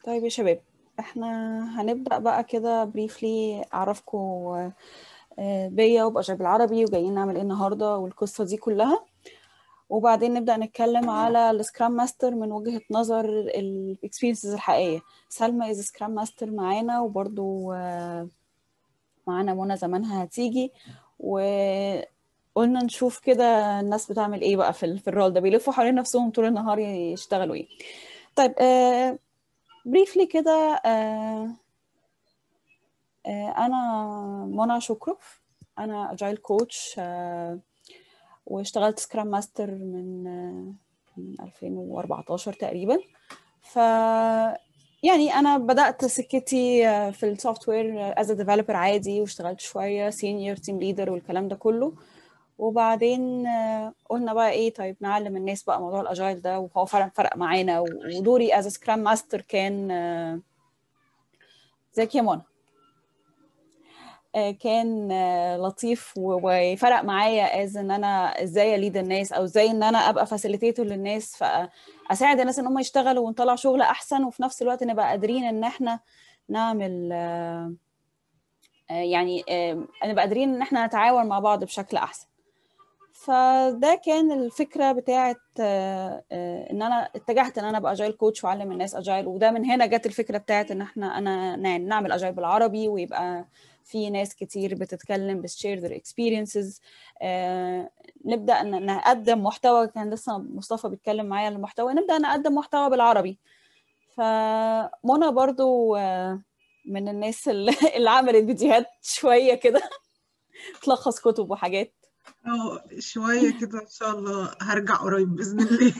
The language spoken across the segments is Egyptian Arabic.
طيب يا شباب احنا هنبدأ بقى كده بريفلي اعرفكم بيا وبأجر بالعربي وجايين نعمل ايه النهارده والقصة دي كلها وبعدين نبدأ نتكلم على السكرام ماستر من وجهة نظر الاكسبيرينسز الحقيقية سلمى از سكرام ماستر معانا وبرضو معانا منى زمانها هتيجي وقلنا نشوف كده الناس بتعمل ايه بقى في, في الرول ده بيلفوا حوالين نفسهم طول النهار يشتغلوا ايه طيب آه بريفلي كده آه آه انا منى شكرف انا اجايل كوتش آه واشتغلت سكرام ماستر من من 2014 تقريبا ف يعني انا بدات سكتي في السوفت وير از ديفلوبر عادي واشتغلت شويه سينيور تيم ليدر والكلام ده كله وبعدين قلنا بقى ايه طيب نعلم الناس بقى موضوع الاجايل ده وهو فعلا فرق معانا ودوري از سكرام ماستر كان زيك يا منى كان لطيف وفرق معايا از ان انا ازاي اليد الناس او ازاي ان انا ابقى فاسيليتيتور للناس فاساعد الناس ان هم يشتغلوا ونطلع شغل احسن وفي نفس الوقت نبقى قادرين ان احنا نعمل يعني نبقى قادرين ان احنا نتعاون مع بعض بشكل احسن فده كان الفكره بتاعه ان انا اتجهت ان انا ابقى اجايل كوتش واعلم الناس اجايل وده من هنا جت الفكره بتاعه ان احنا انا نعمل اجايل بالعربي ويبقى في ناس كتير بتتكلم بتشير their experiences آه، نبدا نقدم محتوى كان لسه مصطفى بيتكلم معايا عن المحتوى نبدا نقدم محتوى بالعربي فمنى برضو آه، من الناس اللي عملت فيديوهات شويه كده تلخص كتب وحاجات اه شويه كده ان شاء الله هرجع قريب باذن الله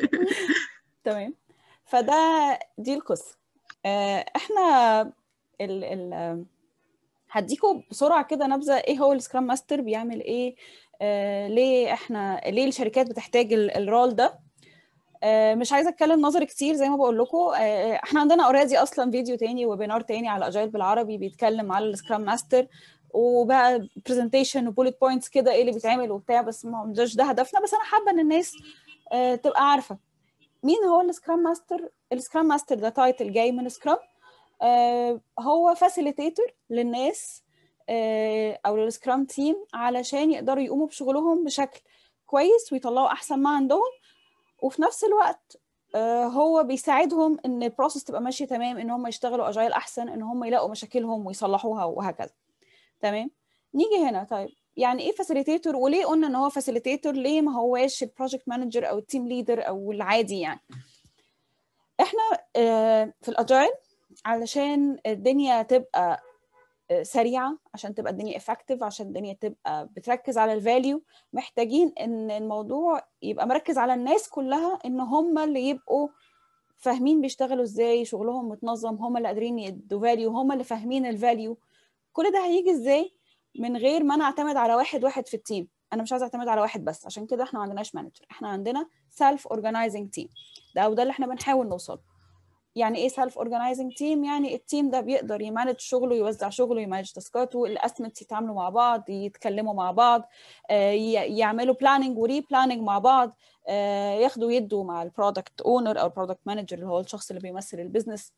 تمام فده دي القصه آه، احنا ال ال هديكم بسرعه كده نبذه ايه هو السكرام ماستر بيعمل ايه آه ليه احنا ليه الشركات بتحتاج الرول ده آه مش عايزه اتكلم نظري كتير زي ما بقول لكم آه احنا عندنا اوريدي اصلا فيديو تاني ويبينار تاني على اجايل بالعربي بيتكلم على السكرام ماستر وبقى برزنتيشن وبوليت بوينتس كده ايه اللي بيتعمل وبتاع بس ما مش ده هدفنا بس انا حابه ان الناس آه تبقى عارفه مين هو السكرام ماستر السكرام ماستر ده تايتل جاي من سكرام آه هو فاسيليتيتور للناس آه او للسكرام تيم علشان يقدروا يقوموا بشغلهم بشكل كويس ويطلعوا احسن ما عندهم وفي نفس الوقت آه هو بيساعدهم ان البروسيس تبقى ماشيه تمام ان هم يشتغلوا اجايل احسن ان هم يلاقوا مشاكلهم ويصلحوها وهكذا تمام نيجي هنا طيب يعني ايه فاسيليتيتور وليه قلنا ان هو فاسيليتيتور ليه ما هواش البروجكت مانجر او التيم ليدر او العادي يعني احنا في الاجايل علشان الدنيا تبقى سريعه عشان تبقى الدنيا افكتيف عشان الدنيا تبقى بتركز على الفاليو محتاجين ان الموضوع يبقى مركز على الناس كلها ان هم اللي يبقوا فاهمين بيشتغلوا ازاي شغلهم متنظم هم اللي قادرين يدوا فاليو هم اللي فاهمين الفاليو كل ده هيجي ازاي من غير ما انا اعتمد على واحد واحد في التيم انا مش عايزه اعتمد على واحد بس عشان كده احنا ما عندناش مانجر احنا عندنا سيلف اورجانيزنج تيم ده وده اللي احنا بنحاول نوصل يعني ايه سيلف اورجانيزنج تيم يعني التيم ده بيقدر يمانج شغله يوزع شغله يمانج تاسكاته الاستمنتس يتعاملوا مع بعض يتكلموا مع بعض يعملوا بلاننج وري بلاننج مع بعض ياخدوا يدوا مع البرودكت اونر او البرودكت مانجر اللي هو الشخص اللي بيمثل البيزنس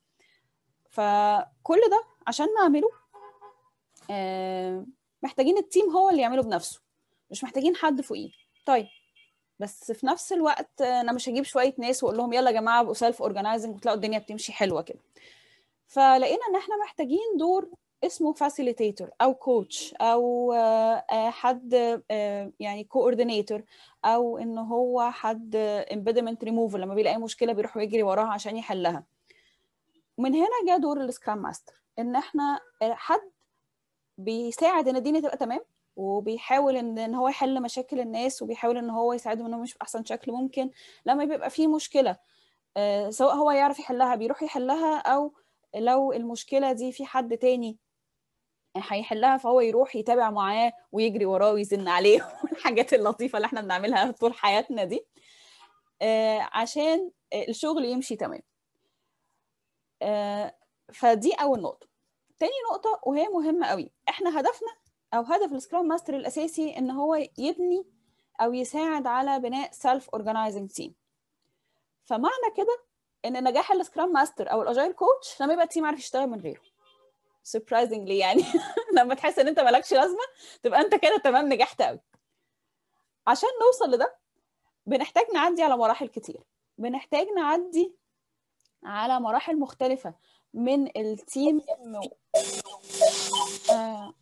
فكل ده عشان نعمله محتاجين التيم هو اللي يعمله بنفسه مش محتاجين حد فوقيه طيب بس في نفس الوقت انا مش هجيب شويه ناس واقول لهم يلا يا جماعه ابقوا سيلف اورجانيزنج وتلاقوا الدنيا بتمشي حلوه كده فلقينا ان احنا محتاجين دور اسمه فاسيليتيتور او كوتش او حد يعني كوردينيتور او ان هو حد امبيدمنت ريموفر لما بيلاقي مشكله بيروح يجري وراها عشان يحلها من هنا جاء دور السكرام ماستر ان احنا حد بيساعد ان الدنيا تبقى تمام وبيحاول ان ان هو يحل مشاكل الناس وبيحاول ان هو يساعدهم انهم يمشوا باحسن شكل ممكن لما بيبقى في مشكله آه سواء هو يعرف يحلها بيروح يحلها او لو المشكله دي في حد تاني هيحلها فهو يروح يتابع معاه ويجري وراه ويزن عليه والحاجات اللطيفه اللي احنا بنعملها طول حياتنا دي آه عشان الشغل يمشي تمام آه فدي اول نقطه تاني نقطه وهي مهمه قوي احنا هدفنا او هدف السكرام ماستر الاساسي ان هو يبني او يساعد على بناء سيلف اورجانيزنج تيم فمعنى كده ان نجاح السكرام ماستر او الاجايل كوتش لما يبقى التيم عارف يشتغل من غيره سربرايزنجلي يعني لما تحس ان انت مالكش لازمه تبقى انت كده تمام نجحت قوي عشان نوصل لده بنحتاج نعدي على مراحل كتير بنحتاج نعدي على مراحل مختلفة من التيم آه.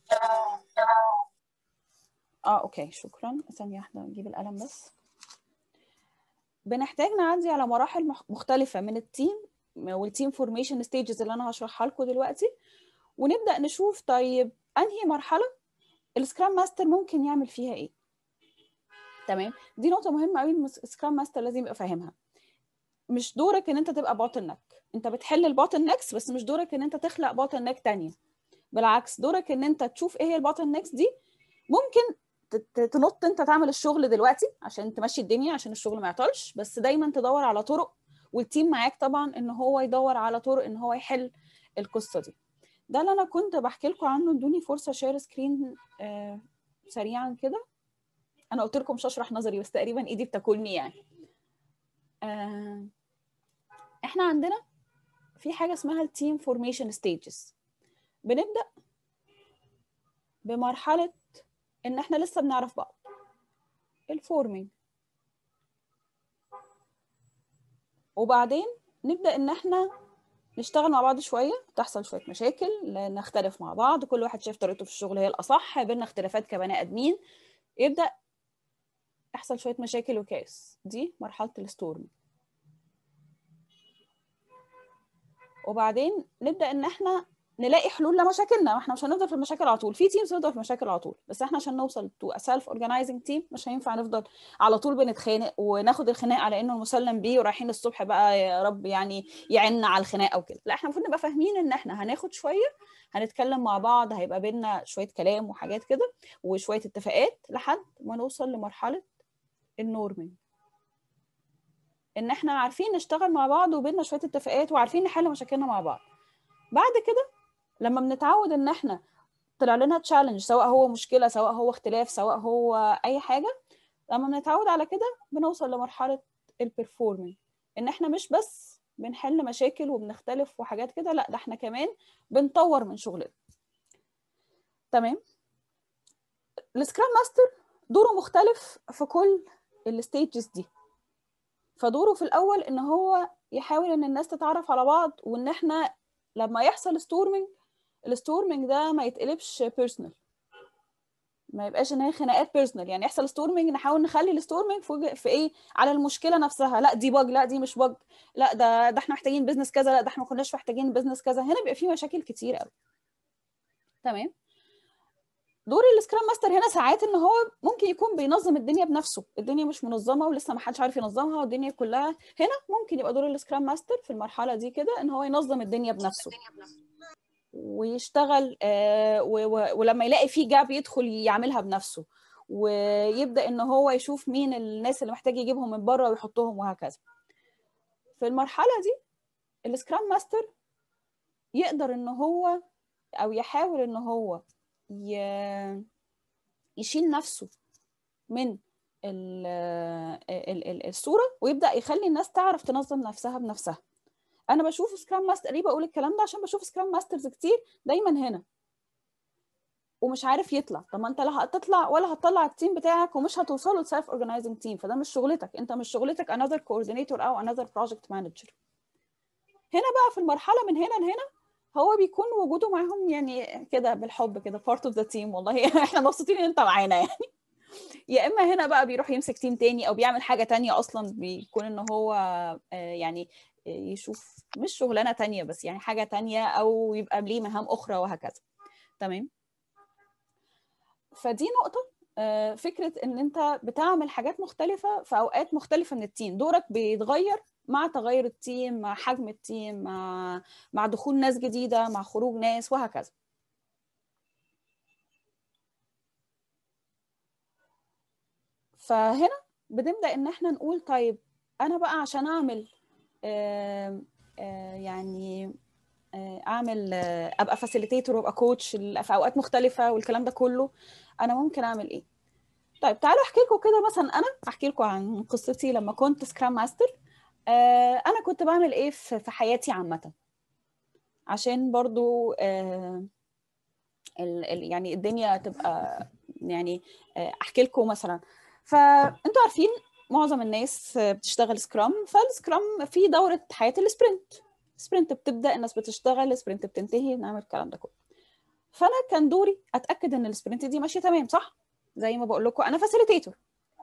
اه اوكي شكرا ثانية واحدة نجيب القلم بس بنحتاج نعدي على مراحل مخ- مختلفة من التيم والتيم فورميشن ستيجز اللي انا هشرحها لكم دلوقتي ونبدأ نشوف طيب انهي مرحلة السكرام ماستر ممكن يعمل فيها ايه تمام دي نقطة مهمة قوي السكرام ماستر لازم يبقى فاهمها مش دورك ان انت تبقى بوتل نك انت بتحل البوتل نكس بس مش دورك ان انت تخلق بوتل نك تانية بالعكس دورك ان انت تشوف ايه هي البوتل نكس دي ممكن ت- ت- تنط انت تعمل الشغل دلوقتي عشان تمشي الدنيا عشان الشغل ما يعطلش بس دايما تدور على طرق والتيم معاك طبعا ان هو يدور على طرق ان هو يحل القصة دي ده اللي انا كنت بحكي لكم عنه ادوني فرصة شير سكرين آه سريعا كده انا قلت لكم مش هشرح نظري بس تقريبا ايدي بتاكلني يعني آه احنا عندنا في حاجه اسمها التيم فورميشن ستيجز بنبدا بمرحله ان احنا لسه بنعرف بعض الفورمينج وبعدين نبدا ان احنا نشتغل مع بعض شويه تحصل شويه مشاكل نختلف مع بعض كل واحد شايف طريقته في الشغل هي الاصح بينا اختلافات كبني ادمين يبدا يحصل شويه مشاكل وكاس دي مرحله الستورم وبعدين نبدا ان احنا نلاقي حلول لمشاكلنا ما احنا مش هنفضل في المشاكل على طول في تيمز بتفضل في المشاكل على طول بس احنا عشان نوصل تو سيلف اورجنايزنج تيم مش هينفع نفضل على طول بنتخانق وناخد الخناق على انه المسلم بيه ورايحين الصبح بقى يا رب يعني يعنا على الخناق او كده لا احنا المفروض نبقى فاهمين ان احنا هناخد شويه هنتكلم مع بعض هيبقى بينا شويه كلام وحاجات كده وشويه اتفاقات لحد ما نوصل لمرحله النورمنج ان احنا عارفين نشتغل مع بعض وبينا شويه اتفاقات وعارفين نحل مشاكلنا مع بعض بعد كده لما بنتعود ان احنا طلع لنا تشالنج سواء هو مشكله سواء هو اختلاف سواء هو اي حاجه لما بنتعود على كده بنوصل لمرحله البرفورمينج ان احنا مش بس بنحل مشاكل وبنختلف وحاجات كده لا ده احنا كمان بنطور من شغلنا تمام السكرام ماستر دوره مختلف في كل الستيجز دي فدوره في الاول ان هو يحاول ان الناس تتعرف على بعض وان احنا لما يحصل ستورمنج الستورمنج ده ما يتقلبش بيرسونال ما يبقاش ان هي خناقات بيرسونال يعني يحصل ستورمنج نحاول نخلي الستورمنج في, في ايه على المشكله نفسها لا دي باج لا دي مش باج لا ده ده احنا محتاجين بزنس كذا لا ده احنا ما كناش محتاجين بزنس كذا هنا بيبقى في مشاكل كتير قوي تمام دور السكرام ماستر هنا ساعات ان هو ممكن يكون بينظم الدنيا بنفسه الدنيا مش منظمه ولسه ما حدش عارف ينظمها والدنيا كلها هنا ممكن يبقى دور السكرام ماستر في المرحله دي كده ان هو ينظم الدنيا بنفسه ويشتغل آه ولما يلاقي في جاب يدخل يعملها بنفسه ويبدا ان هو يشوف مين الناس اللي محتاج يجيبهم من بره ويحطهم وهكذا في المرحله دي السكرام ماستر يقدر ان هو او يحاول ان هو يشيل نفسه من الصوره ويبدا يخلي الناس تعرف تنظم نفسها بنفسها انا بشوف سكرام ماستر ليه بقول الكلام ده عشان بشوف سكرام ماسترز كتير دايما هنا ومش عارف يطلع طب ما انت لا هتطلع ولا هتطلع التيم بتاعك ومش هتوصلوا لسيلف اورجنايزنج تيم فده مش شغلتك انت مش شغلتك another coordinator او another project manager هنا بقى في المرحله من هنا لهنا هو بيكون وجوده معاهم يعني كده بالحب كده part of the team والله احنا مبسوطين ان انت معانا يعني يا اما هنا بقى بيروح يمسك تيم تاني او بيعمل حاجه تانية اصلا بيكون ان هو يعني يشوف مش شغلانه تانية بس يعني حاجه تانية او يبقى ليه مهام اخرى وهكذا تمام فدي نقطه فكره ان انت بتعمل حاجات مختلفه في اوقات مختلفه من التيم دورك بيتغير مع تغير التيم مع حجم التيم مع مع دخول ناس جديده مع خروج ناس وهكذا فهنا بنبدا ان احنا نقول طيب انا بقى عشان اعمل آآ آآ يعني آآ اعمل ابقى فاسيليتيتور وابقى كوتش في اوقات مختلفه والكلام ده كله انا ممكن اعمل ايه طيب تعالوا احكي لكم كده مثلا انا احكي لكم عن قصتي لما كنت سكرام ماستر آه انا كنت بعمل ايه في في حياتي عامه عشان برضو آه ال ال يعني الدنيا تبقى يعني آه احكي لكم مثلا فانتوا عارفين معظم الناس بتشتغل سكرام فالسكرام في دوره حياه السبرنت سبرنت بتبدا الناس بتشتغل سبرنت بتنتهي نعمل الكلام ده كله فانا كان دوري اتاكد ان السبرنت دي ماشيه تمام صح زي ما بقول لكم انا فاسيليتيتور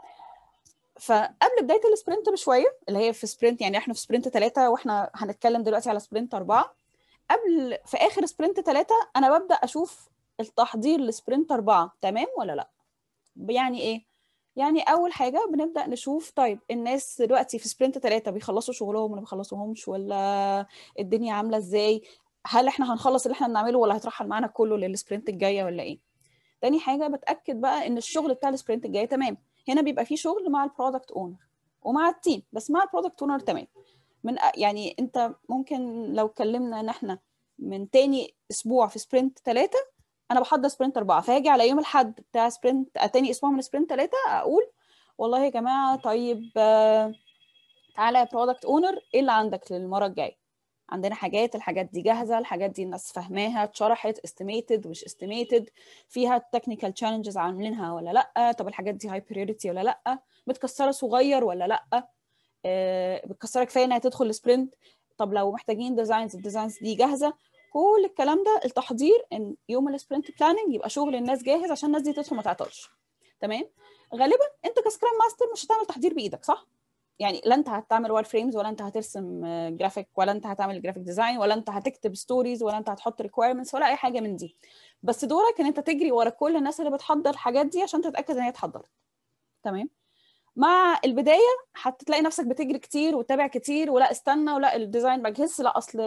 فقبل بدايه السبرنت بشويه اللي هي في سبرنت يعني احنا في سبرنت ثلاثه واحنا هنتكلم دلوقتي على سبرنت اربعه قبل في اخر سبرنت ثلاثه انا ببدا اشوف التحضير لسبرنت اربعه تمام ولا لا يعني ايه يعني اول حاجه بنبدا نشوف طيب الناس دلوقتي في سبرنت ثلاثه بيخلصوا شغلهم ولا ما بيخلصوهمش ولا الدنيا عامله ازاي هل احنا هنخلص اللي احنا بنعمله ولا هيترحل معانا كله للسبرنت الجايه ولا ايه تاني حاجه بتاكد بقى ان الشغل بتاع السبرنت الجاي تمام هنا بيبقى فيه شغل مع البرودكت اونر ومع التيم بس مع البرودكت اونر تمام من يعني انت ممكن لو اتكلمنا ان احنا من تاني اسبوع في سبرنت ثلاثة انا بحضر سبرنت اربعة فهاجي على يوم الاحد بتاع سبرنت تاني اسبوع من سبرنت ثلاثة اقول والله يا جماعة طيب تعالى يا برودكت اونر ايه اللي عندك للمرة الجاية عندنا حاجات الحاجات دي جاهزه الحاجات دي الناس فاهماها اتشرحت استيميتد مش استيميتد فيها تكنيكال تشالنجز عاملينها ولا لا طب الحاجات دي هاي بريوريتي ولا لا متكسره صغير ولا لا آه متكسره كفايه انها تدخل السبرنت طب لو محتاجين ديزاينز الديزاينز دي جاهزه كل الكلام ده التحضير ان يوم السبرنت بلاننج يبقى شغل الناس جاهز عشان الناس دي تدخل ما تعطلش تمام غالبا انت كسكرام ماستر مش هتعمل تحضير بايدك صح يعني لا انت هتعمل واير فريمز ولا انت هترسم جرافيك ولا انت هتعمل جرافيك ديزاين ولا انت هتكتب ستوريز ولا انت هتحط ريكويرمنتس ولا اي حاجه من دي بس دورك ان انت تجري ورا كل الناس اللي بتحضر الحاجات دي عشان تتاكد ان هي اتحضرت تمام مع البدايه هتلاقي نفسك بتجري كتير وتتابع كتير ولا استنى ولا الديزاين بجهز لا اصل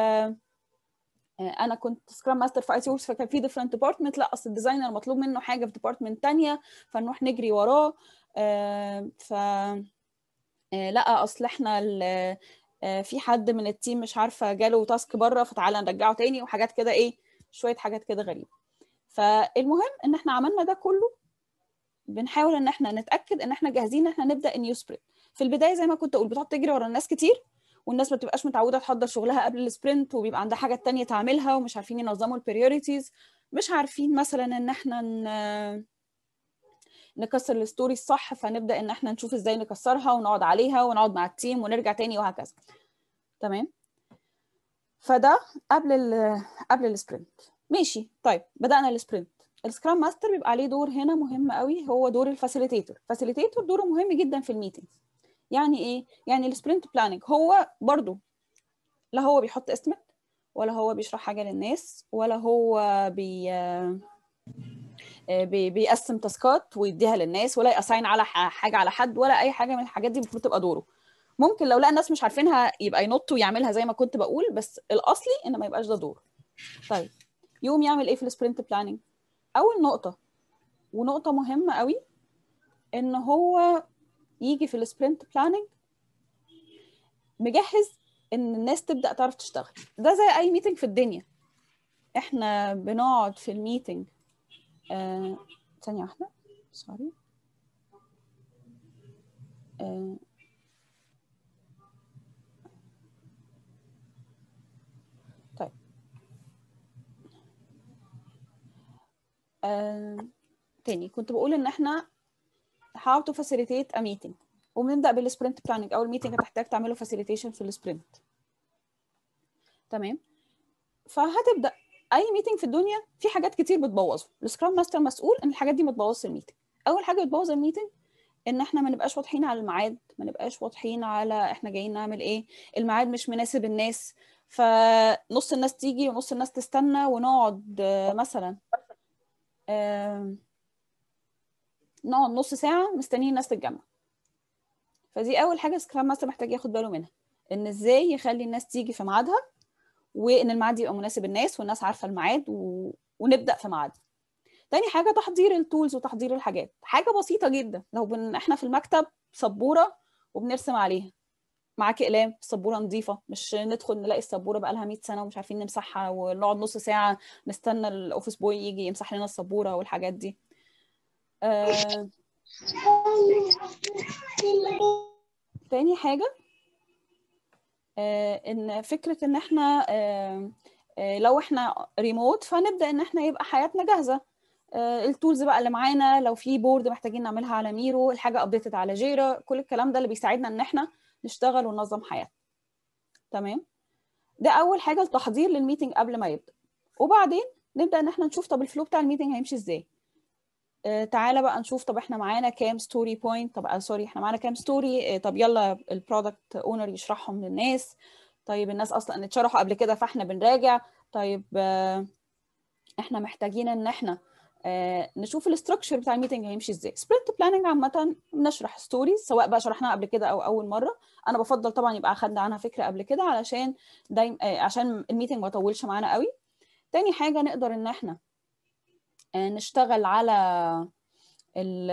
انا كنت سكرام ماستر في اي تي وركس فكان في ديفرنت ديبارتمنت لا اصل الديزاينر مطلوب منه حاجه في ديبارتمنت ثانيه فنروح نجري وراه ف لا اصل احنا في حد من التيم مش عارفه جاله تاسك بره فتعالى نرجعه تاني وحاجات كده ايه شويه حاجات كده غريبه فالمهم ان احنا عملنا ده كله بنحاول ان احنا نتاكد ان احنا جاهزين ان احنا نبدا النيو سبرنت في البدايه زي ما كنت اقول بتقعد تجري ورا الناس كتير والناس ما بتبقاش متعوده تحضر شغلها قبل السبرنت وبيبقى عندها حاجه تانية تعملها ومش عارفين ينظموا البريوريتيز مش عارفين مثلا ان احنا ن... نكسر الستوري الصح فنبدا ان احنا نشوف ازاي نكسرها ونقعد عليها ونقعد مع التيم ونرجع تاني وهكذا تمام فده قبل ال قبل السبرنت ماشي طيب بدانا السبرنت السكرام ماستر بيبقى عليه دور هنا مهم قوي هو دور الفاسيليتيتور فاسيليتيتور دوره مهم جدا في الميتنجز يعني ايه يعني السبرنت بلاننج هو برضو لا هو بيحط استمت ولا هو بيشرح حاجه للناس ولا هو بي بيقسم تاسكات ويديها للناس ولا يأساين على حاجه على حد ولا اي حاجه من الحاجات دي المفروض تبقى دوره ممكن لو لقى الناس مش عارفينها يبقى ينط ويعملها زي ما كنت بقول بس الاصلي ان ما يبقاش ده دوره طيب يوم يعمل ايه في السبرنت بلاننج اول نقطه ونقطه مهمه قوي ان هو يجي في السبرنت بلاننج مجهز ان الناس تبدا تعرف تشتغل ده زي اي ميتنج في الدنيا احنا بنقعد في الميتنج آه، ثانية واحدة سوري آه. طيب آه. تاني كنت بقول ان احنا how to facilitate a meeting وبنبدأ بالسبرنت بلاننج اول ميتنج هتحتاج تعمله فاسيليتيشن في السبرنت تمام فهتبدأ اي ميتنج في الدنيا في حاجات كتير بتبوظه السكرام ماستر مسؤول ان الحاجات دي ما تبوظش الميتنج اول حاجه بتبوظ الميتنج ان احنا ما نبقاش واضحين على الميعاد ما نبقاش واضحين على احنا جايين نعمل ايه الميعاد مش مناسب الناس فنص الناس تيجي ونص الناس تستنى ونقعد مثلا نقعد نص ساعه مستنيين الناس تتجمع فدي اول حاجه سكرام ماستر محتاج ياخد باله منها ان ازاي يخلي الناس تيجي في ميعادها وان الميعاد يبقى مناسب الناس والناس عارفه الميعاد و... ونبدا في ميعاد تاني حاجه تحضير التولز وتحضير الحاجات حاجه بسيطه جدا لو بن... احنا في المكتب سبوره وبنرسم عليها معاك اقلام السبوره نظيفه مش ندخل نلاقي السبوره بقى لها 100 سنه ومش عارفين نمسحها ونقعد نص ساعه نستنى الاوفيس بوي يجي يمسح لنا السبوره والحاجات دي آه... تاني حاجه آه، ان فكره ان احنا آه، آه، لو احنا ريموت فنبدا ان احنا يبقى حياتنا جاهزه آه، التولز بقى اللي معانا لو في بورد محتاجين نعملها على ميرو الحاجه ابديتد على جيرا كل الكلام ده اللي بيساعدنا ان احنا نشتغل وننظم حياتنا تمام ده اول حاجه التحضير للميتنج قبل ما يبدا وبعدين نبدا ان احنا نشوف طب الفلو بتاع الميتنج هيمشي ازاي آه، تعالى بقى نشوف طب احنا معانا كام ستوري بوينت طب آه، سوري احنا معانا كام ستوري طب يلا البرودكت اونر يشرحهم للناس طيب الناس اصلا اتشرحوا قبل كده فاحنا بنراجع طيب آه، احنا محتاجين ان احنا آه، نشوف الاستراكشر بتاع الميتنج هيمشي ازاي سبرنت بلاننج عامه بنشرح ستوريز سواء بقى شرحناها قبل كده او اول مره انا بفضل طبعا يبقى اخدنا عنها فكره قبل كده علشان دايم آه، عشان الميتنج ما يطولش معانا قوي تاني حاجه نقدر ان احنا آه، نشتغل على ال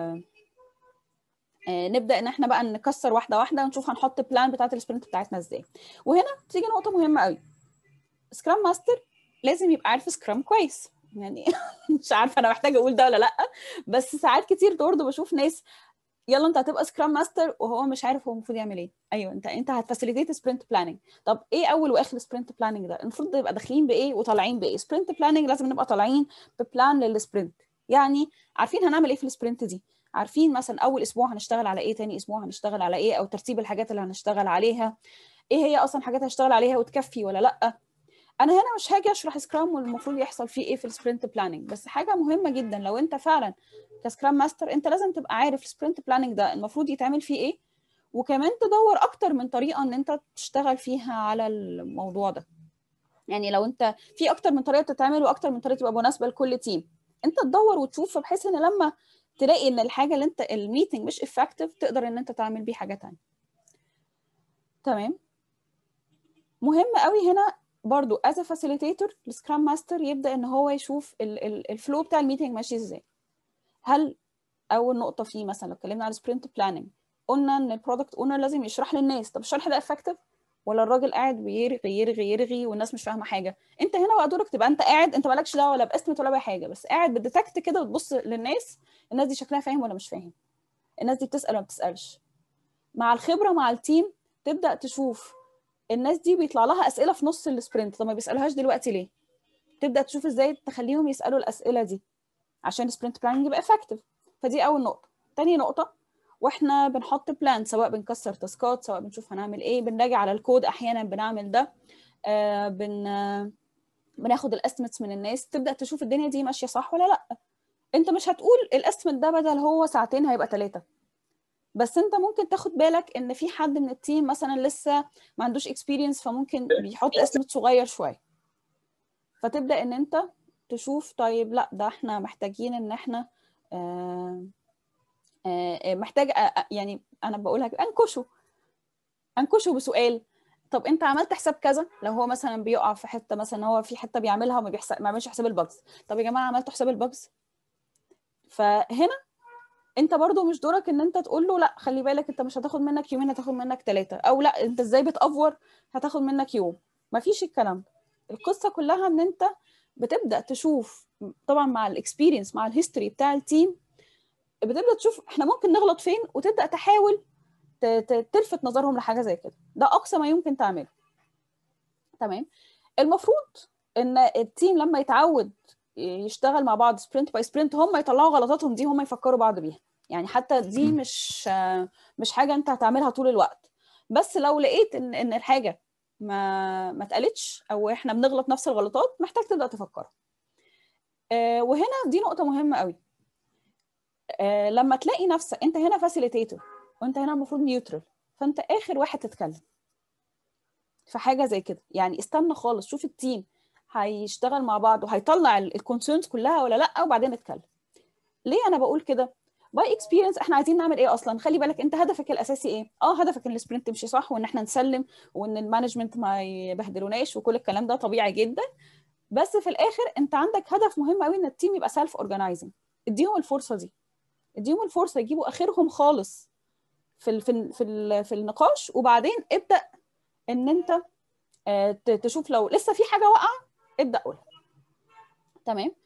آه، نبدا ان احنا بقى نكسر واحده واحده ونشوف هنحط بلان بتاعت السبرنت بتاعتنا ازاي وهنا تيجي نقطه مهمه قوي سكرام ماستر لازم يبقى عارف سكرام كويس يعني مش عارفه انا محتاجه اقول ده ولا لا بس ساعات كتير برضه بشوف ناس يلا انت هتبقى سكرام ماستر وهو مش عارف هو المفروض يعمل ايه ايوه انت انت هتفاسيليتيت سبرنت بلاننج طب ايه اول واخر سبرنت بلاننج ده المفروض نبقى داخلين بايه وطالعين بايه سبرنت بلاننج لازم نبقى طالعين ببلان للسبرنت يعني عارفين هنعمل ايه في السبرنت دي عارفين مثلا اول اسبوع هنشتغل على ايه تاني اسبوع هنشتغل على ايه او ترتيب الحاجات اللي هنشتغل عليها ايه هي اصلا حاجات هنشتغل عليها وتكفي ولا لا انا هنا مش هاجي اشرح سكرام والمفروض يحصل فيه ايه في السبرنت بلاننج بس حاجه مهمه جدا لو انت فعلا كسكرام ماستر انت لازم تبقى عارف السبرنت بلاننج ده المفروض يتعمل فيه ايه وكمان تدور اكتر من طريقه ان انت تشتغل فيها على الموضوع ده يعني لو انت في اكتر من طريقه تتعمل واكتر من طريقه تبقى مناسبه لكل تيم انت تدور وتشوف بحيث ان لما تلاقي ان الحاجه اللي انت الميتنج مش افكتيف تقدر ان انت تعمل بيه حاجه تانية تمام مهم قوي هنا برضو as a facilitator السكرام ماستر يبدا ان هو يشوف الفلو بتاع الميتنج ماشي ازاي هل اول نقطه فيه مثلا لو اتكلمنا على سبرنت بلاننج قلنا ان البرودكت اونر لازم يشرح للناس طب الشرح ده افكتيف ولا الراجل قاعد بيرغي يرغي يرغي والناس مش فاهمه حاجه انت هنا بقى دورك تبقى انت قاعد انت مالكش دعوه ولا باستمت ولا باي حاجه بس قاعد بتديتكت كده وتبص للناس الناس دي شكلها فاهم ولا مش فاهم الناس دي بتسال ولا ما بتسالش مع الخبره مع التيم تبدا تشوف الناس دي بيطلع لها اسئله في نص السبرنت طب ما بيسالوهاش دلوقتي ليه تبدا تشوف ازاي تخليهم يسالوا الاسئله دي عشان السبرنت بلاننج يبقى افكتيف فدي اول نقطه تاني نقطه واحنا بنحط بلان سواء بنكسر تاسكات سواء بنشوف هنعمل ايه بنراجع على الكود احيانا بنعمل ده آه بن آه بناخد الاستيميتس من الناس تبدا تشوف الدنيا دي ماشيه صح ولا لا انت مش هتقول الاستيميت ده بدل هو ساعتين هيبقى ثلاثه بس انت ممكن تاخد بالك ان في حد من التيم مثلا لسه ما عندوش اكسبيرينس فممكن بيحط استيميت صغير شويه فتبدا ان انت تشوف طيب لا ده احنا محتاجين ان احنا آه آه محتاج آه يعني انا بقولها كده انكشه انكشه بسؤال طب انت عملت حساب كذا لو هو مثلا بيقع في حته مثلا هو في حته بيعملها وما بيحسب ما بيعملش حساب البجز طب يا جماعه عملتوا حساب البجز فهنا انت برضو مش دورك ان انت تقول له لا خلي بالك انت مش هتاخد منك يومين هتاخد منك ثلاثه او لا انت ازاي بتافور هتاخد منك يوم مفيش الكلام ده القصه كلها ان انت بتبدا تشوف طبعا مع الاكسبيرينس مع الهيستوري بتاع التيم بتبدا تشوف احنا ممكن نغلط فين وتبدا تحاول تلفت نظرهم لحاجه زي كده ده اقصى ما يمكن تعمله تمام المفروض ان التيم لما يتعود يشتغل مع بعض سبرنت باي سبرنت هم يطلعوا غلطاتهم دي هم يفكروا بعض بيها يعني حتى دي مش مش حاجه انت هتعملها طول الوقت بس لو لقيت ان ان الحاجه ما ما اتقالتش او احنا بنغلط نفس الغلطات محتاج تبدا تفكر آه وهنا دي نقطه مهمه قوي آه لما تلاقي نفسك انت هنا فاسيليتيتور وانت هنا المفروض نيوترال فانت اخر واحد تتكلم في حاجه زي كده يعني استنى خالص شوف التيم هيشتغل مع بعض وهيطلع الكونسيرنز كلها ولا لا وبعدين نتكلم ليه انا بقول كده باي اكسبيرينس احنا عايزين نعمل ايه اصلا خلي بالك انت هدفك الاساسي ايه اه هدفك ان السبرنت تمشي صح وان احنا نسلم وان المانجمنت ما يبهدلوناش وكل الكلام ده طبيعي جدا بس في الاخر انت عندك هدف مهم قوي ان التيم يبقى سيلف اورجنايزنج اديهم الفرصه دي اديهم الفرصه يجيبوا اخرهم خالص في ال في ال في, ال في النقاش وبعدين ابدا ان انت تشوف لو لسه في حاجه واقعه ابدا قولها تمام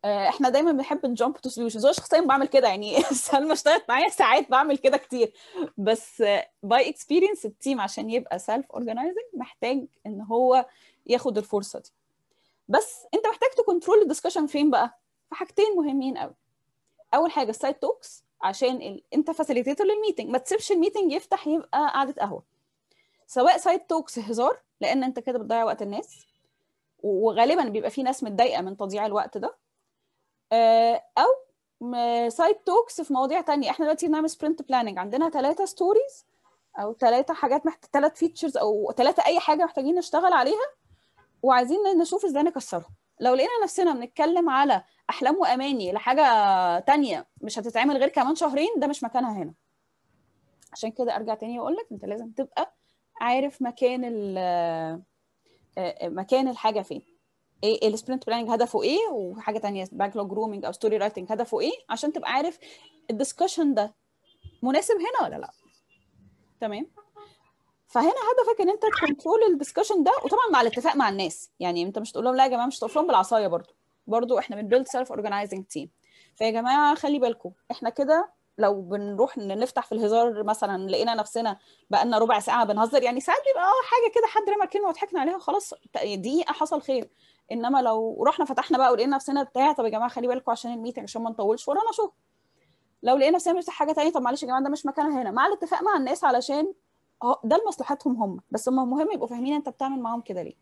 آه، احنا دايما بنحب نجامب تو سوليوشنز هو شخصيا بعمل كده يعني سلمى اشتغلت معايا ساعات بعمل كده كتير بس باي اكسبيرينس التيم عشان يبقى سيلف اورجنايزنج محتاج ان هو ياخد الفرصه دي بس انت محتاج تكنترول الدسكشن فين بقى في حاجتين مهمين قوي اول حاجه السايد توكس عشان ال... انت فاسيليتيتور للميتنج ما تسيبش الميتنج يفتح يبقى قعده قهوه سواء سايد توكس هزار لان انت كده بتضيع وقت الناس و- وغالبا بيبقى في ناس متضايقه من تضييع الوقت ده آه، او سايد توكس في مواضيع تانية احنا دلوقتي بنعمل سبرنت بلاننج عندنا ثلاثة ستوريز او ثلاثة حاجات محت... ثلاث فيتشرز او ثلاثة اي حاجة محتاجين نشتغل عليها وعايزين نشوف ازاي نكسرهم لو لقينا نفسنا بنتكلم على احلام واماني لحاجة تانية مش هتتعمل غير كمان شهرين ده مش مكانها هنا عشان كده ارجع تاني واقول لك انت لازم تبقى عارف مكان ال آه، مكان الحاجة فين ايه السبرنت بلاننج هدفه ايه وحاجه تانية باك لوج جرومينج او ستوري رايتنج هدفه ايه عشان تبقى عارف الدسكشن ده مناسب هنا ولا لا تمام فهنا هدفك ان انت تكنترول الدسكشن ده وطبعا مع الاتفاق مع الناس يعني انت مش تقول لهم لا يا جماعه مش تقف لهم بالعصايه برضو برضو احنا بنبيلد سيلف اورجنايزنج تيم فيا جماعه خلي بالكم احنا كده لو بنروح ن- نفتح في الهزار مثلا لقينا نفسنا بقالنا ربع ساعه بنهزر يعني ساعات بيبقى اه حاجه كده حد رمى كلمه وضحكنا عليها خلاص دقيقه حصل خير انما لو رحنا فتحنا بقى ولقينا نفسنا بتاع طب يا جماعه خلي بالكم عشان الميتنج عشان ما نطولش ورانا شغل لو لقينا نفسنا بنفتح حاجه تانية طب معلش يا جماعه ده مش مكانها هنا مع الاتفاق مع الناس علشان اه ده لمصلحتهم هم بس هم مهم يبقوا فاهمين انت بتعمل معاهم كده ليه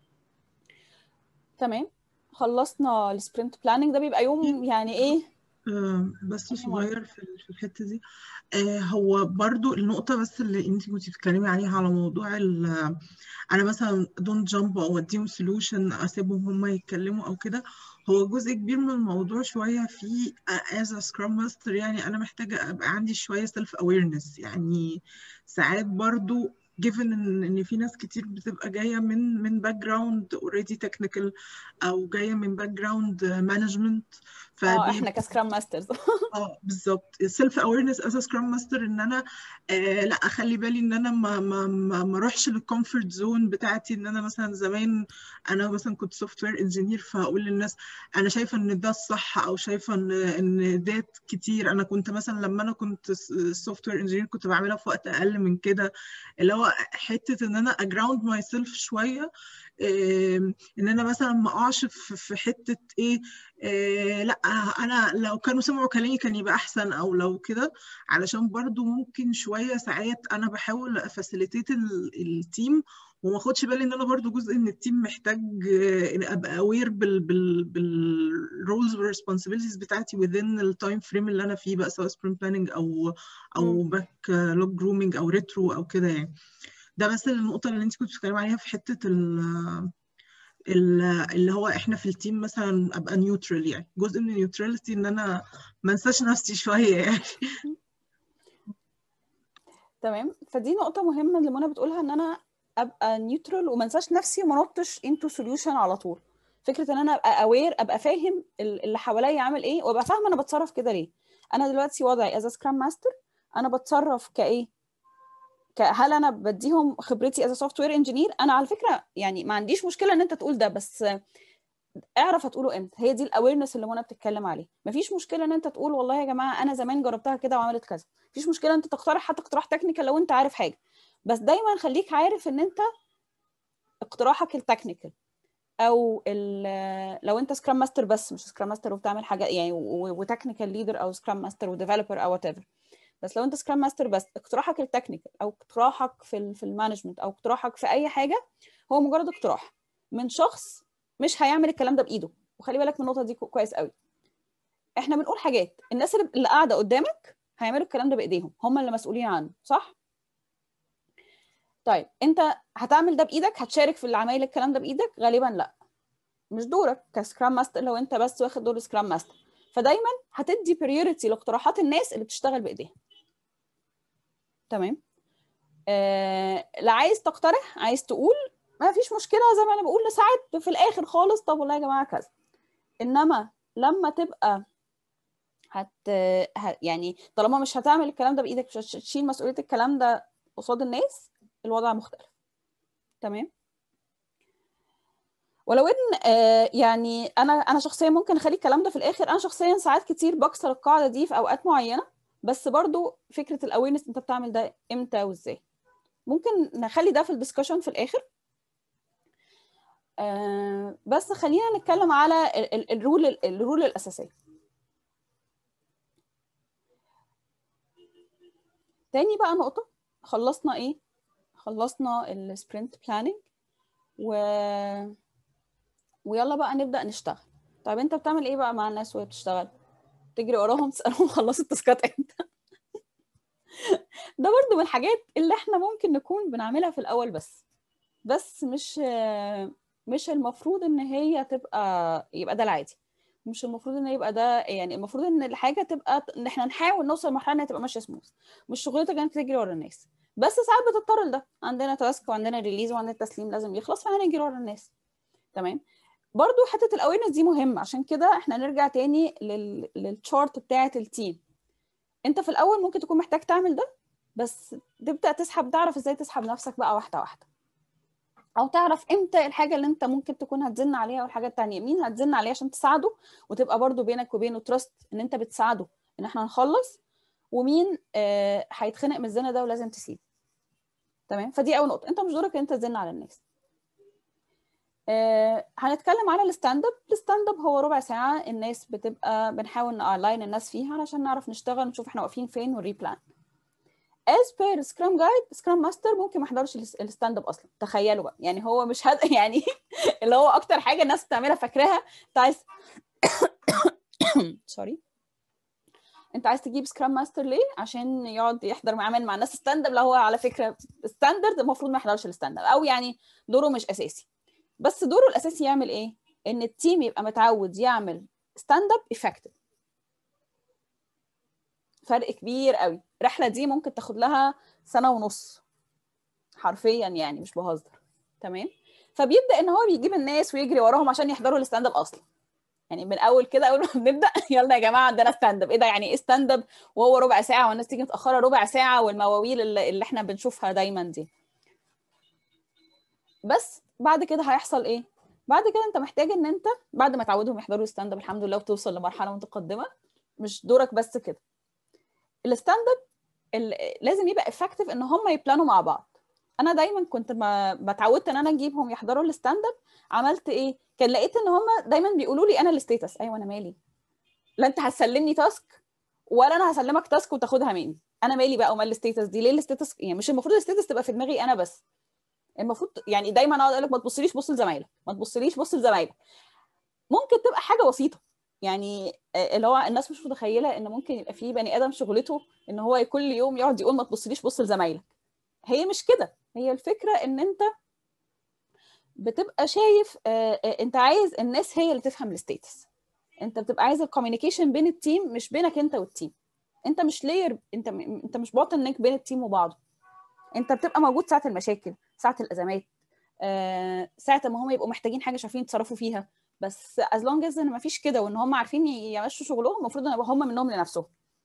تمام خلصنا السبرنت بلاننج ده بيبقى يوم يعني ايه آه، بس أي مرة. صغير في ال- في الحتة دي آه، هو برضو النقطة بس اللي انت كنتي بتتكلمي عليها على موضوع ال انا مثلا دونت جامب او اديهم سولوشن اسيبهم هم يتكلموا او كده هو جزء كبير من الموضوع شوية في از سكرام ماستر يعني انا محتاجة ابقى عندي شوية سيلف اويرنس يعني ساعات برضو given ان ان في ناس كتير بتبقى جايه من من باك جراوند اوريدي تكنيكال او جايه من باك جراوند مانجمنت اه احنا كسكرام ماسترز اه بالظبط السيلف اويرنس از سكرام ماستر ان انا آه لا اخلي بالي ان انا ما ما ما, ما اروحش للكومفورت زون بتاعتي ان انا مثلا زمان انا مثلا كنت سوفت وير انجينير فاقول للناس انا شايفه ان ده الصح او شايفه ان ان ده كتير انا كنت مثلا لما انا كنت سوفت وير انجينير كنت بعملها في وقت اقل من كده اللي هو حته ان انا اجراوند ماي سيلف شويه آه ان انا مثلا ما اقعش في في حته ايه إيه لا انا لو كانوا سمعوا كلامي كان يبقى احسن او لو كده علشان برضو ممكن شويه ساعات انا بحاول افاسيليتيت التيم وما اخدش بالي ان انا برضو جزء من التيم محتاج آه، ابقى اوير بال بال بالرولز والريسبونسبيلتيز بتاعتي within التايم فريم اللي انا فيه بقى سواء سبرنت بلاننج او او باك لوج جرومينج او ريترو او كده يعني ده بس النقطه اللي انت كنت بتتكلمي عليها في حته ال ال- اللي هو احنا في التيم مثلا ابقى نيوترال يعني جزء من النيوتراليتي ان انا ما انساش نفسي شويه يعني تمام فدي نقطة مهمة اللي منى بتقولها ان انا ابقى نيوترال وما انساش نفسي وما نطش انتو سوليوشن على طول فكرة ان انا ابقى اوير ابقى فاهم ال- اللي حواليا عامل ايه وابقى فاهمة انا بتصرف كده ليه انا دلوقتي وضعي از سكرام ماستر انا بتصرف كايه ك- هل انا بديهم خبرتي از سوفت وير انجينير انا على فكرة يعني ما عنديش مشكلة ان انت تقول ده بس اعرف هتقوله امتى هي دي الاويرنس اللي منى بتتكلم عليه مفيش مشكله ان انت تقول والله يا جماعه انا زمان جربتها كده وعملت كذا مفيش مشكله ان انت تقترح حتى اقتراح تكنيكال لو انت عارف حاجه بس دايما خليك عارف ان انت اقتراحك التكنيكال او ال- لو انت سكرام ماستر بس مش سكرام ماستر وبتعمل حاجه يعني وتكنيكال ليدر او سكرام ماستر وديفلوبر او وات ايفر بس لو انت سكرام ماستر بس اقتراحك التكنيكال او اقتراحك في ال في المانجمنت او اقتراحك في اي حاجه هو مجرد اقتراح من شخص مش هيعمل الكلام ده بايده وخلي بالك من النقطه دي كو- كويس قوي احنا بنقول حاجات الناس اللي اللي قاعده قدامك هيعملوا الكلام ده بايديهم هم اللي مسؤولين عنه صح طيب انت هتعمل ده بايدك هتشارك في العمايل الكلام ده بايدك غالبا لا مش دورك كسكرام ماستر لو انت بس واخد دور سكرام ماستر فدايما هتدي بريوريتي لاقتراحات الناس اللي بتشتغل بايديها تمام آه لا عايز تقترح عايز تقول ما فيش مشكله زي ما انا بقول ساعات في الاخر خالص طب والله يا جماعه كذا انما لما تبقى هت ه- يعني طالما مش هتعمل الكلام ده بايدك مش هتشيل مسؤوليه الكلام ده قصاد الناس الوضع مختلف تمام ولو ان آه يعني انا انا شخصيا ممكن اخلي الكلام ده في الاخر انا شخصيا ساعات كتير بكسر القاعده دي في اوقات معينه بس برضو فكره الاويرنس انت بتعمل ده امتى وازاي ممكن نخلي ده في الدسكشن في الاخر آه بس خلينا نتكلم على الرول الرول الاساسيه تاني بقى نقطه خلصنا ايه خلصنا السبرنت بلاننج و ويلا بقى نبدا نشتغل طيب انت بتعمل ايه بقى مع الناس وهي بتشتغل تجري وراهم تسالهم خلصوا التاسكات امتى ده برضو من الحاجات اللي احنا ممكن نكون بنعملها في الاول بس بس مش مش المفروض ان هي تبقى يبقى ده العادي مش المفروض ان يبقى ده يعني المفروض ان الحاجه تبقى ان احنا نحاول نوصل لمرحله انها تبقى ماشيه سموث مش شغلتك انك تجري ورا الناس بس ساعات بتضطر لده عندنا تاسك وعندنا ريليز وعندنا التسليم لازم يخلص فهنجري ورا الناس تمام برضو حته الاويرنس دي مهمه عشان كده احنا نرجع تاني لل... للتشارت بتاعه التيم انت في الاول ممكن تكون محتاج تعمل ده بس تبدا تسحب تعرف ازاي تسحب نفسك بقى واحده واحده او تعرف امتى الحاجه اللي انت ممكن تكون هتزن عليها والحاجه التانية مين هتزن عليه عشان تساعده وتبقى برضو بينك وبينه تراست ان انت بتساعده ان احنا نخلص ومين آه هيتخنق من الزن ده ولازم تسيبه تمام فدي اول نقطه انت مش دورك ان انت تزن على الناس آه هنتكلم على الستاند اب الستاند اب هو ربع ساعه الناس بتبقى بنحاول نالاين الناس فيها علشان نعرف نشتغل نشوف احنا واقفين فين وريبلان as per سكرام جايد سكرام ماستر ممكن ما يحضرش الستاند اب اصلا تخيلوا بقى يعني هو مش هد... يعني اللي هو اكتر حاجه الناس بتعملها فاكراها انت عايز سوري انت عايز تجيب سكرام ماستر ليه عشان يقعد يحضر معامل مع الناس ستاند اب لا هو على فكره ستاندرد المفروض ما يحضرش الستاند اب او يعني دوره مش اساسي بس دوره الاساسي يعمل ايه ان التيم يبقى متعود يعمل ستاند اب افكتيف فرق كبير قوي الرحله دي ممكن تاخد لها سنه ونص حرفيا يعني مش بهزر تمام فبيبدا ان هو بيجيب الناس ويجري وراهم عشان يحضروا الستاند اب اصلا يعني من اول كده اول ما بنبدا يلا يا جماعه عندنا ستاند اب ايه ده يعني ايه ستاند اب وهو ربع ساعه والناس تيجي متاخره ربع ساعه والمواويل اللي, اللي احنا بنشوفها دايما دي بس بعد كده هيحصل ايه بعد كده انت محتاج ان انت بعد ما تعودهم يحضروا الستاند اب الحمد لله وتوصل لمرحله متقدمه مش دورك بس كده الستاند اب لازم يبقى افكتيف ان هم يبلانوا مع بعض انا دايما كنت ما اتعودت ان انا اجيبهم يحضروا الستاند اب عملت ايه كان لقيت ان هم دايما بيقولوا لي انا الستيتس ايوه انا مالي لا انت هتسلمني تاسك ولا انا هسلمك تاسك وتاخدها مني انا مالي بقى ومال الستيتس دي ليه الستيتس يعني مش المفروض الستيتس تبقى في دماغي انا بس المفروض يعني دايما اقعد اقول لك ما تبصليش بص لزمايلك ما تبصليش بص لزمايلك ممكن تبقى حاجه بسيطه يعني اللي هو الناس مش متخيله ان ممكن يبقى في بني ادم شغلته ان هو كل يوم يقعد يقول ما تبصليش بص لزمايلك هي مش كده هي الفكره ان انت بتبقى شايف انت عايز الناس هي اللي تفهم الستيتس انت بتبقى عايز الكوميونيكيشن بين التيم مش بينك انت والتيم انت مش لاير انت انت مش باطن لينك بين التيم وبعضه انت بتبقى موجود ساعه المشاكل ساعه الازمات ساعه ما هم يبقوا محتاجين حاجه مش عارفين يتصرفوا فيها بس از لونج از ان ما فيش كده وان هم عارفين يمشوا شغلهم المفروض ان يبقى هم منهم لنفسهم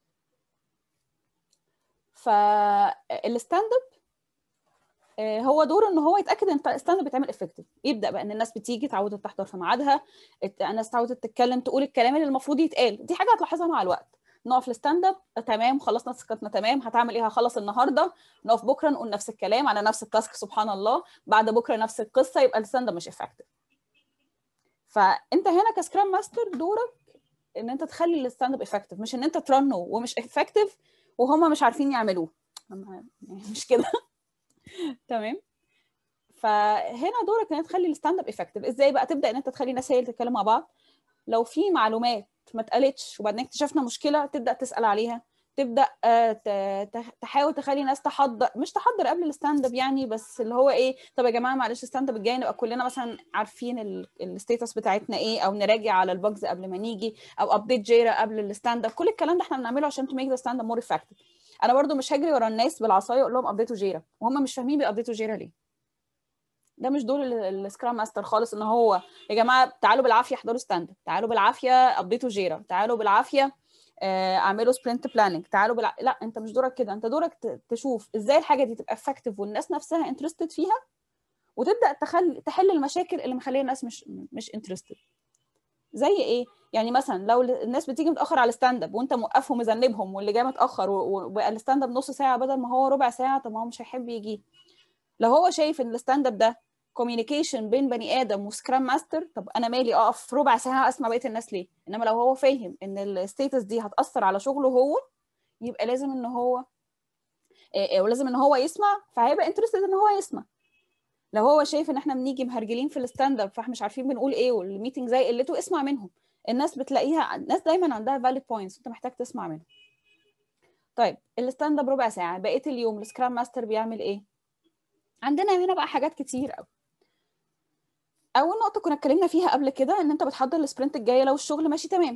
فالستاند اب هو دوره ان هو يتاكد ان الستاند اب بيتعمل افكتيف يبدا بقى ان الناس بتيجي اتعودت تحضر في ميعادها الناس اتعودت تتكلم تقول الكلام اللي المفروض يتقال دي حاجه هتلاحظها مع الوقت نقف الستاند اب تمام خلصنا تاسكاتنا تمام هتعمل ايه هخلص النهارده نقف بكره نقول نفس الكلام على نفس التاسك سبحان الله بعد بكره نفس القصه يبقى الستاند اب مش افكتيف فانت هنا كسكرام ماستر دورك ان انت تخلي الستاند اب افكتيف مش ان انت ترنه ومش افكتيف وهم مش عارفين يعملوه مش كده تمام فهنا دورك ان انت تخلي الستاند اب افكتيف ازاي بقى تبدا ان انت تخلي الناس هي اللي تتكلم مع بعض لو في معلومات ما اتقالتش وبعدين اكتشفنا مشكله تبدا تسال عليها تبدا تحاول تخلي ناس تحضر مش تحضر قبل الستاند اب يعني بس اللي هو ايه طب يا جماعه معلش الستاند اب الجاي نبقى كلنا مثلا عارفين الستيتس بتاعتنا ايه او نراجع على البجز قبل ما نيجي او ابديت جيرا قبل الستاند اب كل الكلام ده احنا بنعمله عشان تو ميك ذا ستاند اب مور افكتيف انا برضو مش هجري ورا الناس بالعصايه اقول لهم ابديتوا جيرا وهم مش فاهمين بيابديتوا جيرا ليه ده مش دور السكرام ماستر خالص ان هو يا جماعه تعالوا بالعافيه احضروا ستاند تعالوا بالعافيه ابديتوا جيرا تعالوا بالعافيه اعملوا سبرنت بلاننج تعالوا بالع... لا انت مش دورك كده انت دورك تشوف ازاي الحاجه دي تبقى افكتيف والناس نفسها انترستد فيها وتبدا تخل... تحل المشاكل اللي مخليه الناس مش مش انترستد زي ايه يعني مثلا لو الناس بتيجي متاخر على الستاند اب وانت موقفهم مذنبهم واللي جاي متاخر وبقى الستاند اب نص ساعه بدل ما هو ربع ساعه طب ما هو مش هيحب يجي لو هو شايف ان الستاند اب ده كوميونيكيشن بين بني ادم وسكرام ماستر طب انا مالي اقف ربع ساعه اسمع بقيه الناس ليه انما لو هو فاهم ان الستيتس دي هتاثر على شغله هو يبقى لازم ان هو ولازم ان هو يسمع فهيبقى انترستد ان هو يسمع لو هو شايف ان احنا بنيجي مهرجلين في الستاند اب فاحنا مش عارفين بنقول ايه والميتنج زي قلته اسمع منهم الناس بتلاقيها الناس دايما عندها فاليد بوينتس انت محتاج تسمع منهم طيب الستاند اب ربع ساعه بقيه اليوم السكرام ماستر بيعمل ايه عندنا هنا بقى حاجات كتير قوي اول نقطه كنا اتكلمنا فيها قبل كده ان انت بتحضر السبرنت الجايه لو الشغل ماشي تمام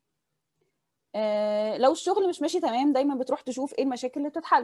آه لو الشغل مش ماشي تمام دايما بتروح تشوف ايه المشاكل اللي بتتحل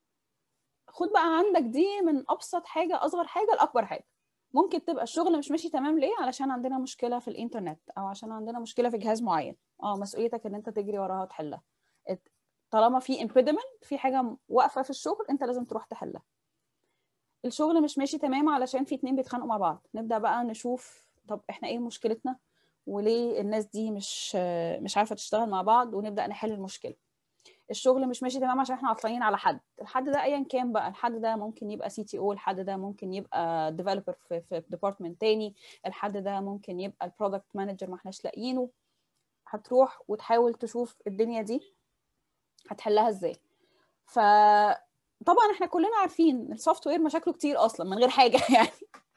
خد بقى عندك دي من ابسط حاجه اصغر حاجه لاكبر حاجه ممكن تبقى الشغل مش ماشي تمام ليه علشان عندنا مشكله في الانترنت او عشان عندنا مشكله في جهاز معين اه مسؤوليتك ان انت تجري وراها وتحلها طالما في امبيدمنت في حاجه واقفه في الشغل انت لازم تروح تحلها الشغل مش ماشي تمام علشان في اتنين بيتخانقوا مع بعض نبدا بقى نشوف طب احنا ايه مشكلتنا وليه الناس دي مش مش عارفه تشتغل مع بعض ونبدا نحل المشكله الشغل مش ماشي تمام عشان احنا عطلانين على حد الحد ده ايا كان بقى الحد ده ممكن يبقى سي تي او الحد ده ممكن يبقى ديفلوبر في في ديبارتمنت تاني الحد ده ممكن يبقى البرودكت مانجر ما احناش لاقيينه هتروح وتحاول تشوف الدنيا دي هتحلها ازاي ف طبعا احنا كلنا عارفين السوفت وير مشاكله كتير اصلا من غير حاجه يعني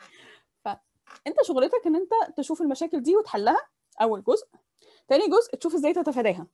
فانت شغلتك ان انت تشوف المشاكل دي وتحلها اول جزء تاني جزء تشوف ازاي تتفاداها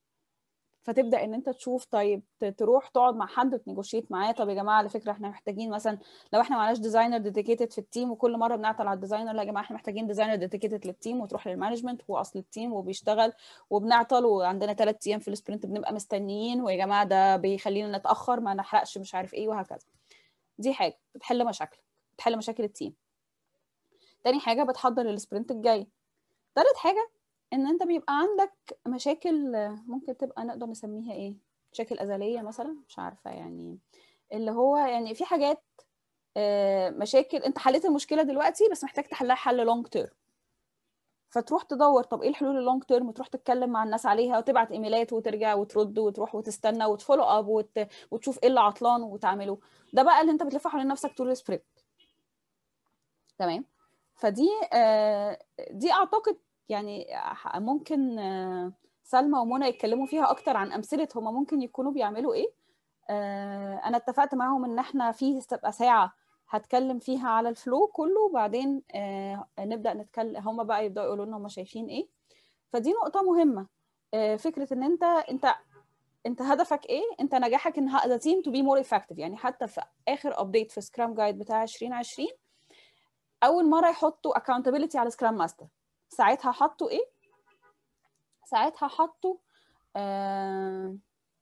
فتبدا ان انت تشوف طيب تروح تقعد مع حد وتنيجوشيت معاه طب يا جماعه على فكره احنا محتاجين مثلا لو احنا معناش ديزاينر ديديكيتد في التيم وكل مره بنعطل على الديزاينر لا يا جماعه احنا محتاجين ديزاينر ديديكيتد للتيم وتروح للمانجمنت هو اصل التيم وبيشتغل وبنعطل وعندنا ثلاث ايام في السبرنت بنبقى مستنيين ويا جماعه ده بيخلينا نتاخر ما نحرقش مش عارف ايه وهكذا دي حاجه بتحل مشاكلك بتحل مشاكل التيم تاني حاجه بتحضر السبرنت الجاي تالت حاجه ان انت بيبقى عندك مشاكل ممكن تبقى نقدر نسميها ايه مشاكل ازليه مثلا مش عارفه يعني اللي هو يعني في حاجات مشاكل انت حليت المشكله دلوقتي بس محتاج تحلها حل لونج تيرم فتروح تدور طب ايه الحلول اللونج تيرم وتروح تتكلم مع الناس عليها وتبعت ايميلات وترجع وترد وتروح وتستنى وتفولو اب وت... وتشوف ايه اللي عطلان وتعمله ده بقى اللي انت بتلف حوالين نفسك طول السبرنت تمام فدي آه دي اعتقد يعني ممكن سلمى ومنى يتكلموا فيها اكتر عن امثله هما ممكن يكونوا بيعملوا ايه انا اتفقت معاهم ان احنا في تبقى ساعه هتكلم فيها على الفلو كله وبعدين نبدا نتكلم هما بقى يبداوا يقولوا لنا هما شايفين ايه فدي نقطه مهمه فكره ان انت انت انت هدفك ايه انت نجاحك ان ذا تيم تو بي مور افكتيف يعني حتى في اخر ابديت في سكرام جايد بتاع 2020 اول مره يحطوا accountability على سكرام ماستر ساعتها حطوا ايه ساعتها حطوا آه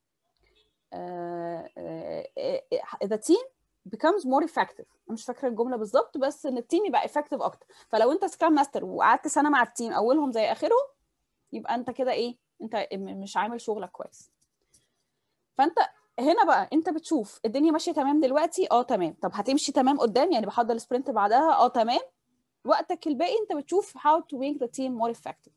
آه آه the team becomes more effective انا مش فاكره الجمله بالظبط بس ان التيم يبقى effective اكتر فلو انت سكرام ماستر وقعدت سنه مع التيم اولهم زي اخرهم يبقى انت كده ايه انت مش عامل شغلك كويس فانت هنا بقى انت بتشوف الدنيا ماشيه تمام دلوقتي اه تمام طب هتمشي تمام قدام يعني بحضر السبرنت بعدها اه تمام وقتك الباقي انت بتشوف how to make the team more effective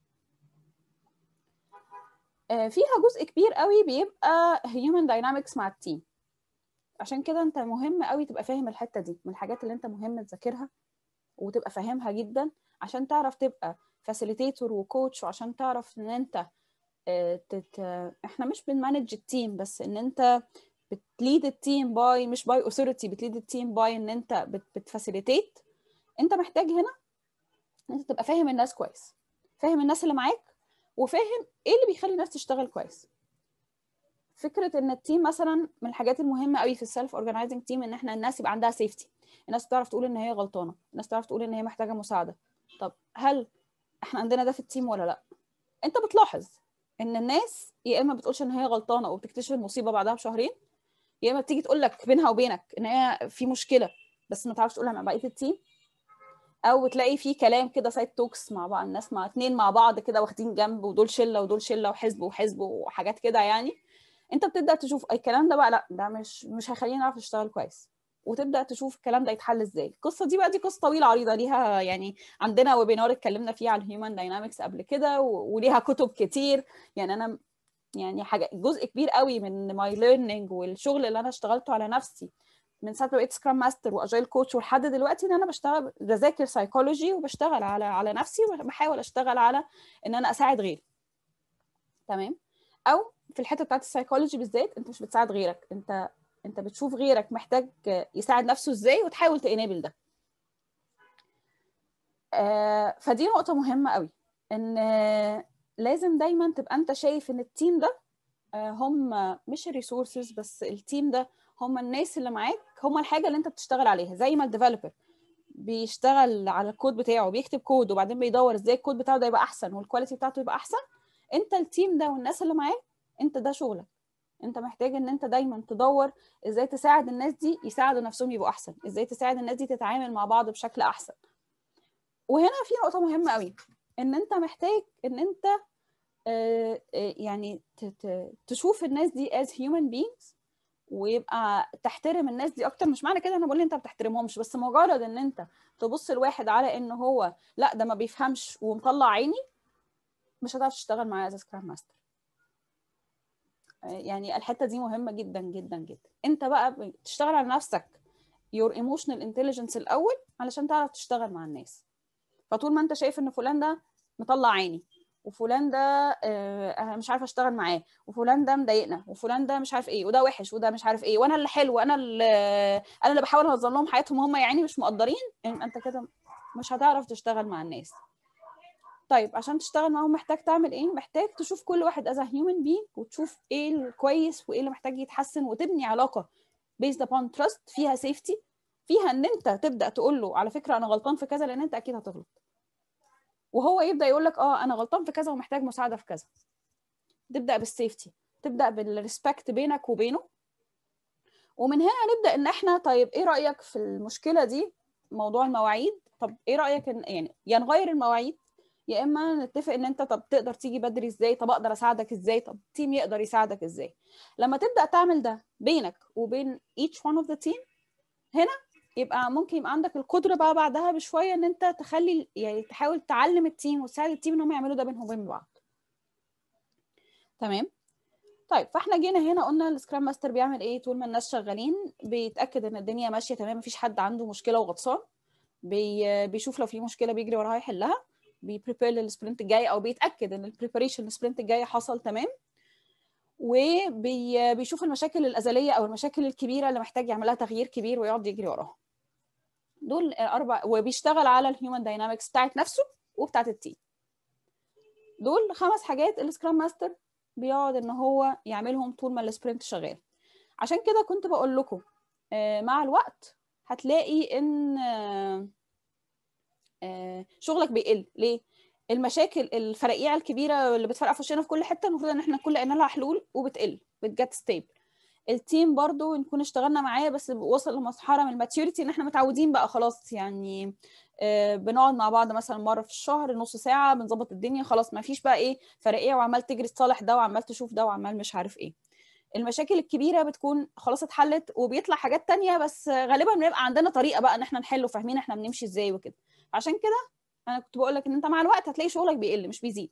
آه فيها جزء كبير قوي بيبقى human dynamics مع التيم عشان كده انت مهم قوي تبقى فاهم الحته دي من الحاجات اللي انت مهم تذاكرها وتبقى فاهمها جدا عشان تعرف تبقى فاسيليتيتور وكوتش وعشان تعرف ان انت آه تت... احنا مش بنمانج التيم بس ان انت بتليد التيم باي مش باي اوثوريتي بتليد التيم باي ان انت بت... بتفاسيليتيت انت محتاج هنا ان انت تبقى فاهم الناس كويس فاهم الناس اللي معاك وفاهم ايه اللي بيخلي الناس تشتغل كويس فكره ان التيم مثلا من الحاجات المهمه قوي في السيلف اورجانيزنج تيم ان احنا الناس يبقى عندها سيفتي الناس تعرف تقول ان هي غلطانه الناس تعرف تقول ان هي محتاجه مساعده طب هل احنا عندنا ده في التيم ولا لا انت بتلاحظ ان الناس يا اما بتقولش ان هي غلطانه وبتكتشف المصيبه بعدها بشهرين يا اما بتيجي تقول لك بينها وبينك ان هي في مشكله بس ما تعرفش تقولها مع بقيه التيم او بتلاقي في كلام كده سايد توكس مع بعض الناس مع اتنين مع بعض كده واخدين جنب ودول شله ودول شله وحزب وحزب وحاجات كده يعني انت بتبدا تشوف الكلام ده بقى لا ده مش مش هيخلينا نعرف نشتغل كويس وتبدا تشوف الكلام ده يتحل ازاي القصه دي بقى دي قصه طويله عريضه ليها يعني عندنا ويبينار اتكلمنا فيه على الهيومن داينامكس قبل كده وليها كتب كتير يعني انا يعني حاجه جزء كبير قوي من ماي ليرنينج والشغل اللي انا اشتغلته على نفسي من ساعه ما بقيت سكرام ماستر واجايل كوتش ولحد دلوقتي ان انا بشتغل بذاكر سايكولوجي وبشتغل على على نفسي وبحاول اشتغل على ان انا اساعد غيري تمام او في الحته بتاعت السايكولوجي بالذات انت مش بتساعد غيرك انت انت بتشوف غيرك محتاج يساعد نفسه ازاي وتحاول تانيبل ده آه فدي نقطه مهمه قوي ان لازم دايما تبقى انت شايف ان التيم ده آه هم مش الريسورسز بس التيم ده هم الناس اللي معاك هم الحاجه اللي انت بتشتغل عليها زي ما الديفلوبر بيشتغل على الكود بتاعه بيكتب كود وبعدين بيدور ازاي الكود بتاعه ده يبقى احسن والكواليتي بتاعته يبقى احسن انت التيم ده والناس اللي معاك انت ده شغلك انت محتاج ان انت دايما تدور ازاي تساعد الناس دي يساعدوا نفسهم يبقوا احسن ازاي تساعد الناس دي تتعامل مع بعض بشكل احسن وهنا في نقطه مهمه قوي ان انت محتاج ان انت آه يعني تشوف الناس دي as human beings ويبقى تحترم الناس دي اكتر مش معنى كده انا بقول انت ما بتحترمهمش بس مجرد ان انت تبص الواحد على ان هو لا ده ما بيفهمش ومطلع عيني مش هتعرف تشتغل معاه از سكرام ماستر يعني الحته دي مهمه جدا جدا جدا انت بقى تشتغل على نفسك your emotional intelligence الاول علشان تعرف تشتغل مع الناس فطول ما انت شايف ان فلان ده مطلع عيني وفلان ده آه مش عارفه اشتغل معاه وفلان ده مضايقنا وفلان ده مش عارف ايه وده وحش وده مش عارف ايه وانا اللي حلو انا اللي انا اللي بحاول انظم لهم حياتهم هم يعني مش مقدرين انت كده مش هتعرف تشتغل مع الناس طيب عشان تشتغل معاهم محتاج تعمل ايه محتاج تشوف كل واحد از هيومن بينج وتشوف ايه الكويس وايه اللي محتاج يتحسن وتبني علاقه based upon trust فيها سيفتي فيها ان انت تبدا تقول له على فكره انا غلطان في كذا لان انت اكيد هتغلط وهو يبدا يقول لك اه انا غلطان في كذا ومحتاج مساعده في كذا تبدا بالسيفتي تبدا بالريسبكت بينك وبينه ومن هنا نبدا ان احنا طيب ايه رايك في المشكله دي موضوع المواعيد طب ايه رايك ان يعني يا نغير المواعيد يا اما نتفق ان انت طب تقدر تيجي بدري ازاي طب اقدر اساعدك ازاي طب التيم يقدر يساعدك ازاي لما تبدا تعمل ده بينك وبين each one of the team هنا يبقى ممكن يبقى عندك القدره بقى بعدها بشويه ان انت تخلي يعني تحاول تعلم التيم وتساعد التيم ان هم يعملوا ده بينهم وبين بعض تمام طيب فاحنا جينا هنا قلنا السكرام ماستر بيعمل ايه طول ما الناس شغالين بيتاكد ان الدنيا ماشيه تمام مفيش حد عنده مشكله وغطسان بي بيشوف لو في مشكله بيجري وراها يحلها بيبريبير للسبرنت الجاي او بيتاكد ان البريباريشن للسبرنت الجاي حصل تمام وبيشوف المشاكل الازليه او المشاكل الكبيره اللي محتاج يعملها تغيير كبير ويقعد يجري وراها دول اربع وبيشتغل على الهيومن داينامكس بتاعت نفسه وبتاعت التيم دول خمس حاجات السكرام ماستر بيقعد ان هو يعملهم طول ما السبرنت شغال عشان كده كنت بقول لكم مع الوقت هتلاقي ان شغلك بيقل ليه المشاكل الفرقيعه الكبيره اللي بتفرقع في وشنا في كل حته المفروض ان احنا كل لقينا لها حلول وبتقل بتجت ستيبل التيم برضو نكون اشتغلنا معاه بس وصل لمرحله من الماتيوريتي ان احنا متعودين بقى خلاص يعني آه بنقعد مع بعض مثلا مره في الشهر نص ساعه بنظبط الدنيا خلاص ما فيش بقى ايه فرقيه وعمال تجري تصالح ده وعمال تشوف ده وعمال مش عارف ايه المشاكل الكبيره بتكون خلاص اتحلت وبيطلع حاجات تانية بس غالبا بنبقى عندنا طريقه بقى ان احنا نحل وفاهمين احنا بنمشي ازاي وكده عشان كده انا كنت بقول لك ان انت مع الوقت هتلاقي شغلك بيقل مش بيزيد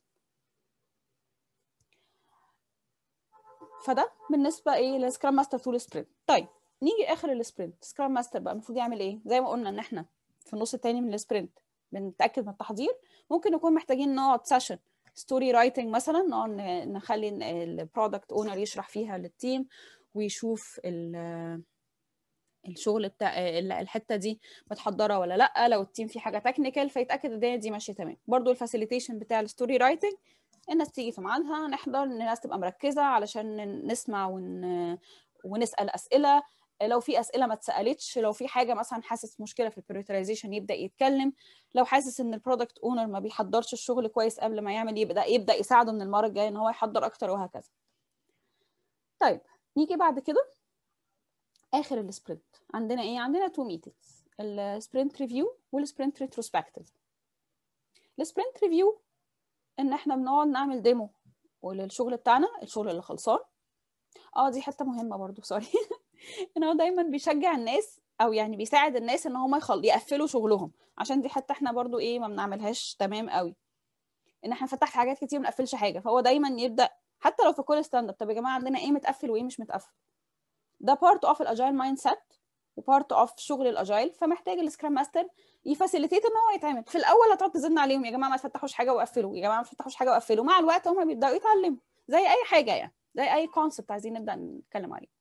فده بالنسبه ايه للسكرام ماستر طول سبرنت طيب نيجي اخر السبرنت سكرام ماستر بقى المفروض يعمل ايه زي ما قلنا ان احنا في النص الثاني من السبرنت بنتاكد من التحضير ممكن نكون محتاجين نقعد سيشن ستوري رايتنج مثلا نقعد نخلي البرودكت اونر يشرح فيها للتيم ويشوف الشغل بتاع الحته دي متحضره ولا لا لو التيم في حاجه تكنيكال فيتاكد الدنيا دي ماشيه تمام برضو الفاسيليتيشن بتاع الستوري رايتنج الناس تيجي في ميعادها نحضر الناس تبقى مركزه علشان نسمع ون... ونسال اسئله لو في اسئله ما اتسالتش لو في حاجه مثلا حاسس مشكله في البريوريتايزيشن يبدا يتكلم لو حاسس ان البرودكت اونر ما بيحضرش الشغل كويس قبل ما يعمل يبدا يبدا يساعده من المره الجايه ان هو يحضر اكتر وهكذا طيب نيجي بعد كده اخر السبرنت عندنا ايه عندنا تو ميتنجز السبرنت ريفيو والسبرنت ريتروسبكتيف السبرنت ريفيو ان احنا بنقعد نعمل ديمو وللشغل بتاعنا الشغل اللي خلصان اه دي حته مهمه برضو سوري ان هو دايما بيشجع الناس او يعني بيساعد الناس ان هم يخل... يقفلوا شغلهم عشان دي حتى احنا برضو ايه ما بنعملهاش تمام قوي ان احنا فتحت حاجات كتير ما نقفلش حاجه فهو دايما يبدا حتى لو في كل ستاند اب طب يا جماعه عندنا ايه متقفل وايه مش متقفل ده بارت اوف الاجايل مايند سيت وبارت اوف شغل الاجايل فمحتاج السكرام ماستر يفاسيليتيت ان هو يتعمل في الاول هتقعد تزن عليهم يا جماعه ما تفتحوش حاجه وقفلوا يا جماعه ما تفتحوش حاجه وقفلوا مع الوقت هم بيبداوا يتعلموا زي اي حاجه يعني زي اي كونسبت عايزين نبدا نتكلم عليه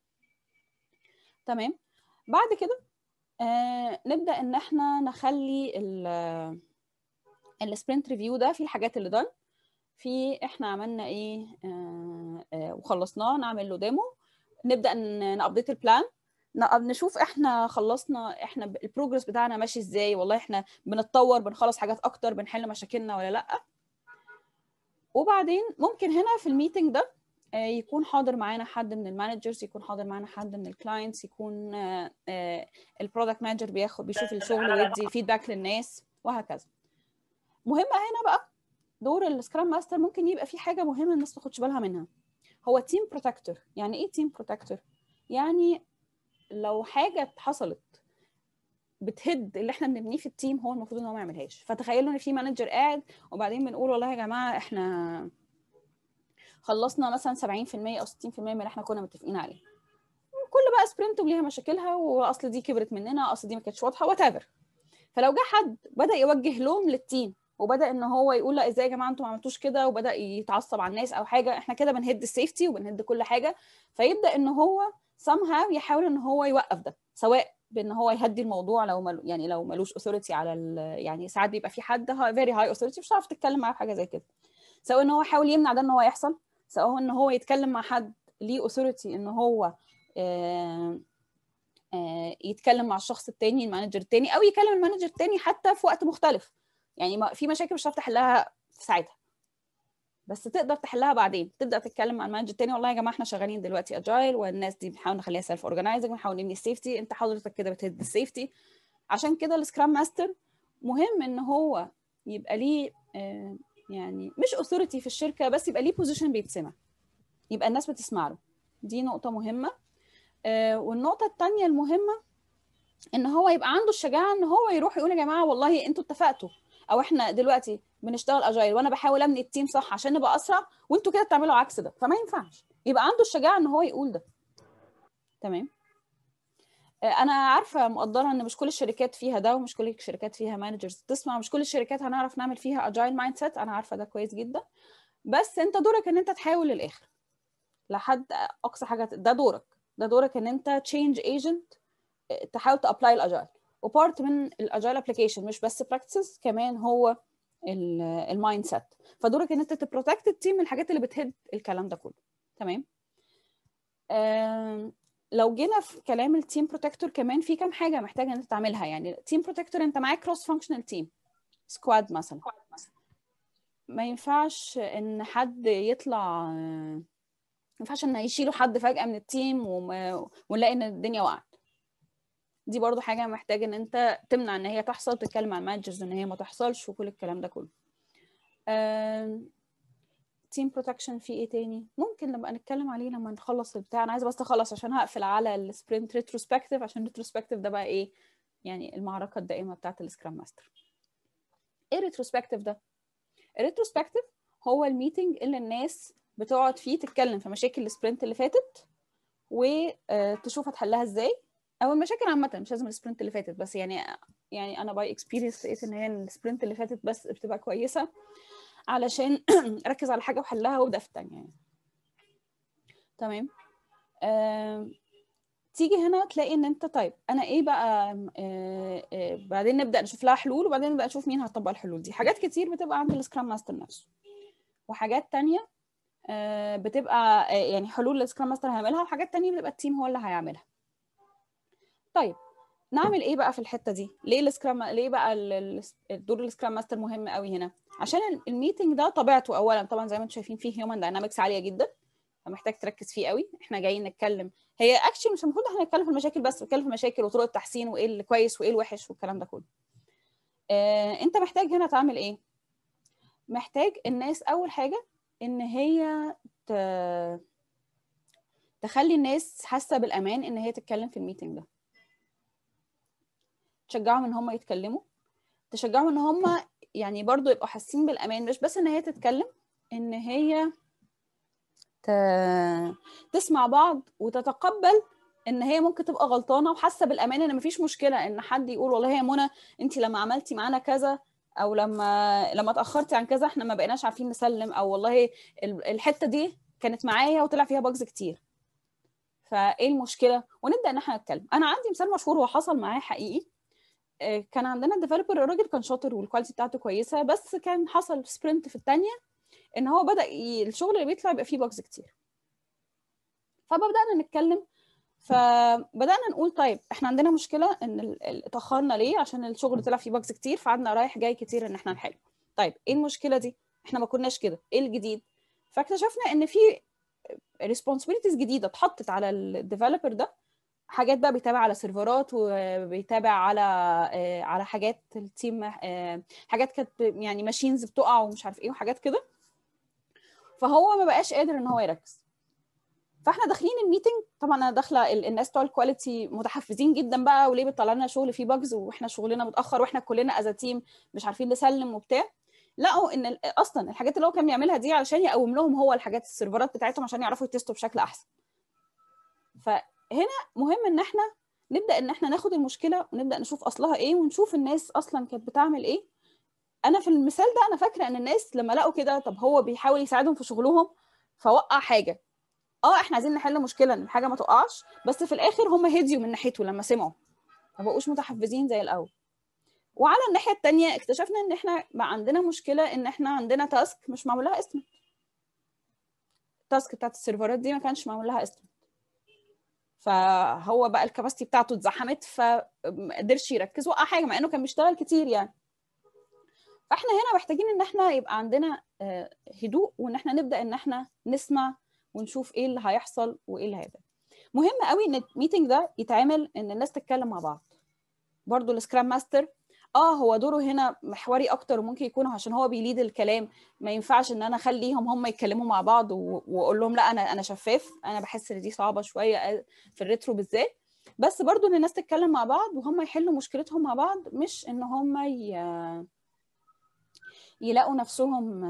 تمام بعد كده آه نبدا ان احنا نخلي السبرنت ريفيو ده في الحاجات اللي دان في احنا عملنا ايه آه آه وخلصناه نعمل له ديمو نبدا نابديت البلان نشوف احنا خلصنا احنا البروجرس بتاعنا ماشي ازاي والله احنا بنتطور بنخلص حاجات اكتر بنحل مشاكلنا ولا لا وبعدين ممكن هنا في الميتنج ده يكون حاضر معانا حد من المانجرز يكون حاضر معانا حد من الكلاينتس يكون البرودكت مانجر بياخد بيشوف الشغل ويدي فيدباك للناس وهكذا مهمه هنا بقى دور السكرام ماستر ممكن يبقى في حاجه مهمه الناس ما تاخدش بالها منها هو تيم بروتكتور يعني ايه تيم بروتكتور يعني لو حاجه حصلت بتهد اللي احنا بنبنيه في التيم هو المفروض ان هو ما يعملهاش فتخيلوا ان في مانجر قاعد وبعدين بنقول والله يا جماعه احنا خلصنا مثلا 70% او 60% من اللي احنا كنا متفقين عليه كل بقى سبرنت وليها مشاكلها واصل دي كبرت مننا اصل دي ما كانتش واضحه وات ايفر فلو جه حد بدا يوجه لوم للتيم وبدا ان هو يقول لا ازاي يا جماعه انتوا ما عملتوش كده وبدا يتعصب على الناس او حاجه احنا كده بنهد السيفتي وبنهد كل حاجه فيبدا ان هو somehow يحاول ان هو يوقف ده سواء بان هو يهدي الموضوع لو ملو يعني لو ملوش اوثوريتي على يعني ساعات بيبقى في حد فيري هاي اوثوريتي مش هتعرف تتكلم معاه في حاجه زي كده سواء ان هو يحاول يمنع ده ان هو يحصل سواء ان هو يتكلم مع حد ليه اوثوريتي ان هو آه آه يتكلم مع الشخص التاني المانجر التاني او يكلم المانجر التاني حتى في وقت مختلف يعني في مشاكل مش هتعرف تحلها في ساعتها بس تقدر تحلها بعدين تبدا تتكلم مع المانجر التاني والله يا جماعه احنا شغالين دلوقتي اجايل والناس دي بنحاول نخليها سيلف اورجنايزنج بنحاول نبني السيفتي انت حضرتك كده بتهد السيفتي عشان كده السكرام ماستر مهم ان هو يبقى ليه آه يعني مش اوثوريتي في الشركه بس يبقى ليه بوزيشن بيتسمع يبقى الناس بتسمع له دي نقطه مهمه آه والنقطه الثانيه المهمه ان هو يبقى عنده الشجاعه ان هو يروح يقول يا جماعه والله انتوا اتفقتوا او احنا دلوقتي بنشتغل اجايل وانا بحاول ابني التيم صح عشان نبقى اسرع وانتوا كده بتعملوا عكس ده فما ينفعش يبقى عنده الشجاعه ان هو يقول ده تمام انا عارفه مقدره ان مش كل الشركات فيها ده ومش كل الشركات فيها مانجرز تسمع مش كل الشركات هنعرف نعمل فيها اجايل مايند سيت انا عارفه ده كويس جدا بس انت دورك ان انت تحاول للاخر لحد اقصى حاجه ده دورك ده دورك ان انت تشينج ايجنت تحاول تابلاي الاجايل وبارت من الاجايل ابلكيشن مش بس براكتسز كمان هو المايند سيت فدورك ان انت تبروتكت التيم من الحاجات اللي بتهد الكلام ده كله تمام لو جينا في كلام التيم بروتكتور كمان في كام حاجه محتاجه ان انت تعملها يعني تيم بروتكتور انت معاك كروس فانكشنال تيم سكواد مثلا ما ينفعش ان حد يطلع ما ينفعش ان يشيلوا حد فجاه من التيم ونلاقي ان الدنيا وقعت دي برضو حاجه محتاج ان انت تمنع ان هي تحصل تتكلم مع المانجرز ان هي ما تحصلش وكل الكلام ده كله تيم بروتكشن في ايه تاني ممكن نبقى نتكلم عليه لما نخلص البتاع انا عايزه بس اخلص عشان هقفل على السبرنت ريتروسبكتيف عشان الريتروسبكتيف ده بقى ايه يعني المعركه الدائمه بتاعت السكرام ماستر ايه الريتروسبكتيف ده الريتروسبكتيف هو الميتنج اللي الناس بتقعد فيه تتكلم في مشاكل السبرنت اللي فاتت وتشوف هتحلها ازاي او المشاكل عامه مش لازم السبرنت اللي فاتت بس يعني يعني انا باي اكسبيرينس لقيت ان هي السبرنت اللي فاتت بس بتبقى كويسه علشان اركز على حاجه واحلها وابدا في الثانيه يعني تمام آه، تيجي هنا تلاقي ان انت طيب انا ايه بقى آه، آه، بعدين نبدا نشوف لها حلول وبعدين نبدا نشوف مين هتطبق الحلول دي حاجات كتير بتبقى عند السكرام ماستر نفسه وحاجات تانية بتبقى يعني حلول السكرام ماستر هيعملها وحاجات تانية بتبقى التيم هو اللي هيعملها طيب نعمل ايه بقى في الحته دي ليه السكرام ليه بقى الدور السكرام ماستر مهم قوي هنا عشان الميتنج ده طبيعته اولا طبعا زي ما انتم شايفين فيه هيومن داينامكس عاليه جدا فمحتاج تركز فيه قوي احنا جايين نتكلم هي اكشلي مش المفروض احنا نتكلم في المشاكل بس نتكلم في المشاكل وطرق التحسين وايه اللي كويس وايه الوحش والكلام ده كله اه انت محتاج هنا تعمل ايه محتاج الناس اول حاجه ان هي ت... تخلي الناس حاسه بالامان ان هي تتكلم في الميتنج ده تشجعهم ان هم يتكلموا تشجعهم ان هم يعني برضو يبقوا حاسين بالامان مش بس ان هي تتكلم ان هي ت... تسمع بعض وتتقبل ان هي ممكن تبقى غلطانه وحاسه بالامان ان مفيش مشكله ان حد يقول والله يا منى انت لما عملتي معانا كذا او لما لما اتاخرتي عن كذا احنا ما بقيناش عارفين نسلم او والله الحته دي كانت معايا وطلع فيها باجز كتير فايه المشكله ونبدا ان احنا نتكلم انا عندي مثال مشهور هو حصل معايا حقيقي كان عندنا ديفلوبر الراجل كان شاطر والكواليتي بتاعته كويسه بس كان حصل سبرنت في الثانيه ان هو بدا ي... الشغل اللي بيطلع يبقى فيه باجز كتير فبدانا نتكلم فبدانا نقول طيب احنا عندنا مشكله ان اتاخرنا ليه عشان الشغل طلع فيه باجز كتير فقعدنا رايح جاي كتير ان احنا نحله طيب ايه المشكله دي احنا ما كناش كده ايه الجديد فاكتشفنا ان في ريسبونسبيلتيز جديده اتحطت على الديفلوبر ده حاجات بقى بيتابع على سيرفرات وبيتابع على على حاجات التيم حاجات كانت يعني ماشينز بتقع ومش عارف ايه وحاجات كده فهو ما بقاش قادر ان هو يركز فاحنا داخلين الميتنج طبعا انا داخله الناس بتوع الكواليتي متحفزين جدا بقى وليه بتطلع لنا شغل فيه باجز واحنا شغلنا متاخر واحنا كلنا از تيم مش عارفين نسلم وبتاع لقوا ان اصلا الحاجات اللي هو كان بيعملها دي علشان يقوم لهم هو الحاجات السيرفرات بتاعتهم عشان يعرفوا يتستوا بشكل احسن فهنا مهم ان احنا نبدا ان احنا ناخد المشكله ونبدا نشوف اصلها ايه ونشوف الناس اصلا كانت بتعمل ايه انا في المثال ده انا فاكره ان الناس لما لقوا كده طب هو بيحاول يساعدهم في شغلهم فوقع حاجه اه احنا عايزين نحل مشكله ان الحاجه ما تقعش بس في الاخر هم هديوا من ناحيته لما سمعوا ما بقوش متحفزين زي الاول وعلى الناحيه الثانيه اكتشفنا ان احنا بقى عندنا مشكله ان احنا عندنا تاسك مش معمول لها استمت التاسك بتاعت السيرفرات دي ما كانش معمول لها استمت فهو بقى الكباستي بتاعته اتزحمت فما قدرش يركز وقع حاجه مع انه كان بيشتغل كتير يعني فاحنا هنا محتاجين ان احنا يبقى عندنا هدوء وان احنا نبدا ان احنا نسمع ونشوف ايه اللي هيحصل وايه اللي هيبقى مهم قوي ان الميتنج ده يتعمل ان الناس تتكلم مع بعض برضو السكرام ماستر اه هو دوره هنا محوري اكتر وممكن يكون عشان هو بيليد الكلام ما ينفعش ان انا اخليهم هم يتكلموا مع بعض واقول لهم لا انا انا شفاف انا بحس ان دي صعبه شويه في الريترو بالذات بس برضو ان الناس تتكلم مع بعض وهم يحلوا مشكلتهم مع بعض مش ان هم ي... يلاقوا نفسهم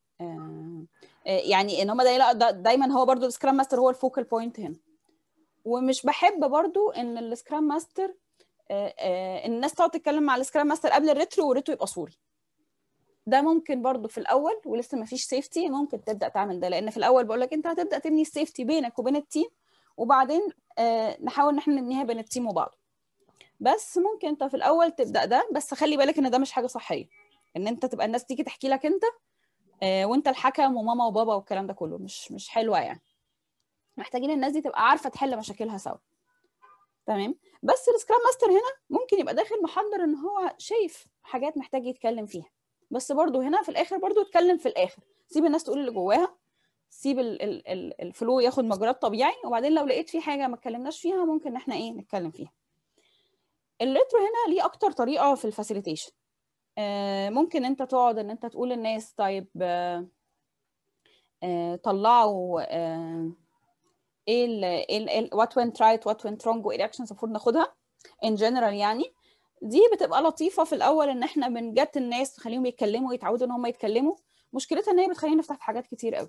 يعني ان هم دا دايما هو برضو السكرام ماستر هو الفوكال بوينت هنا ومش بحب برضو ان السكرام ماستر الناس تقعد تتكلم مع السكرام ماستر قبل الريترو والريترو يبقى صوري ده ممكن برضو في الاول ولسه ما فيش سيفتي ممكن تبدا تعمل ده لان في الاول بقول لك انت هتبدا تبني السيفتي بينك وبين التيم وبعدين نحاول ان احنا نبنيها بين التيم وبعض بس ممكن انت في الاول تبدا ده بس خلي بالك ان ده مش حاجه صحيه ان انت تبقى الناس تيجي تحكي لك انت وانت الحكم وماما وبابا والكلام ده كله مش مش حلوه يعني محتاجين الناس دي تبقى عارفه تحل مشاكلها سوا تمام بس السكرام ماستر هنا ممكن يبقى داخل محضر ان هو شايف حاجات محتاج يتكلم فيها بس برضو هنا في الاخر برضو اتكلم في الاخر سيب الناس تقول اللي جواها سيب ال ال ال الفلو ياخد مجراه طبيعي وبعدين لو لقيت في حاجه ما اتكلمناش فيها ممكن ان احنا ايه نتكلم فيها الريترو هنا ليه اكتر طريقه في الفاسيليتيشن آه ممكن انت تقعد ان انت تقول للناس طيب آه آه طلعوا آه ايه ال ايه ال what went right what went wrong وايه الاكشنز المفروض ناخدها in general يعني دي بتبقى لطيفه في الاول ان احنا بنجت الناس نخليهم يتكلموا يتعودوا ان هم يتكلموا مشكلتها ان هي بتخلينا نفتح في حاجات كتير قوي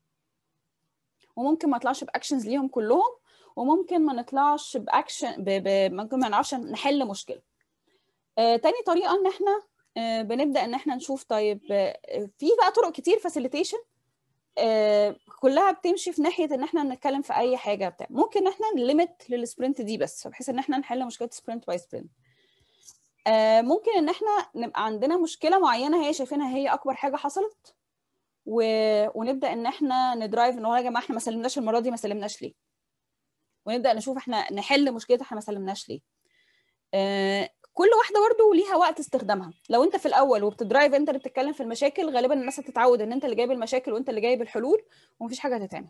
وممكن ما نطلعش باكشنز ليهم كلهم وممكن ما نطلعش باكشن ب... ب... ممكن ما نعرفش نحل مشكله آه، تاني طريقه ان احنا آه، بنبدا ان احنا نشوف طيب آه، في بقى طرق كتير فاسيليتيشن آه، كلها بتمشي في ناحيه ان احنا نتكلم في اي حاجه بتاع ممكن احنا نليمت للسبرنت دي بس بحيث ان احنا نحل مشكله سبرنت باي سبرنت ممكن ان احنا نبقى عندنا مشكله معينه هي شايفينها هي اكبر حاجه حصلت و... ونبدا ان احنا ندرايف ان هو يا جماعه احنا ما سلمناش المره دي ما سلمناش ليه ونبدا نشوف احنا نحل مشكله احنا ما سلمناش ليه آه، كل واحده برضه ليها وقت استخدامها لو انت في الاول وبتدرايف انت اللي بتتكلم في المشاكل غالبا الناس هتتعود ان انت اللي جايب المشاكل وانت اللي جايب الحلول ومفيش حاجه هتتعمل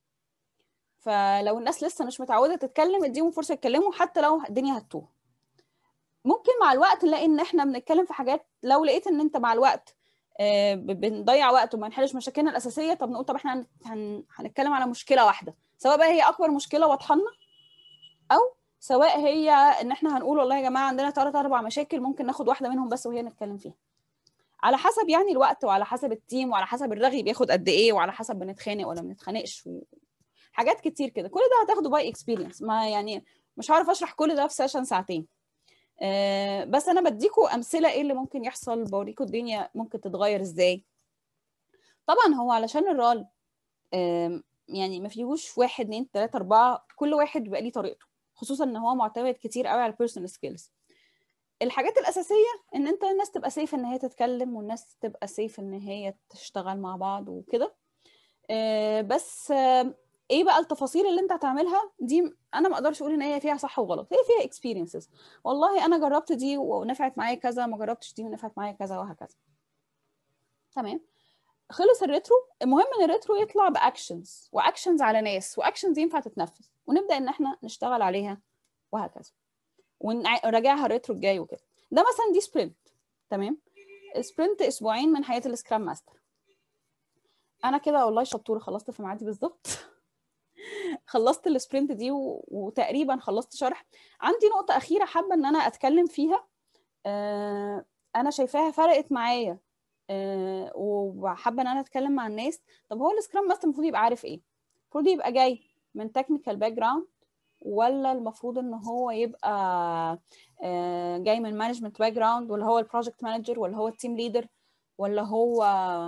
فلو الناس لسه مش متعوده تتكلم اديهم فرصه يتكلموا حتى لو الدنيا هتوه ممكن مع الوقت نلاقي ان احنا بنتكلم في حاجات لو لقيت ان انت مع الوقت بنضيع وقت وما نحلش مشاكلنا الاساسيه طب نقول طب احنا هن... هنتكلم على مشكله واحده سواء بقى هي اكبر مشكله واضحه لنا او سواء هي ان احنا هنقول والله يا جماعه عندنا ثلاث اربع مشاكل ممكن ناخد واحده منهم بس وهي نتكلم فيها على حسب يعني الوقت وعلى حسب التيم وعلى حسب الرغي بياخد قد ايه وعلى حسب بنتخانق ولا ما بنتخانقش و... حاجات كتير كده كل ده هتاخده باي اكسبيرينس ما يعني مش هعرف اشرح كل ده في سيشن ساعتين أه بس انا بديكوا امثله ايه اللي ممكن يحصل بوريكوا الدنيا ممكن تتغير ازاي طبعا هو علشان الرال أه يعني ما فيهوش واحد اتنين تلاته اربعه كل واحد بيبقى ليه طريقته خصوصا ان هو معتمد كتير قوي على البيرسونال سكيلز الحاجات الاساسيه ان انت الناس تبقى سيف ان هي تتكلم والناس تبقى سيف ان هي تشتغل مع بعض وكده أه بس أه ايه بقى التفاصيل اللي انت هتعملها دي انا ما اقدرش اقول ان هي فيها صح وغلط هي فيها اكسبيرينسز والله انا جربت دي ونفعت معايا كذا ما جربتش دي ونفعت معايا كذا وهكذا تمام خلص الريترو المهم ان الريترو يطلع باكشنز واكشنز على ناس واكشنز ينفع تتنفذ ونبدا ان احنا نشتغل عليها وهكذا ونراجعها الريترو الجاي وكده ده مثلا دي سبرنت تمام سبرنت اسبوعين من حياه السكرام ماستر انا كده والله شطوره خلصت في ميعادي بالظبط خلصت السبرنت دي و... وتقريبا خلصت شرح عندي نقطة أخيرة حابة إن أنا أتكلم فيها آه أنا شايفاها فرقت معايا آه وحابة إن أنا أتكلم مع الناس طب هو السكرام ماستر المفروض يبقى عارف إيه؟ المفروض يبقى جاي من تكنيكال باك جراوند ولا المفروض إن هو يبقى آه جاي من مانجمنت باك جراوند ولا هو البروجكت مانجر ولا هو التيم ليدر ولا هو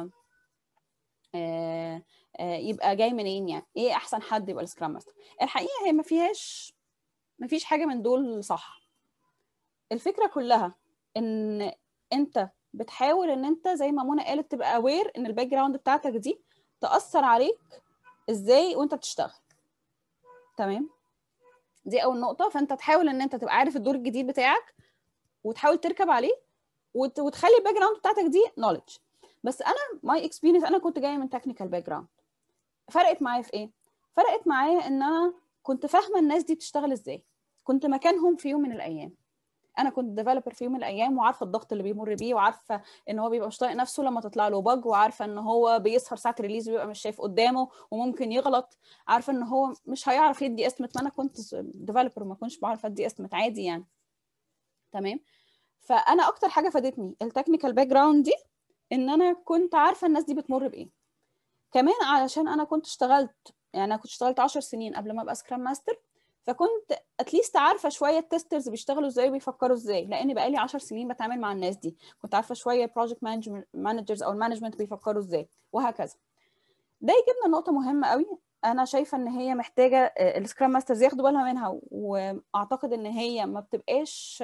آه يبقى جاي منين يعني ايه احسن حد يبقى السكرام ماستر الحقيقه هي ما فيهاش ما فيش حاجه من دول صح الفكره كلها ان انت بتحاول ان انت زي ما منى قالت تبقى اوير ان الباك جراوند بتاعتك دي تاثر عليك ازاي وانت بتشتغل تمام دي اول نقطه فانت تحاول ان انت تبقى عارف الدور الجديد بتاعك وتحاول تركب عليه وت... وتخلي الباك جراوند بتاعتك دي نوليدج بس انا ماي اكسبيرينس انا كنت جايه من تكنيكال باك جراوند فرقت معايا في ايه فرقت معايا ان انا كنت فاهمه الناس دي بتشتغل ازاي كنت مكانهم في يوم من الايام انا كنت ديفلوبر في يوم من الايام وعارفه الضغط اللي بيمر بيه وعارفه ان هو بيبقى مش طايق نفسه لما تطلع له باج وعارفه ان هو بيسهر ساعه ريليز ويبقى مش شايف قدامه وممكن يغلط عارفه ان هو مش هيعرف يدي استمت ما انا كنت ديفلوبر وما كنتش بعرف ادي استمت عادي يعني تمام فانا اكتر حاجه فادتني التكنيكال باك جراوند دي ان انا كنت عارفه الناس دي بتمر بايه كمان علشان انا كنت اشتغلت يعني انا كنت اشتغلت 10 سنين قبل ما ابقى سكرام ماستر فكنت اتليست عارفه شويه التسترز بيشتغلوا ازاي وبيفكروا ازاي لان بقالي 10 سنين بتعامل مع الناس دي كنت عارفه شويه بروجكت مانجرز او المانجمنت بيفكروا ازاي وهكذا ده يجيبنا نقطه مهمه قوي انا شايفه ان هي محتاجه السكرام ماسترز ياخدوا بالها منها واعتقد ان هي ما بتبقاش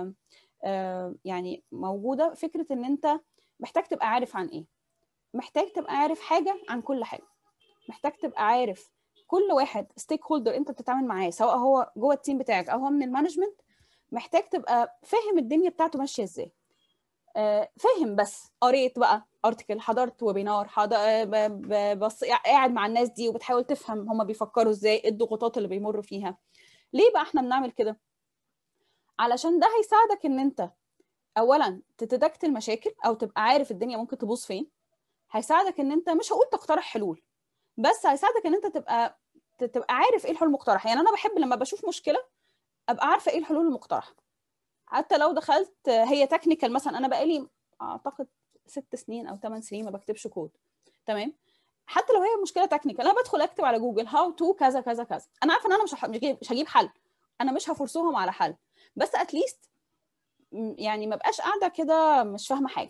يعني موجوده فكره ان انت محتاج تبقى عارف عن ايه محتاج تبقى عارف حاجه عن كل حاجه محتاج تبقى عارف كل واحد ستيك هولدر انت بتتعامل معاه سواء هو جوه التيم بتاعك او هو من المانجمنت محتاج تبقى فاهم الدنيا بتاعته ماشيه ازاي آه فاهم بس قريت بقى ارتكل حضرت ويبينار حضر بص قاعد مع الناس دي وبتحاول تفهم هم بيفكروا ازاي ايه الضغوطات اللي بيمروا فيها ليه بقى احنا بنعمل كده علشان ده هيساعدك ان انت اولا تتدكت المشاكل او تبقى عارف الدنيا ممكن تبوظ فين هيساعدك ان انت مش هقول تقترح حلول بس هيساعدك ان انت تبقى تبقى عارف ايه الحلول المقترحه يعني انا بحب لما بشوف مشكله ابقى عارفه ايه الحلول المقترحه حتى لو دخلت هي تكنيكال مثلا انا بقالي اعتقد ست سنين او ثمان سنين ما بكتبش كود تمام حتى لو هي مشكله تكنيكال انا بدخل اكتب على جوجل هاو تو كذا كذا كذا انا عارفه ان انا مش مش هجيب حل انا مش هفرسهم على حل بس اتليست يعني ما بقاش قاعده كده مش فاهمه حاجه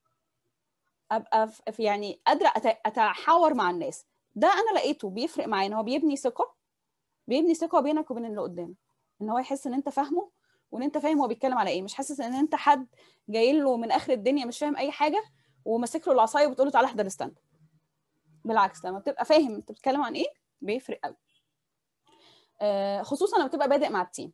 ابقى في يعني قادره اتحاور مع الناس ده انا لقيته بيفرق معايا ان هو بيبني ثقه بيبني ثقه بينك وبين اللي قدامك ان هو يحس ان انت فاهمه وان انت فاهم هو بيتكلم على ايه مش حاسس ان انت حد جاي له من اخر الدنيا مش فاهم اي حاجه وماسك له العصايه وبتقول له تعالى احضر استنى بالعكس لما بتبقى فاهم انت بتتكلم عن ايه بيفرق قوي آه خصوصا لما بتبقى بادئ مع التيم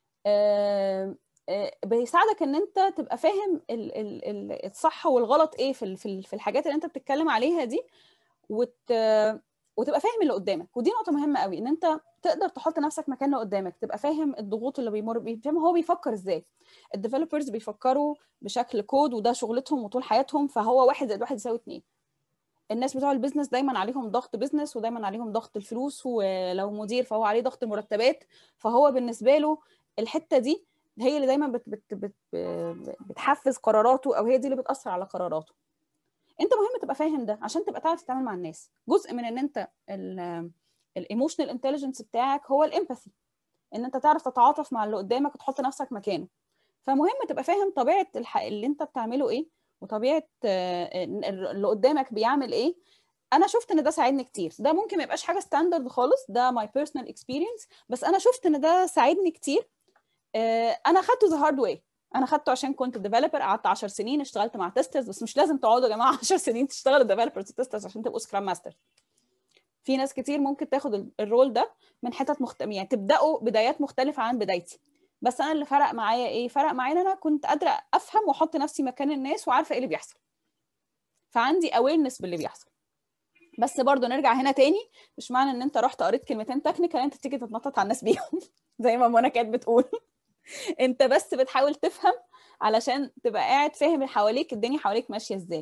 آه بيساعدك ان انت تبقى فاهم ال ال الصح والغلط ايه في في الحاجات اللي انت بتتكلم عليها دي وت وتبقى فاهم اللي قدامك ودي نقطه مهمه قوي ان انت تقدر تحط نفسك مكان اللي قدامك تبقى فاهم الضغوط اللي بيمر بيه فاهم هو بيفكر ازاي الديفلوبرز بيفكروا بشكل كود وده شغلتهم وطول حياتهم فهو واحد زائد واحد يساوي اتنين الناس بتوع البيزنس دايما عليهم ضغط بيزنس ودايما عليهم ضغط الفلوس ولو مدير فهو عليه ضغط المرتبات فهو بالنسبه له الحته دي هي اللي دايما بت بت بت بتحفز قراراته او هي دي اللي بتاثر على قراراته انت مهم تبقى فاهم ده عشان تبقى تعرف تتعامل مع الناس جزء من ان انت الايموشنال انتليجنس بتاعك هو الامباثي ان انت تعرف تتعاطف مع اللي قدامك وتحط نفسك مكانه فمهم تبقى فاهم طبيعه الح... اللي انت بتعمله ايه وطبيعه اللي قدامك بيعمل ايه انا شفت ان ده ساعدني كتير ده ممكن ما يبقاش حاجه ستاندرد خالص ده ماي بيرسونال اكسبيرينس بس انا شفت ان ده ساعدني كتير انا خدته ذا هارد واي انا خدته عشان كنت ديفلوبر قعدت 10 سنين اشتغلت مع تيسترز بس مش لازم تقعدوا يا جماعه 10 سنين تشتغلوا ديفلوبرز وتيسترز عشان تبقوا سكرام ماستر في ناس كتير ممكن تاخد الرول ده من حتت مختلفه يعني تبداوا بدايات مختلفه عن بدايتي بس انا اللي فرق معايا ايه فرق معايا ان انا كنت قادره افهم واحط نفسي مكان الناس وعارفه ايه اللي بيحصل فعندي اويرنس باللي بيحصل بس برضو نرجع هنا تاني مش معنى ان انت رحت قريت كلمتين تكنيكال انت تيجي تتنطط على الناس بيهم زي ما منى كانت بتقول انت بس بتحاول تفهم علشان تبقى قاعد فاهم اللي حواليك الدنيا حواليك ماشيه ازاي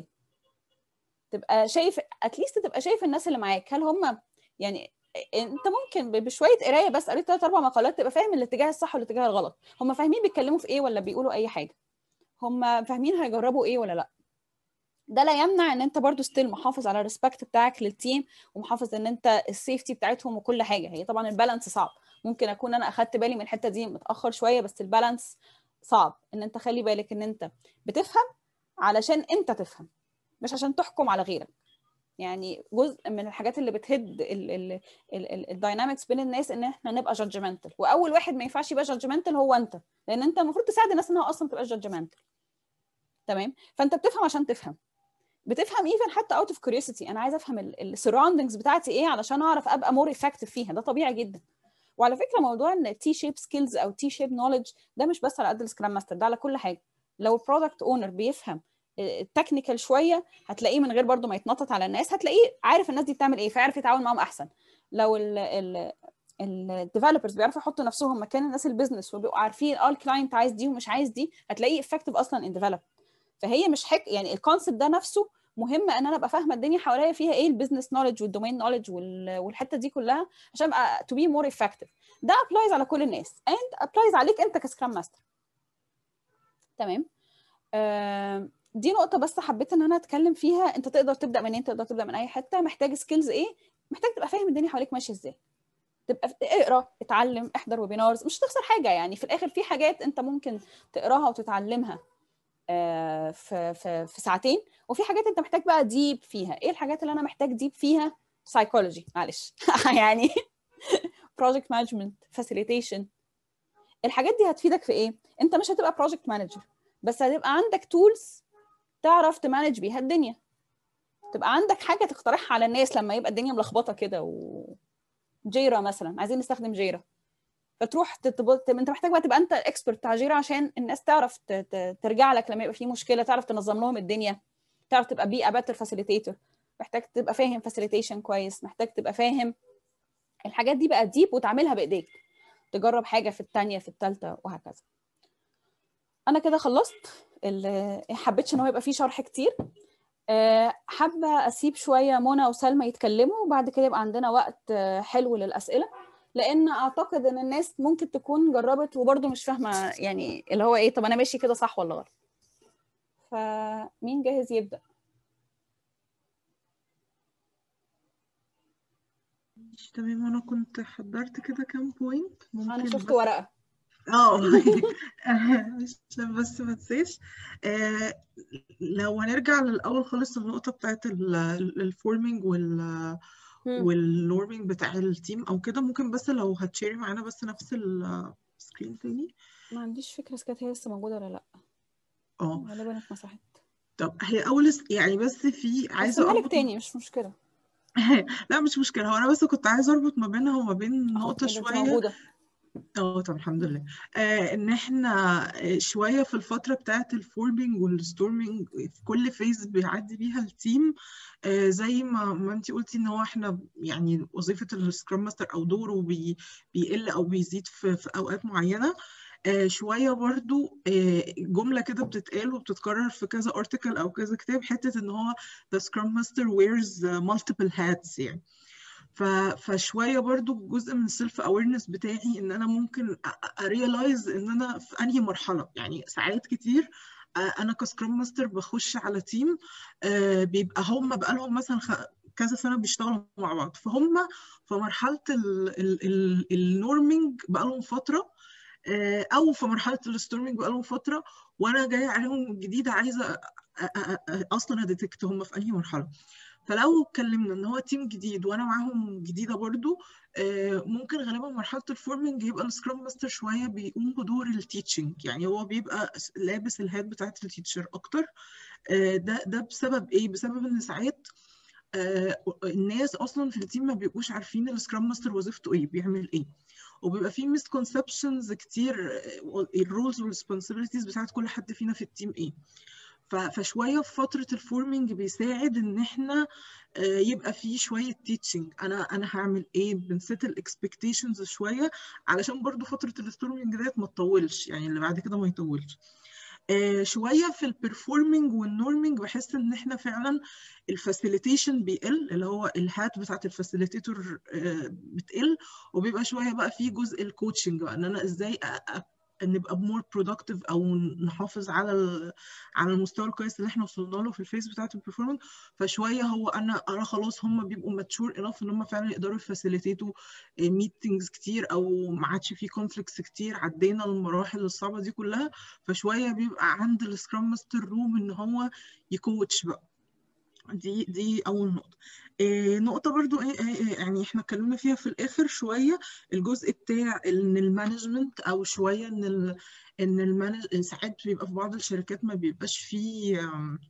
تبقى شايف اتليست تبقى شايف الناس اللي معاك هل هم يعني انت ممكن بشويه قرايه بس قريت ثلاث اربع مقالات تبقى فاهم الاتجاه الصح والاتجاه الغلط هم فاهمين بيتكلموا في ايه ولا بيقولوا اي حاجه هم فاهمين هيجربوا ايه ولا لا ده لا يمنع ان انت برضو ستيل محافظ على الريسبكت بتاعك للتيم ومحافظ ان انت السيفتي بتاعتهم وكل حاجه هي طبعا البالانس صعب ممكن اكون انا اخدت بالي من الحته دي متاخر شويه بس البالانس صعب ان انت خلي بالك ان انت بتفهم علشان انت تفهم مش عشان تحكم على غيرك يعني جزء من الحاجات اللي بتهد الداينامكس بين الناس ان احنا نبقى جادجمنتال واول واحد ما ينفعش يبقى جادجمنتال هو انت لان انت المفروض تساعد الناس انها اصلا ما تبقاش جادجمنتال تمام فانت بتفهم عشان تفهم بتفهم ايفن حتى اوت اوف كيوريوسيتي انا عايزه افهم السراوندنجز بتاعتي ايه علشان اعرف ابقى مور افكتيف فيها ده طبيعي جدا وعلى فكره موضوع ان تي شيب سكيلز او تي شيب نولج ده مش بس على قد السكرام ماستر ده على كل حاجه لو البرودكت اونر بيفهم التكنيكال شويه هتلاقيه من غير برضو ما يتنطط على الناس هتلاقيه عارف الناس دي بتعمل ايه فيعرف يتعاون معاهم احسن لو الديفلوبرز بيعرفوا يحطوا نفسهم مكان الناس البيزنس وبيبقوا عارفين اه الكلاينت عايز دي ومش عايز دي هتلاقيه افكتيف اصلا ان ديفلوب فهي مش حك يعني الكونسيبت ده نفسه مهم ان انا ابقى فاهمه الدنيا حواليا فيها ايه البيزنس نولج والدومين نولج والحته دي كلها عشان ابقى تو بي مور افكتيف ده ابلايز على كل الناس اند ابلايز عليك انت كسكرام ماستر تمام آه دي نقطة بس حبيت ان انا اتكلم فيها انت تقدر تبدا منين تقدر تبدا من اي حتة محتاج سكيلز ايه محتاج تبقى فاهم الدنيا حواليك ماشية ازاي تبقى اقرا اتعلم احضر ويبينارز مش هتخسر حاجة يعني في الاخر في حاجات انت ممكن تقراها وتتعلمها في في في ساعتين وفي حاجات انت محتاج بقى ديب فيها ايه الحاجات اللي انا محتاج ديب فيها سايكولوجي معلش يعني بروجكت مانجمنت فاسيليتيشن الحاجات دي هتفيدك في ايه انت مش هتبقى بروجكت مانجر بس هتبقى عندك تولز تعرف تمانج بيها الدنيا تبقى عندك حاجه تقترحها على الناس لما يبقى الدنيا ملخبطه كده و جيرا مثلا عايزين نستخدم جيرا فتروح تتبط... انت محتاج بقى تبقى انت الاكسبرت بتاع جيرا عشان الناس تعرف ت... ت... ترجع لك لما يبقى في مشكله تعرف تنظم لهم الدنيا تعرف تبقى بي اباتر فاسيليتيتور محتاج تبقى فاهم فاسيليتيشن كويس محتاج تبقى فاهم الحاجات دي بقى ديب وتعملها بايديك تجرب حاجه في الثانيه في الثالثه وهكذا انا كده خلصت اللي حبيتش ان هو يبقى فيه شرح كتير حابه اسيب شويه منى وسلمى يتكلموا وبعد كده يبقى عندنا وقت حلو للاسئله لان اعتقد ان الناس ممكن تكون جربت وبرده مش فاهمه يعني اللي هو ايه طب انا ماشي كده صح ولا غلط فمين جاهز يبدا تمام انا كنت حضرت كده كام بوينت ممكن انا شفت ورقه اه عشان بس ما تنساش آه لو هنرجع للاول خالص النقطه بتاعت الفورمينج وال والنورمينج بتاع التيم او كده ممكن بس لو هتشيري معانا بس نفس السكرين تاني ما عنديش فكره اذا كانت هي لسه موجوده ولا لا اه غالبا اتمسحت طب هي اول يعني بس في عايزه اربط تاني مش مشكله لا مش مشكله هو انا بس كنت عايزه اربط ما بينها وما بين نقطه شويه موجوده اه طب الحمد لله آه ان احنا شويه في الفتره بتاعه الفورمينج والستورمينج في كل فيز بيعدي بيها التيم آه زي ما ما انت قلتي ان هو احنا يعني وظيفه السكرام ماستر او دوره بي بيقل او بيزيد في, في اوقات معينه آه شويه برضو آه جمله كده بتتقال وبتتكرر في كذا ارتكل او كذا كتاب حته ان هو the scrum master wears multiple hats يعني فشويه برضو جزء من السيلف اويرنس بتاعي ان انا ممكن اريلايز ان انا في انهي مرحله يعني ساعات كتير انا كسكرام ماستر بخش على تيم بيبقى هم بقالهم مثلا كذا سنه بيشتغلوا مع بعض فهم في مرحله النورمينج بقالهم فتره او في مرحله الستورمينج بقالهم فتره وانا جايه عليهم جديده عايزه اصلا اديتكت هم في انهي مرحله فلو اتكلمنا ان هو تيم جديد وانا معاهم جديده برضو ممكن غالبا مرحله الفورمنج يبقى السكرام ماستر شويه بيقوم بدور التيتشنج يعني هو بيبقى لابس الهاد بتاعت التيتشر اكتر ده ده بسبب ايه بسبب ان ساعات الناس اصلا في التيم ما بيبقوش عارفين السكرام ماستر وظيفته ايه بيعمل ايه وبيبقى في مسكونسبشنز كتير الرولز والريسبونسبيلتيز بتاعت كل حد فينا في التيم ايه فشويه في فتره الفورمينج بيساعد ان احنا يبقى في شويه تيتشنج انا انا هعمل ايه بنسيت الاكسبكتيشنز شويه علشان برضو فتره الستورمينج ديت ما تطولش يعني اللي بعد كده ما يطولش آه شويه في البرفورمينج والنورمينج بحس ان احنا فعلا الفاسيليتيشن بيقل اللي هو الهات بتاعت الفاسيليتيتور آه بتقل وبيبقى شويه بقى في جزء الكوتشنج بقى ان انا ازاي نبقى مور برودكتيف او نحافظ على على المستوى الكويس اللي احنا وصلنا له في الفيس بتاعت البرفورمانس فشويه هو انا انا خلاص هم بيبقوا ماتشور انف ان هم فعلا يقدروا يفاسيليتيتوا ميتنجز كتير او ما عادش في كونفليكتس كتير عدينا المراحل الصعبه دي كلها فشويه بيبقى عند السكرام ماستر روم ان هو يكوتش بقى دي دي اول نقطه إيه نقطه برضو إيه, إيه يعني احنا اتكلمنا فيها في الاخر شويه الجزء بتاع ان المانجمنت او شويه ان ال ان المانج ساعات بيبقى في بعض الشركات ما بيبقاش فيه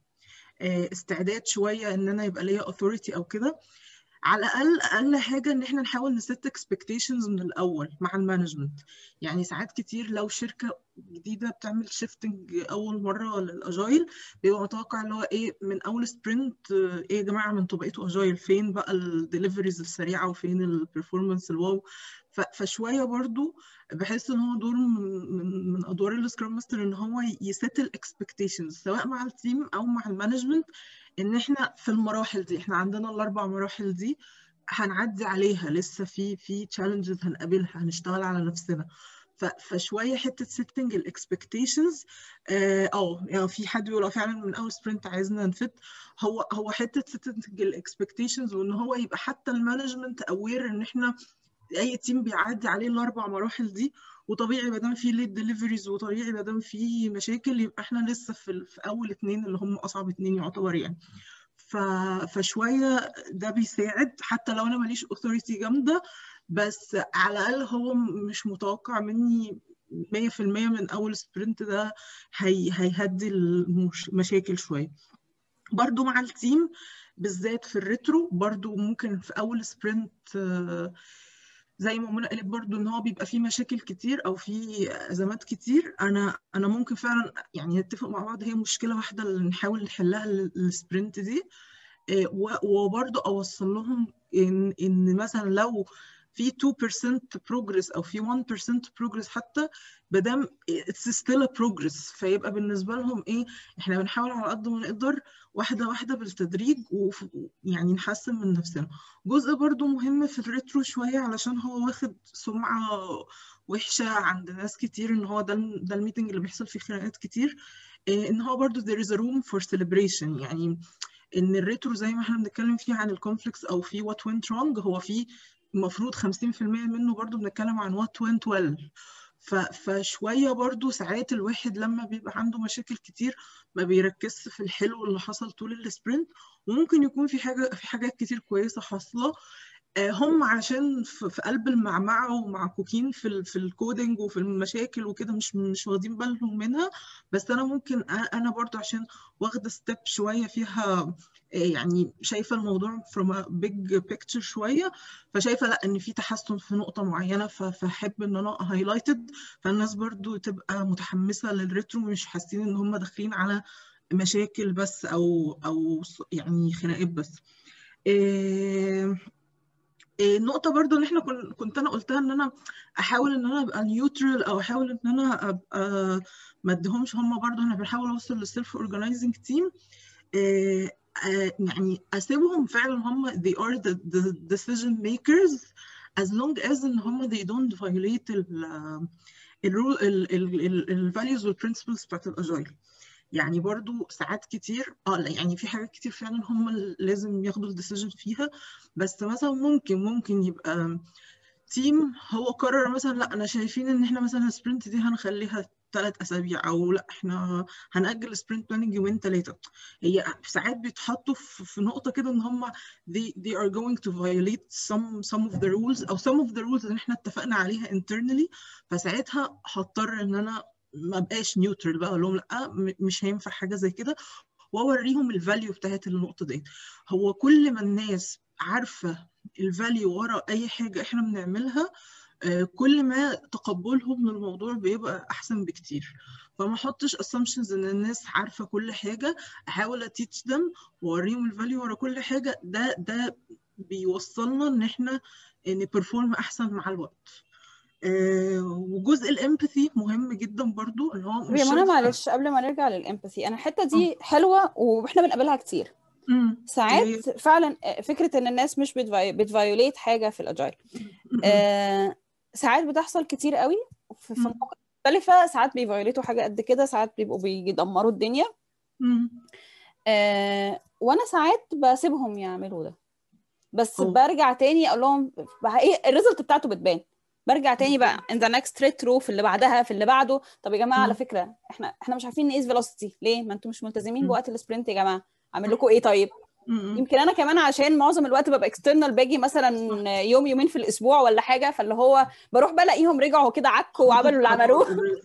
استعداد شويه ان انا يبقى ليا authority او كده على الاقل اقل حاجه ان احنا نحاول نست اكسبكتيشنز من الاول مع المانجمنت يعني ساعات كتير لو شركه جديده بتعمل شيفتنج اول مره للاجايل بيبقى متوقع اللي هو ايه من اول سبرنت ايه يا جماعه ما انتوا بقيتوا اجايل فين بقى الدليفريز السريعه وفين البرفورمانس الواو فشويه برضو بحس ان هو دور من, من ادوار السكرام ماستر ان هو يست الاكسبكتيشنز سواء مع التيم او مع المانجمنت ان احنا في المراحل دي احنا عندنا الاربع مراحل دي هنعدي عليها لسه في في تشالنجز هنقابلها هنشتغل على نفسنا فشويه حته سيتنج الاكسبكتيشنز اه يعني في حد بيقول فعلا من اول سبرنت عايزنا نفت هو هو حته سيتنج الاكسبكتيشنز وان هو يبقى حتى المانجمنت اوير ان احنا اي تيم بيعدي عليه الاربع مراحل دي وطبيعي ما دام في ليد ديليفريز وطبيعي ما دام في مشاكل يبقى احنا لسه في, في اول اتنين اللي هم اصعب اتنين يعتبر يعني ف... فشويه ده بيساعد حتى لو انا ماليش اوثوريتي جامده بس على الاقل هو مش متوقع مني 100% من اول سبرنت ده هي... هيهدي المشاكل شويه برضو مع التيم بالذات في الريترو برضو ممكن في اول سبرنت زي ما منى قالت برضو ان هو بيبقى فيه مشاكل كتير او فيه ازمات كتير انا انا ممكن فعلا يعني نتفق مع بعض هي مشكله واحده اللي نحاول نحلها السبرنت دي وبرضو اوصل لهم ان ان مثلا لو في 2% بروجرس او في 1% بروجرس حتى مادام اتس ستيل بروجرس فيبقى بالنسبه لهم ايه احنا بنحاول على قد ما نقدر واحده واحده بالتدريج ويعني نحسن من نفسنا جزء برضو مهم في الريترو شويه علشان هو واخد سمعه وحشه عند ناس كتير ان هو ده ده الميتنج اللي بيحصل فيه خناقات كتير إيه ان هو برضو there is a room for celebration يعني ان الريترو زي ما احنا بنتكلم فيه عن الكونفليكتس او في what went wrong هو في المفروض 50% منه برضو بنتكلم عن what went well فشوية برضو ساعات الواحد لما بيبقى عنده مشاكل كتير ما بيركزش في الحلو اللي حصل طول السبرنت وممكن يكون في حاجة في حاجات كتير كويسة حاصلة هم عشان في قلب المعمعة ومعكوكين في في الكودينج وفي المشاكل وكده مش مش واخدين بالهم منها بس انا ممكن انا برضو عشان واخده ستيب شويه فيها يعني شايفه الموضوع from a big picture شويه فشايفه لا ان في تحسن في نقطه معينه فاحب ان انا هايلايتد فالناس برضو تبقى متحمسه للريترو مش حاسين ان هم داخلين على مشاكل بس او او يعني خناقات بس إيه النقطة برضو ان احنا كن كنت انا قلتها ان انا احاول ان انا ابقى نيوترال او احاول ان انا ابقى ما اديهمش هم برضو انا بنحاول اوصل للسيلف اورجانيزنج تيم يعني اسيبهم فعلا هم they are the, the decision makers as long as ان هم they don't violate ال الرول الفاليوز والبرنسبلز بتاعت الاجايل يعني برضو ساعات كتير اه يعني في حاجات كتير فعلا هم لازم ياخدوا الديسيجن فيها بس مثلا ممكن ممكن يبقى تيم هو قرر مثلا لا انا شايفين ان احنا مثلا السبرنت دي هنخليها ثلاث اسابيع او لا احنا هنأجل سبرنت بلاننج يومين ثلاثه هي ساعات بيتحطوا في نقطه كده ان هم they, they are going to violate some some of the rules او some of the rules اللي احنا اتفقنا عليها internally فساعتها هضطر ان انا ما بقاش نيوترال بقى اقول لهم لا مش هينفع حاجه زي كده واوريهم الفاليو بتاعت النقطه دي هو كل ما الناس عارفه الفاليو ورا اي حاجه احنا بنعملها كل ما تقبلهم للموضوع بيبقى احسن بكتير فما احطش assumptions ان الناس عارفه كل حاجه احاول اتيتش them واوريهم الفاليو ورا كل حاجه ده ده بيوصلنا ان احنا نبرفورم احسن مع الوقت آه وجزء الامباثي مهم جدا برضو ان هو مش منى معلش قبل ما نرجع للامباثي انا الحته دي حلوه واحنا بنقابلها كتير مم. ساعات فعلا فكره ان الناس مش بتفايوليت حاجه في الاجايل آه ساعات بتحصل كتير قوي في مواقف مختلفه ساعات بيفايوليتوا حاجه قد كده ساعات بيبقوا بيدمروا الدنيا آه وانا ساعات بسيبهم يعملوا ده بس أوه. برجع تاني اقول لهم ايه الريزلت بتاعته بتبان برجع تاني بقى ان ذا نكست ريترو في اللي بعدها في اللي بعده طب يا جماعه على فكره احنا احنا مش عارفين نقيس فيلوسيتي ليه ما انتم مش ملتزمين بوقت السبرنت يا جماعه اعمل لكم ايه طيب يمكن انا كمان عشان معظم الوقت ببقى اكسترنال باجي مثلا يوم يومين في الاسبوع ولا حاجه فاللي هو بروح بلاقيهم رجعوا كده عكوا وعملوا اللي عملوه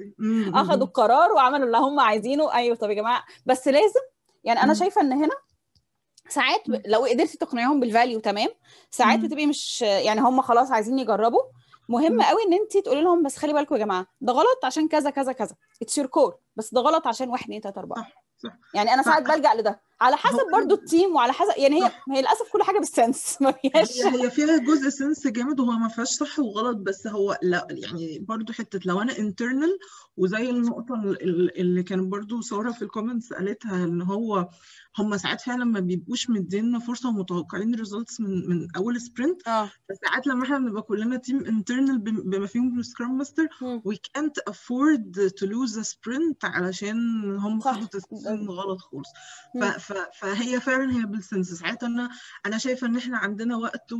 اخدوا القرار وعملوا اللي هم عايزينه ايوه طب يا جماعه بس لازم يعني انا شايفه ان هنا ساعات لو قدرتي تقنعيهم بالفاليو تمام ساعات بتبقي مش يعني هم خلاص عايزين يجربوا مهم قوي ان انت تقولي لهم بس خلي بالكم يا جماعه ده غلط عشان كذا كذا كذا اتس يور كول بس ده غلط عشان 1 2 3 4 صح يعني انا ساعات بلجا لده على حسب برضو التيم وعلى حسب يعني هي هي للاسف كل حاجه بالسنس ما فيهاش هي فيها جزء سنس جامد وهو ما فيهاش صح وغلط بس هو لا يعني برضو حته لو انا انترنال وزي النقطه اللي كان برضو ساره في الكومنتس قالتها ان هو هم ساعات فعلا ما بيبقوش مدينا فرصه ومتوقعين ريزلتس من من اول سبرنت اه فساعات لما احنا بنبقى كلنا تيم انترنال بما فيهم السكرام ماستر وي كانت افورد تو لوز سبرنت علشان هم خدوا تسليم غلط خالص ف ف فهي فعلا هي بالسنس ساعات انا انا شايفه ان احنا عندنا وقت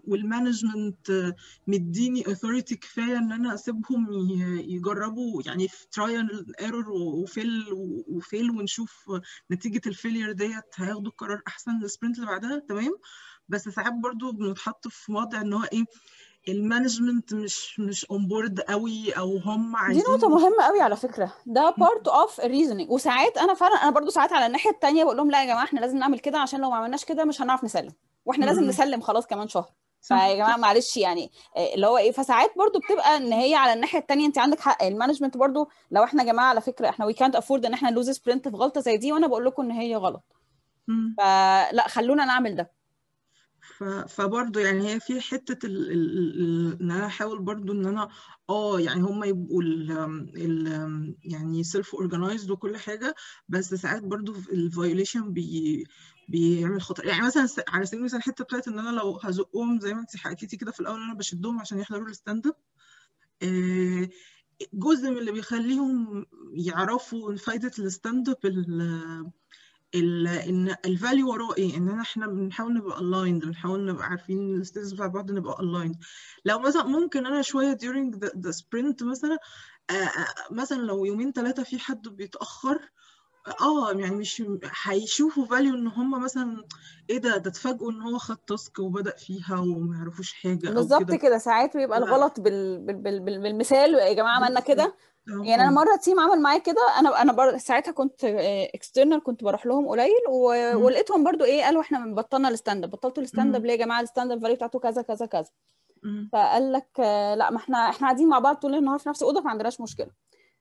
والمانجمنت مديني اوثوريتي كفايه ان انا اسيبهم يجربوا يعني في ترايل ايرور وفيل وفيل ونشوف نتيجه الفيلير ديت هياخدوا القرار احسن للسبرنت اللي بعدها تمام بس ساعات برضو بنتحط في وضع ان هو ايه المانجمنت مش مش اون بورد قوي او هم عايزين دي نقطة مهمة قوي على فكرة ده بارت اوف الريزونينج وساعات انا فعلا انا برضو ساعات على الناحية التانية بقول لهم لا يا جماعة احنا لازم نعمل كده عشان لو ما عملناش كده مش هنعرف نسلم واحنا لازم نسلم خلاص كمان شهر فيا جماعه معلش يعني اللي هو ايه فساعات برضو بتبقى ان هي على الناحيه الثانيه انت عندك حق المانجمنت برضو لو احنا يا جماعه على فكره احنا وي كانت افورد ان احنا نلوز سبرنت في غلطه زي دي وانا بقول لكم ان هي غلط فلا خلونا نعمل ده فبرضه يعني هي في حته ال ال ان انا احاول برضه ان انا اه يعني هم يبقوا ال ال يعني سيلف اورجنايزد وكل حاجه بس ساعات برضه الفايوليشن بي بيعمل خطر يعني مثلا على سبيل المثال الحته بتاعت ان انا لو هزقهم زي ما انت حكيتي كده في الاول انا بشدهم عشان يحضروا الستاند اب آه جزء من اللي بيخليهم يعرفوا فايده الستاند اب ان الفاليو وراه ايه ان احنا بنحاول نبقى الايند بنحاول نبقى عارفين الستيتس بتاع بعض نبقى الايند لو مثلا ممكن انا شويه during the, the sprint مثلا آآ مثلا لو يومين ثلاثه في حد بيتاخر اه يعني مش هيشوفوا فاليو ان هم مثلا ايه ده ده اتفاجئوا ان هو خد تاسك وبدا فيها وما يعرفوش حاجه بالظبط كده ساعات بيبقى الغلط بال... بال... بال... بالمثال يا جماعه عملنا كده يعني انا مره تيم عمل معايا كده انا انا بر... ساعتها كنت اكسترنال كنت بروح لهم قليل و... ولقيتهم برضو ايه قالوا احنا بطلنا الستاند اب بطلتوا الستاند اب ليه يا جماعه الستاند اب فاليو بتاعته كذا كذا كذا فقال لك لا ما احنا احنا قاعدين مع بعض طول النهار في نفس الاوضه ما عندناش مشكله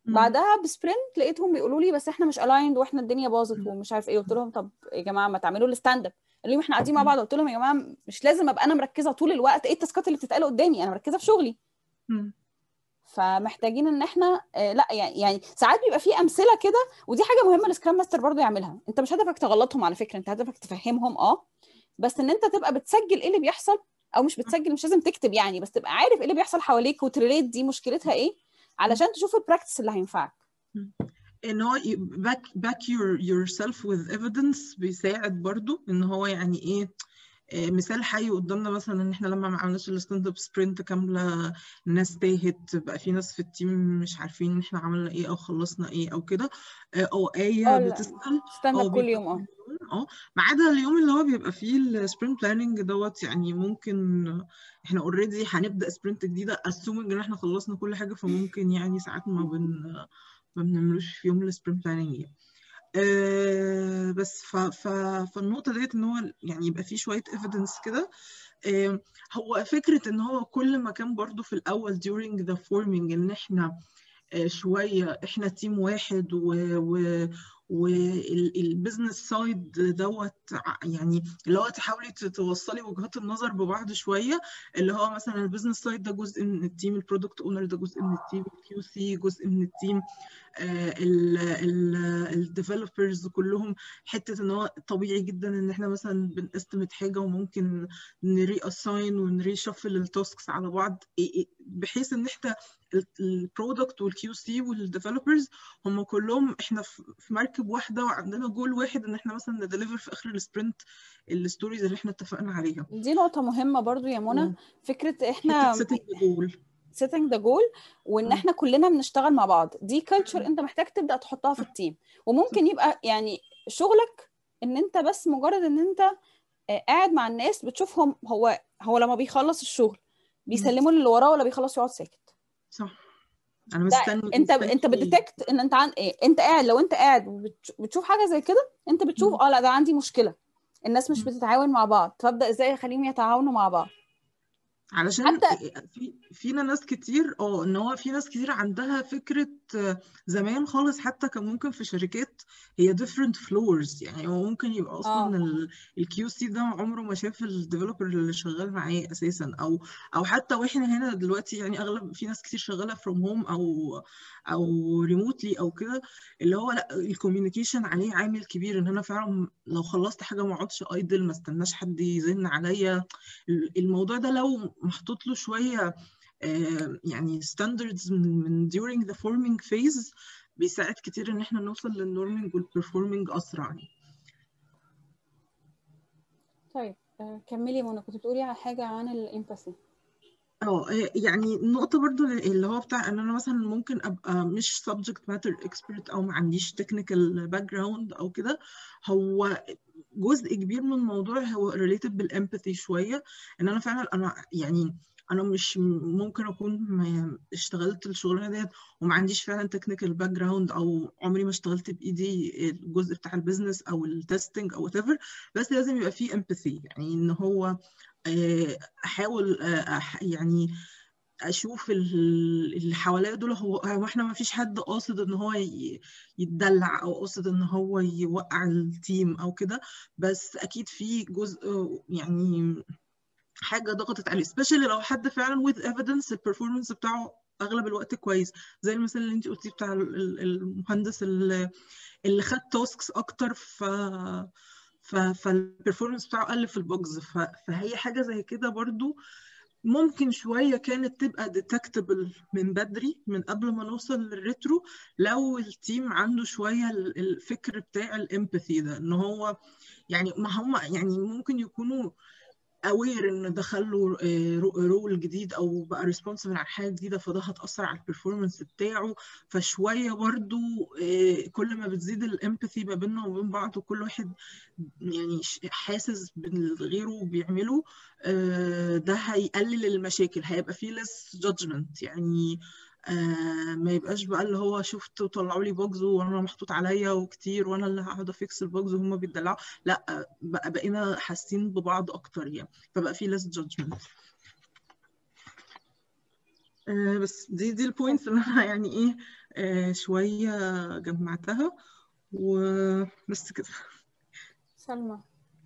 بعدها بسبرنت لقيتهم بيقولوا لي بس احنا مش الايند واحنا الدنيا باظت ومش عارف ايه قلت لهم طب يا جماعه ما تعملوا لي ستاند اب قالوا لي احنا قاعدين مع بعض قلت لهم يا جماعه مش لازم ابقى انا مركزه طول الوقت ايه التاسكات اللي بتتقال قدامي انا مركزه في شغلي فمحتاجين ان احنا آه لا يعني يعني ساعات بيبقى في امثله كده ودي حاجه مهمه السكرام ماستر برضه يعملها انت مش هدفك تغلطهم على فكره انت هدفك تفهمهم اه بس ان انت تبقى بتسجل ايه اللي بيحصل او مش بتسجل مش لازم تكتب يعني بس تبقى عارف ايه اللي بيحصل حواليك وتريليت دي مشكلتها ايه علشان تشوف البراكتس اللي هينفعك ان هو باك باك يور يور سيلف وذ ايفيدنس بيساعد برضو ان هو يعني ايه مثال حي قدامنا مثلا ان احنا لما ما عملناش الستاند اب سبرنت كامله الناس تاهت بقى في ناس في التيم مش عارفين ان احنا عملنا ايه او خلصنا ايه او كده او ايه بتسال ستاند اب كل يوم اه اه ما عدا اليوم اللي هو بيبقى فيه السبرنت بلاننج دوت يعني ممكن احنا اوريدي هنبدا سبرنت جديده اسومنج ان احنا خلصنا كل حاجه فممكن يعني ساعات ما بن ما بنعملوش في يوم السبرنت بلاننج يعني. أه بس ف ف فالنقطه ديت ان هو يعني يبقى فيه شويه ايفيدنس كده أه هو فكره ان هو كل ما كان برضو في الاول during the forming ان احنا أه شويه احنا تيم واحد و, و والبزنس سايد دوت يعني اللي هو تحاولي توصلي وجهات النظر ببعض شويه اللي هو مثلا البزنس سايد ده جزء من التيم البرودكت اونر ده جزء من التيم الكيو سي جزء من التيم الديفلوبرز كلهم حته ان هو طبيعي جدا ان احنا مثلا بنستمت حاجه وممكن نري اساين ونري شفل التاسكس على بعض بحيث ان احنا البرودكت والكيو سي والديفلوبرز هم كلهم احنا في مركب واحده وعندنا جول واحد ان احنا مثلا نديليفر في اخر السبرنت الستوريز اللي احنا اتفقنا عليها دي نقطه مهمه برضو يا منى فكره احنا جول setting the goal وان احنا كلنا بنشتغل مع بعض دي كلتشر انت محتاج تبدا تحطها في التيم وممكن يبقى يعني شغلك ان انت بس مجرد ان انت قاعد مع الناس بتشوفهم هو هو لما بيخلص الشغل بيسلموا اللي وراه ولا بيخلص يقعد ساكت صح انا مستني انت انت بتديتكت ان انت عن ايه انت قاعد لو انت قاعد بتشوف حاجه زي كده انت بتشوف اه لا ده عندي مشكله الناس مش بتتعاون مع بعض فابدا ازاي اخليهم يتعاونوا مع بعض علشان حتى في فينا ناس كتير اه ان هو في ناس كتير عندها فكره زمان خالص حتى كان ممكن في شركات هي different floors يعني هو ممكن يبقى اصلا الكيو سي ده عمره ما شاف الديفلوبر اللي شغال معاه اساسا او او حتى واحنا هنا دلوقتي يعني اغلب في ناس كتير شغاله فروم هوم او او ريموتلي او كده اللي هو لا الكوميونيكيشن عليه عامل كبير ان انا فعلا لو خلصت حاجه ما اقعدش ايدل ما استناش حد يزن عليا الموضوع ده لو محطوط له شويه يعني ستاندردز من من during the forming phase بيساعد كتير ان احنا نوصل للنورمينج والبرفورمينج اسرع يعني. طيب كملي منى كنت بتقولي على حاجه عن الامباثي اه يعني النقطة برضو اللي هو بتاع ان انا مثلا ممكن ابقى مش subject matter expert او ما عنديش technical background او كده هو جزء كبير من الموضوع هو related بالempathy شوية ان انا فعلا انا يعني انا مش ممكن اكون اشتغلت الشغلانه ديت وما عنديش فعلا تكنيكال باك جراوند او عمري ما اشتغلت بايدي الجزء بتاع البيزنس او التستنج او وات بس لازم يبقى فيه امباثي يعني ان هو احاول يعني اشوف اللي حواليا دول هو هو احنا ما فيش حد قاصد ان هو يتدلع او قاصد ان هو يوقع التيم او كده بس اكيد في جزء يعني حاجه ضغطت عليه سبيشالي لو حد فعلا with evidence البرفورمانس بتاعه اغلب الوقت كويس زي المثال اللي انت قلتيه بتاع المهندس اللي, اللي خد تاسكس اكتر ف فالبرفورمانس بتاعه قل في البوكس فهي حاجه زي كده برضو ممكن شوية كانت تبقى ديتكتبل من بدري من قبل ما نوصل للريترو لو التيم عنده شوية الفكر بتاع الامباثي ده ان هو يعني ما هم يعني ممكن يكونوا اوير ان دخل له رول جديد او بقى ريسبونسبل عن حاجه جديده فده هتاثر على البرفورمانس بتاعه فشويه برضو كل ما بتزيد الامباثي ما بيننا وبين بعض وكل واحد يعني حاسس بالغيره بيعمله ده هيقلل المشاكل هيبقى فيه less judgment يعني آه ما يبقاش بقى اللي هو شفت وطلعوا لي بوجز وانا محطوط عليا وكتير وانا اللي هقعد افيكس البوجز وهم بيتدلعوا لا بقى بقينا حاسين ببعض اكتر يعني فبقى في less judgment آه بس دي دي البوينتس اللي انا يعني ايه آه، شوية جمعتها وبس كده سلمى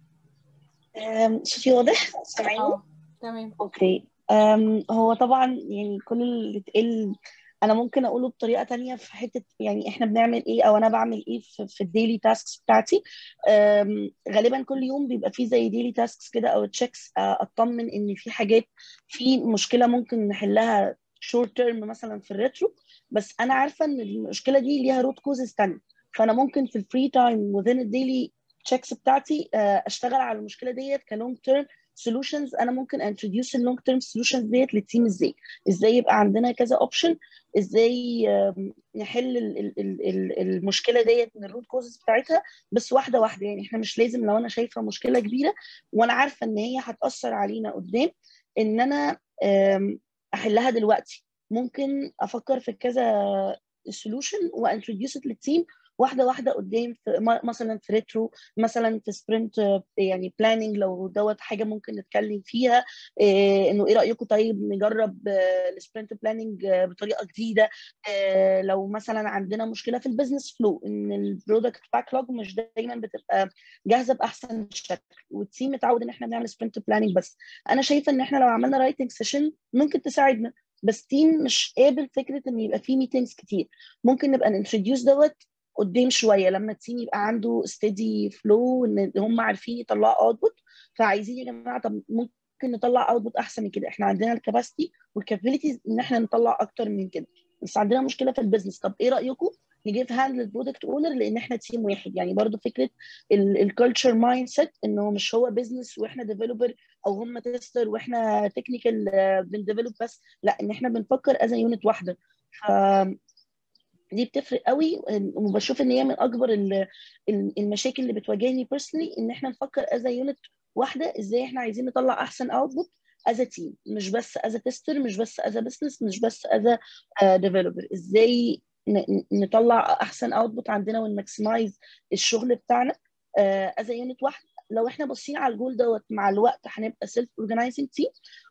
أم، صوتي واضح سامعيني اه تمام اوكي أم، هو طبعا يعني كل اللي اتقال انا ممكن اقوله بطريقه تانية في حته يعني احنا بنعمل ايه او انا بعمل ايه في, في الديلي تاسكس بتاعتي أم، غالبا كل يوم بيبقى فيه زي ديلي تاسكس كده او تشيكس اطمن ان في حاجات في مشكله ممكن نحلها شورت تيرم مثلا في الريترو بس انا عارفه ان المشكله دي ليها روت كوزز تانية فانا ممكن في الفري تايم within الديلي تشيكس بتاعتي آه، اشتغل على المشكله ديت كلونج تيرم سولوشنز انا ممكن انتروديوس اللونج تيرم سولوشنز ديت للتيم ازاي ازاي يبقى عندنا كذا اوبشن ازاي آم، نحل ال- ال- ال- ال- المشكله ديت من الروت كوزز بتاعتها بس واحده واحده يعني احنا مش لازم لو انا شايفه مشكله كبيره وانا عارفه ان هي هتاثر علينا قدام ان انا آم، احلها دلوقتي ممكن افكر في كذا سولوشن وانتروديوس للتيم واحده واحده قدام في م- مثلا في ريترو مثلا في سبرنت يعني بلاننج لو دوت حاجه ممكن نتكلم فيها إيه انه ايه رايكم طيب نجرب السبرنت بلاننج بطريقه جديده إيه لو مثلا عندنا مشكله في البيزنس فلو ان البرودكت باكلوج مش دايما بتبقى جاهزه باحسن شكل والتيم متعود ان احنا بنعمل سبرنت بلاننج بس انا شايفه ان احنا لو عملنا رايتنج سيشن ممكن تساعدنا بس تيم مش قابل فكره ان يبقى فيه ميتنجز كتير ممكن نبقى ننتروديوس دوت قدام شويه لما التيم يبقى عنده ستيدي فلو ان هم عارفين يطلعوا اوتبوت فعايزين يا جماعه طب ممكن نطلع اوتبوت احسن من كده احنا عندنا الكباسيتي والكابابيلتيز ان احنا نطلع اكتر من كده بس عندنا مشكله في البيزنس طب ايه رايكم نجيب هاند للبرودكت اونر لان احنا تيم واحد يعني برضو فكره الكالتشر مايند سيت انه مش هو بزنس واحنا ديفلوبر او هم تيستر واحنا تكنيكال بنديفلوب بس لا ان احنا بنفكر از يونت واحده ف دي بتفرق قوي وبشوف ان هي من اكبر ال- ال- المشاكل اللي بتواجهني بيرسونلي ان احنا نفكر از يونت واحده ازاي احنا عايزين نطلع احسن اوتبوت از تيم مش بس از تيستر مش بس از بزنس مش بس از ديفلوبر ازاي ن- نطلع احسن اوتبوت عندنا ونماكسمايز الشغل بتاعنا از يونت واحده لو احنا باصين على الجول دوت مع الوقت هنبقى سيلف اورجنايزنج تيم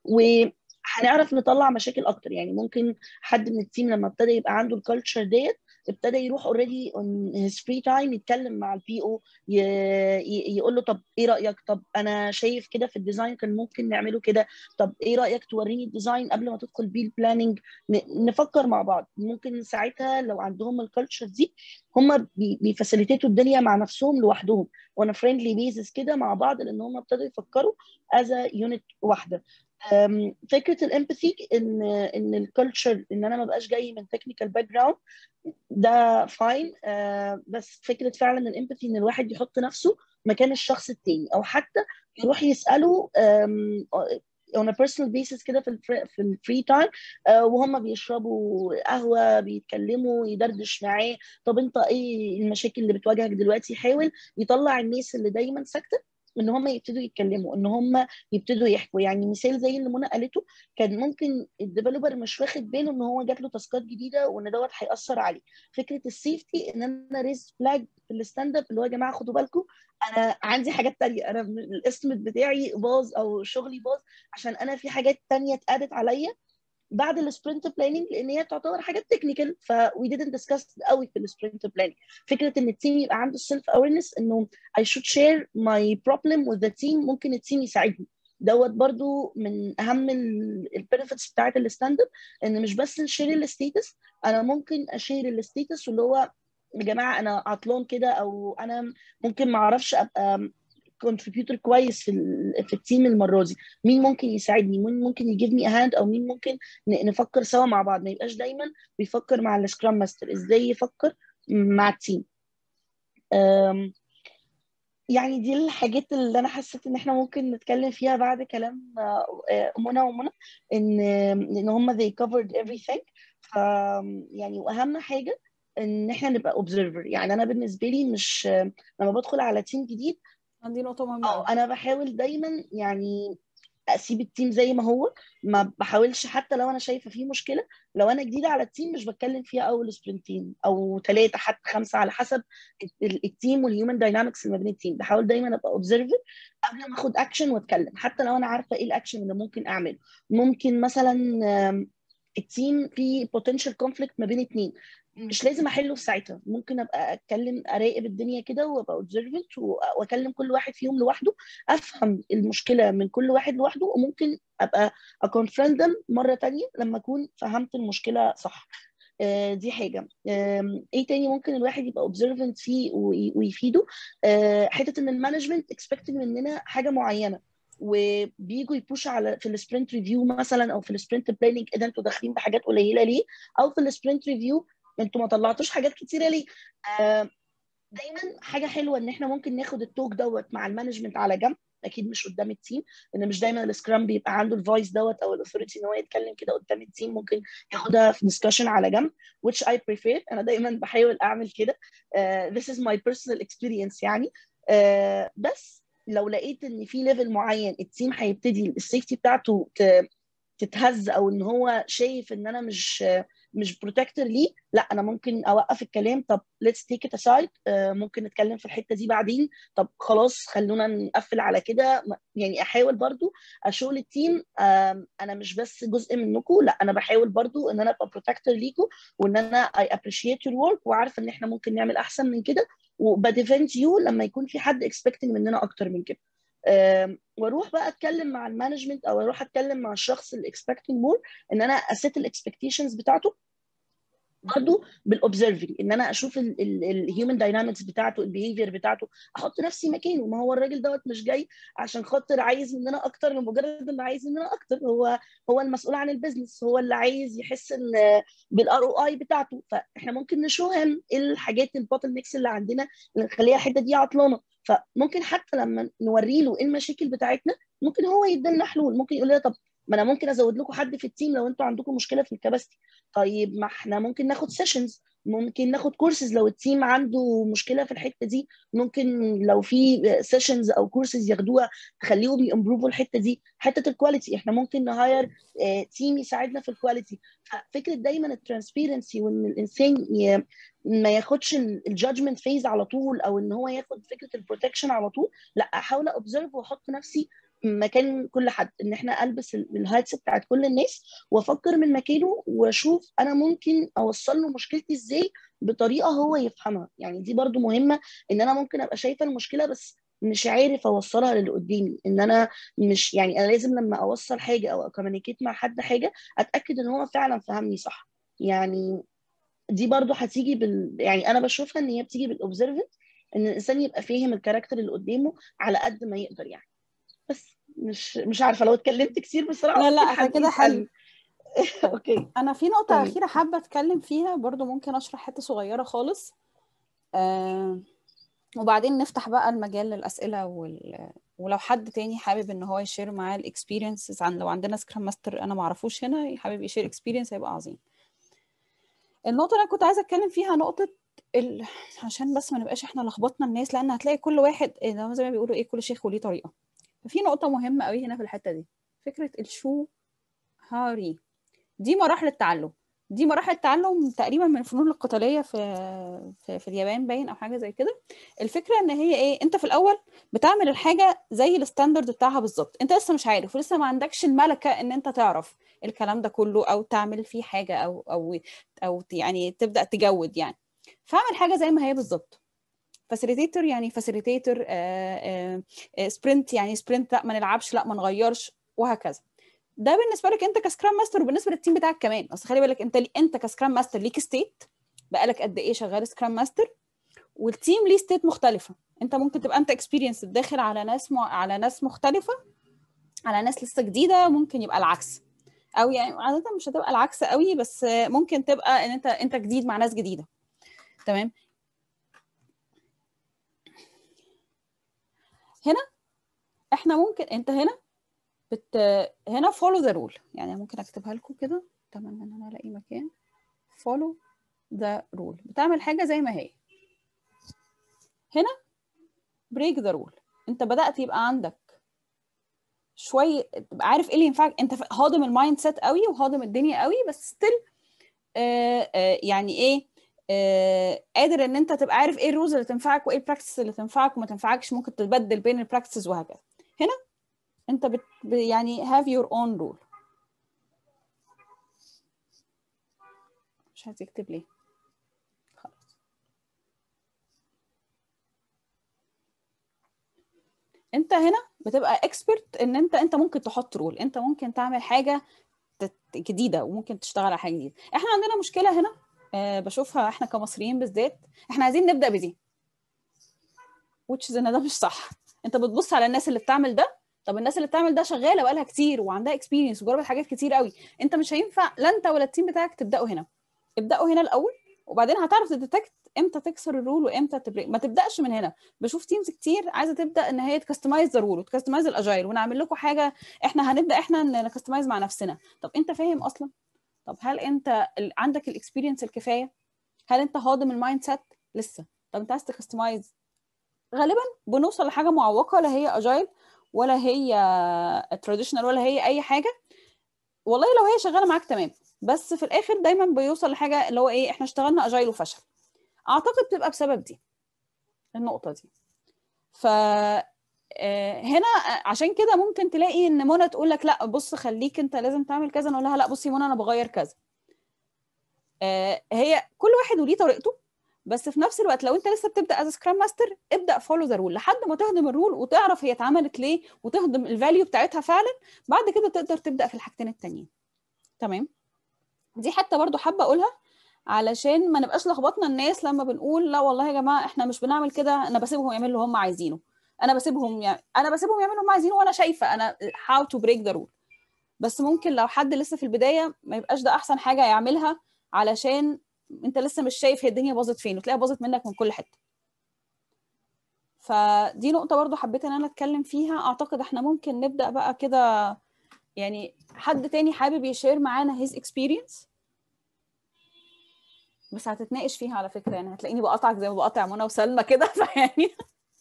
وهنعرف نطلع مشاكل اكتر يعني ممكن حد من التيم لما ابتدى يبقى عنده الكالتشر ديت ابتدى يروح اوريدي اون هيز فري تايم يتكلم مع البي او يقول له طب ايه رايك طب انا شايف كده في الديزاين كان ممكن نعمله كده طب ايه رايك توريني الديزاين قبل ما تدخل بيه البلاننج نفكر مع بعض ممكن ساعتها لو عندهم الكالتشر دي هم بيفاسيليتيتوا الدنيا مع نفسهم لوحدهم وانا فريندلي بيزس كده مع بعض لان هم ابتدوا يفكروا از يونت واحده أم، فكره الامباثي ان ان الكالتشر ان انا ما بقاش جاي من تكنيكال باك جراوند ده فاين بس فكره فعلا الامباثي ان الواحد يحط نفسه مكان الشخص التاني او حتى يروح يساله أم، on a personal basis كده في الفري في الفري تايم وهم بيشربوا قهوه بيتكلموا يدردش معاه طب انت ايه المشاكل اللي بتواجهك دلوقتي يحاول يطلع الناس اللي دايما ساكته ان هم يبتدوا يتكلموا ان هم يبتدوا يحكوا يعني مثال زي اللي منى قالته كان ممكن الديفلوبر مش واخد باله ان هو جات له تاسكات جديده وان دوت هياثر عليه فكره السيفتي ان انا ريز فلاج في الستاند اب اللي هو يا جماعه خدوا بالكم انا عندي حاجات تانية انا الاستيميت بتاعي باظ او شغلي باظ عشان انا في حاجات تانية اتقادت عليا بعد السبرنت بلاننج لان هي تعتبر حاجات تكنيكال ف we didn't discuss قوي في السبرنت بلاننج فكره ان التيم يبقى عنده السيلف اويرنس انه I should share my problem with the team ممكن التيم يساعدني دوت برضو من اهم البنفيتس بتاعت الستاند اب ان مش بس نشير الستيتس انا ممكن اشير الستيتس واللي هو يا جماعه انا عطلان كده او انا ممكن ما اعرفش ابقى كونتريبيوتور كويس في ال- في التيم المره دي مين ممكن يساعدني مين ممكن يجيب مي هاند او مين ممكن ن- نفكر سوا مع بعض ما يبقاش دايما بيفكر مع السكرام ماستر ازاي يفكر مع التيم أم، يعني دي الحاجات اللي انا حسيت ان احنا ممكن نتكلم فيها بعد كلام آه، آه، منى ومنى ان ان هم they covered everything ف يعني واهم حاجه ان احنا نبقى observer يعني انا بالنسبه لي مش لما بدخل على تيم جديد عندي نقطة مهمة اه أوي انا بحاول دايما يعني اسيب التيم زي ما هو ما بحاولش حتى لو انا شايفه فيه مشكله لو انا جديده على التيم مش بتكلم فيها اول سبرنتين او ثلاثه حتى خمسه على حسب ال- التيم والهيومن داينامكس اللي ما بين التيم بحاول دايما ابقى اوبزرفر قبل ما اخد اكشن واتكلم حتى لو انا عارفه ايه الاكشن اللي ممكن اعمله ممكن مثلا آم، التيم فيه potential conflict ما بين اتنين مش لازم احله في ساعتها ممكن ابقى اتكلم اراقب الدنيا كده وابقى اوبزرفنت واكلم كل واحد فيهم لوحده افهم المشكله من كل واحد لوحده وممكن ابقى اكونفرنت them مره تانية لما اكون فهمت المشكله صح آه، دي حاجه آم، ايه تاني ممكن الواحد يبقى اوبزرفنت فيه وي- ويفيده آه، حته ان المانجمنت اكسبكتنج مننا حاجه معينه وبيجوا يبوش على في السبرنت ريفيو مثلا او في السبرنت بلاننج اذا انتوا داخلين بحاجات قليله ليه او في السبرنت ريفيو انتوا ما طلعتوش حاجات كتيره ليه آه، دايما حاجه حلوه ان احنا ممكن ناخد التوك دوت مع المانجمنت على جنب اكيد مش قدام التيم لان مش دايما السكرام بيبقى عنده الفويس دوت او الاثوريتي ان هو يتكلم كده قدام التيم ممكن ياخدها في ديسكشن على جنب which I prefer انا دايما بحاول اعمل كده uh, this is my personal experience يعني uh, بس لو لقيت ان في ليفل معين التيم هيبتدي السيفتي بتاعته ت- تتهز او ان هو شايف ان انا مش مش بروتكتور ليه لا انا ممكن اوقف الكلام طب let's take it aside آه، ممكن نتكلم في الحته دي بعدين طب خلاص خلونا نقفل على كده م- يعني احاول برضو اشو للتيم آم، انا مش بس جزء منكم لا انا بحاول برضو ان انا ابقى بروتكتور ليكم وان انا I appreciate your work وعارفه ان احنا ممكن نعمل احسن من كده وبديفنت يو لما يكون في حد expecting مننا اكتر من كده آم، واروح بقى اتكلم مع المانجمنت او اروح اتكلم مع الشخص اللي expecting more ان انا اسيت الاكسبكتيشنز بتاعته برضه بالاوبزرفنج ان انا اشوف الهيومن داينامكس بتاعته البيهيفير بتاعته احط نفسي مكانه ما هو الراجل دوت مش جاي عشان خاطر عايز مننا اكتر لمجرد انه عايز مننا اكتر هو هو المسؤول عن البيزنس هو اللي عايز يحس ان بالار او اي بتاعته فاحنا ممكن نشوهم ايه الحاجات البوتل نيكس اللي عندنا اللي نخليها الحته دي عطلانه فممكن حتى لما نوري له ايه المشاكل بتاعتنا ممكن هو يدينا حلول ممكن يقول لنا طب ما انا ممكن ازود لكم حد في التيم لو انتوا عندكم مشكله في الكباستي طيب ما احنا ممكن ناخد سيشنز ممكن ناخد كورسز لو التيم عنده مشكله في الحته دي ممكن لو في سيشنز او كورسز ياخدوها تخليهم يمبروفوا الحته دي حته الكواليتي احنا ممكن نهاير تيم يساعدنا في الكواليتي ففكره دايما الترانسبيرنسي وان الانسان ي... ما ياخدش الجادجمنت فيز على طول او ان هو ياخد فكره البروتكشن على طول لا احاول اوبزرف واحط نفسي مكان كل حد ان احنا البس الهايتس بتاعت كل الناس وافكر من مكانه واشوف انا ممكن اوصل له مشكلتي ازاي بطريقه هو يفهمها يعني دي برضو مهمه ان انا ممكن ابقى شايفه المشكله بس مش عارف اوصلها للي قدامي ان انا مش يعني انا لازم لما اوصل حاجه او اكومينيكيت مع حد حاجه اتاكد ان هو فعلا فهمني صح يعني دي برضو هتيجي بال يعني انا بشوفها ان هي بتيجي بالاوبزرفنت ان الانسان يبقى فاهم الكاركتر اللي قدامه على قد ما يقدر يعني بس مش مش عارفه لو اتكلمت كتير بصراحه لا لا ممكن احنا حد كده حلو يسألني. اوكي انا في نقطه تمام. اخيره حابه اتكلم فيها برضو ممكن اشرح حته صغيره خالص آه وبعدين نفتح بقى المجال للاسئله وال... ولو حد تاني حابب ان هو يشير معاه الاكسبيرينسز عن لو عندنا سكرام ماستر انا ما اعرفوش هنا حابب يشير اكسبيرينس هيبقى عظيم النقطه اللي انا كنت عايزه اتكلم فيها نقطه ال... عشان بس ما نبقاش احنا لخبطنا الناس لان هتلاقي كل واحد إيه زي ما بيقولوا ايه كل شيخ وليه طريقه ففي نقطه مهمه قوي هنا في الحته دي فكره الشو هاري دي مراحل التعلم دي مراحل التعلم تقريبا من الفنون القتاليه في في, في اليابان باين او حاجه زي كده الفكره ان هي ايه انت في الاول بتعمل الحاجه زي الستاندرد بتاعها بالظبط انت لسه مش عارف ولسه ما عندكش الملكه ان انت تعرف الكلام ده كله او تعمل فيه حاجه او او او يعني تبدا تجود يعني فاعمل حاجه زي ما هي بالظبط فاسيليتيتور يعني فاسيليتيتور سبرنت يعني سبرنت لا ما نلعبش لا ما نغيرش وهكذا ده بالنسبه لك انت كسكرام ماستر وبالنسبه للتيم بتاعك كمان اصل خلي بالك انت لي انت كسكرام ماستر ليك ستيت بقالك قد ايه شغال سكرام ماستر والتيم ليه ستيت مختلفه انت ممكن تبقى انت اكسبيرينس داخل على ناس م... على ناس مختلفه على ناس لسه جديده ممكن يبقى العكس او يعني عاده مش هتبقى العكس قوي بس ممكن تبقى ان انت انت جديد مع ناس جديده تمام هنا احنا ممكن انت هنا بت هنا follow the rule يعني ممكن اكتبها لكم كده اتمنى ان انا الاقي مكان follow the rule بتعمل حاجه زي ما هي هنا break the rule انت بدات يبقى عندك شويه تبقى عارف ايه اللي ينفعك انت هاضم المايند سيت قوي وهاضم الدنيا قوي بس ستيل آه آه يعني ايه آه قادر ان انت تبقى عارف ايه الرولز اللي تنفعك وايه البراكتس اللي تنفعك وما تنفعش ممكن تبدل بين البراكتسز وهكذا هنا انت بت يعني have your own rule مش هتكتب ليه انت هنا بتبقى اكسبرت ان انت انت ممكن تحط رول انت ممكن تعمل حاجه تت- جديده وممكن تشتغل على حاجه جديده احنا عندنا مشكله هنا آه، بشوفها احنا كمصريين بالذات احنا عايزين نبدا بدي which is ان ده مش صح انت بتبص على الناس اللي بتعمل ده طب الناس اللي بتعمل ده شغاله بقالها كتير وعندها اكسبيرينس وجربت حاجات كتير قوي انت مش هينفع لا انت ولا التيم بتاعك تبداوا هنا ابداوا هنا الاول وبعدين هتعرف تديتكت امتى تكسر الرول وامتى تبريك ما تبداش من هنا بشوف تيمز كتير عايزه تبدا ان هي تكستمايز ذا رول وتكستمايز الاجايل ونعمل لكم حاجه احنا هنبدا احنا نكستمايز مع نفسنا طب انت فاهم اصلا طب هل انت ال- عندك الاكسبيرينس الكفايه هل انت هاضم المايند سيت لسه طب انت عايز تكستمايز غالبا بنوصل لحاجه معوقه لا هي اجايل ولا هي تراديشنال ولا هي اي حاجه والله لو هي شغاله معاك تمام بس في الاخر دايما بيوصل لحاجه اللي هو ايه احنا اشتغلنا اجايل وفشل اعتقد بتبقى بسبب دي النقطه دي ف آه، هنا عشان كده ممكن تلاقي ان منى تقول لك لا بص خليك انت لازم تعمل كذا نقول لها لا بصي منى انا بغير كذا آه، هي كل واحد وليه طريقته بس في نفس الوقت لو انت لسه بتبدا از سكرام ماستر ابدا فولو ذا رول لحد ما تهضم الرول وتعرف هي اتعملت ليه وتهضم الفاليو بتاعتها فعلا بعد كده تقدر تبدا في الحاجتين التانيين تمام دي حتى برضو حابه اقولها علشان ما نبقاش لخبطنا الناس لما بنقول لا والله يا جماعه احنا مش بنعمل كده انا بسيبهم يعملوا اللي هم عايزينه انا بسيبهم يعني انا بسيبهم يعملوا اللي هم عايزينه وانا شايفه انا how to break the rule بس ممكن لو حد لسه في البدايه ما يبقاش ده احسن حاجه يعملها علشان انت لسه مش شايف هي الدنيا باظت فين وتلاقيها باظت منك من كل حته فدي نقطه برضو حبيت ان انا اتكلم فيها اعتقد احنا ممكن نبدا بقى كده يعني حد تاني حابب يشير معانا his experience بس هتتناقش فيها على فكره يعني هتلاقيني بقطعك زي ما بقطع منى وسلمى كده فيعني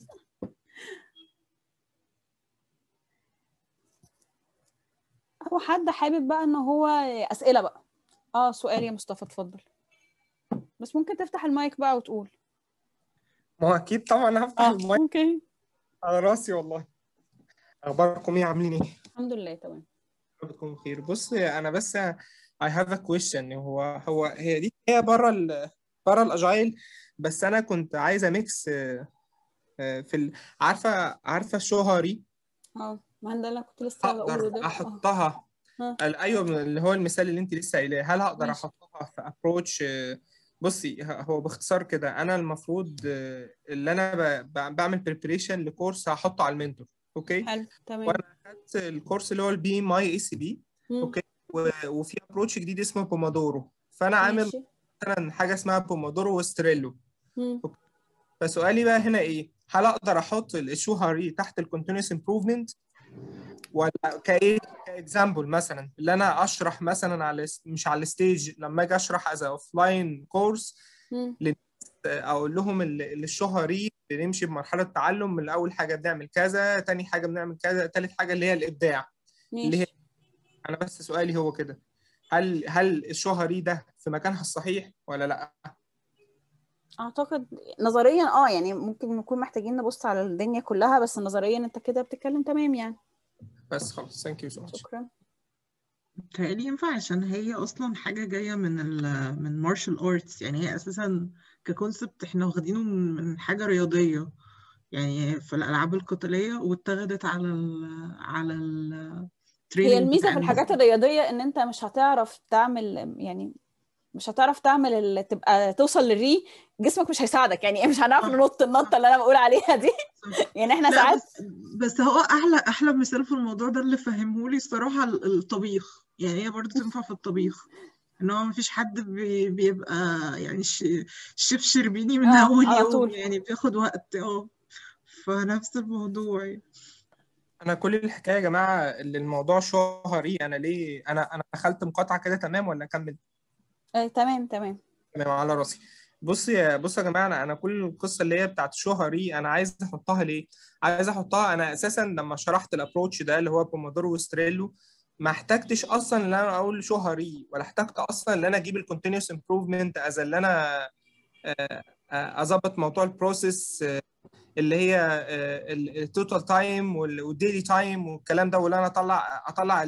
او حد حابب بقى ان هو اسئله بقى اه سؤال يا مصطفى اتفضل بس ممكن تفتح المايك بقى وتقول ما هو اكيد طبعا هفتح اه المايك اوكي على راسي والله اخباركم ايه عاملين ايه الحمد لله تمام رب تكونوا بخير بص انا بس I have a question هو هو هي دي هي بره ال بره الاجايل بس انا كنت عايز اميكس آه، آه، في ال... عارفه عارفه الشهري اه ما ده اللي أنا كنت لسه بقوله اقدر ده اه احطها ها. ال- ايوه اللي هو المثال اللي انت لسه قايلاه هل هقدر ماشي احطها في ابروتش بصي ه- هو باختصار كده انا المفروض آه، اللي انا ب- ب- بعمل بريبريشن لكورس هحطه على المنتور اوكي حلو تمام وانا اخدت الكورس اللي هو البي ماي اي سي بي مم. اوكي و- وفي ابروتش جديد اسمه بومودورو فانا عامل ماشي مثلا حاجه اسمها بومودورو وستريلو مم. فسؤالي بقى هنا ايه هل اقدر احط الشوهري تحت الكونتينوس امبروفمنت ولا كايه كاكزامبل مثلا اللي انا اشرح مثلا على مش على الستيج لما اجي اشرح از اوف لاين كورس مم. اقول لهم ال- ال- الشهري بنمشي بمرحله تعلم من اول حاجه بنعمل كذا تاني حاجه بنعمل كذا تالت حاجه اللي هي الابداع اللي هي ماشي انا بس سؤالي هو كده هل هل الشهري ده في مكانها الصحيح ولا لا اعتقد نظريا اه يعني ممكن نكون محتاجين نبص على الدنيا كلها بس نظريا انت كده بتتكلم تمام يعني بس خلاص ثانك يو سو ماتش شكرا متهيألي ينفع عشان هي أصلا حاجة جاية من ال من مارشال ارتس يعني هي أساسا ككونسبت احنا واخدينه من من حاجة رياضية يعني في الألعاب القتالية واتاخدت على ال على ال هي training الميزه بتاع في الناس الحاجات الرياضيه ان انت مش هتعرف تعمل يعني مش هتعرف تعمل ال- تبقى توصل للري جسمك مش هيساعدك يعني مش هنعرف صح ننط النطه اللي انا بقول عليها دي صح يعني احنا لا ساعات بس بس هو أحلى أحلى مثال في الموضوع ده اللي فهمهولي الصراحة ال- الطبيخ يعني هي برضه تنفع في الطبيخ ان هو مفيش حد بي بيبقى يعني ش- الشيف شربيني من اه اول على يوم طول يعني بياخد وقت اه فنفس الموضوع يعني. انا كل الحكايه يا جماعه اللي الموضوع شهري انا ليه انا انا دخلت مقاطعه كده تمام ولا اكمل آه تمام تمام تمام على راسي بص يا بص يا جماعه انا انا كل القصه اللي هي بتاعت شهري انا عايز احطها ليه عايز احطها انا اساسا لما شرحت الابروتش ده اللي هو بومودورو وستريلو ما احتجتش اصلا ان انا اقول شهري ولا احتجت اصلا ان انا اجيب الكونتينوس امبروفمنت از اللي انا آه، آه، اظبط موضوع البروسيس آه، اللي هي التوتال تايم والديلي تايم والكلام ده واللي انا اطلع اطلع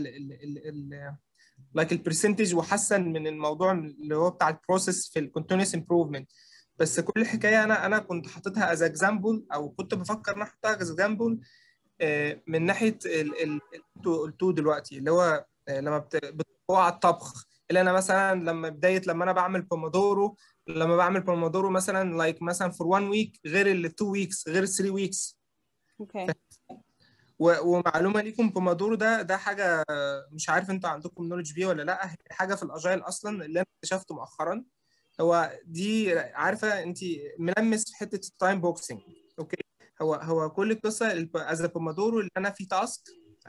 لايك البرسنتج واحسن من الموضوع اللي هو بتاع البروسيس في الكونتينوس امبروفمنت بس كل الحكايه انا انا كنت حاططها از اكزامبل او كنت بفكر ان أنا احطها از اكزامبل آه، من ناحيه ال- ال- اللي انتوا قلتوه دلوقتي اللي هو آه، لما بت- بتطبقوا على الطبخ اللي انا مثلا لما بدايه لما انا بعمل بومودورو لما بعمل بومودورو مثلا لايك مثلا فور 1 ويك غير ال 2 ويكس غير ال 3 ويكس اوكي ومعلومه ليكم بومودورو ده ده حاجه مش عارف انتوا عندكم نولج بيه ولا لا هي حاجه في الاجايل اصلا اللي انا اكتشفته مؤخرا هو دي عارفه انت ملمس في حته التايم بوكسنج اوكي هو هو كل القصه از بومودورو اللي انا في تاسك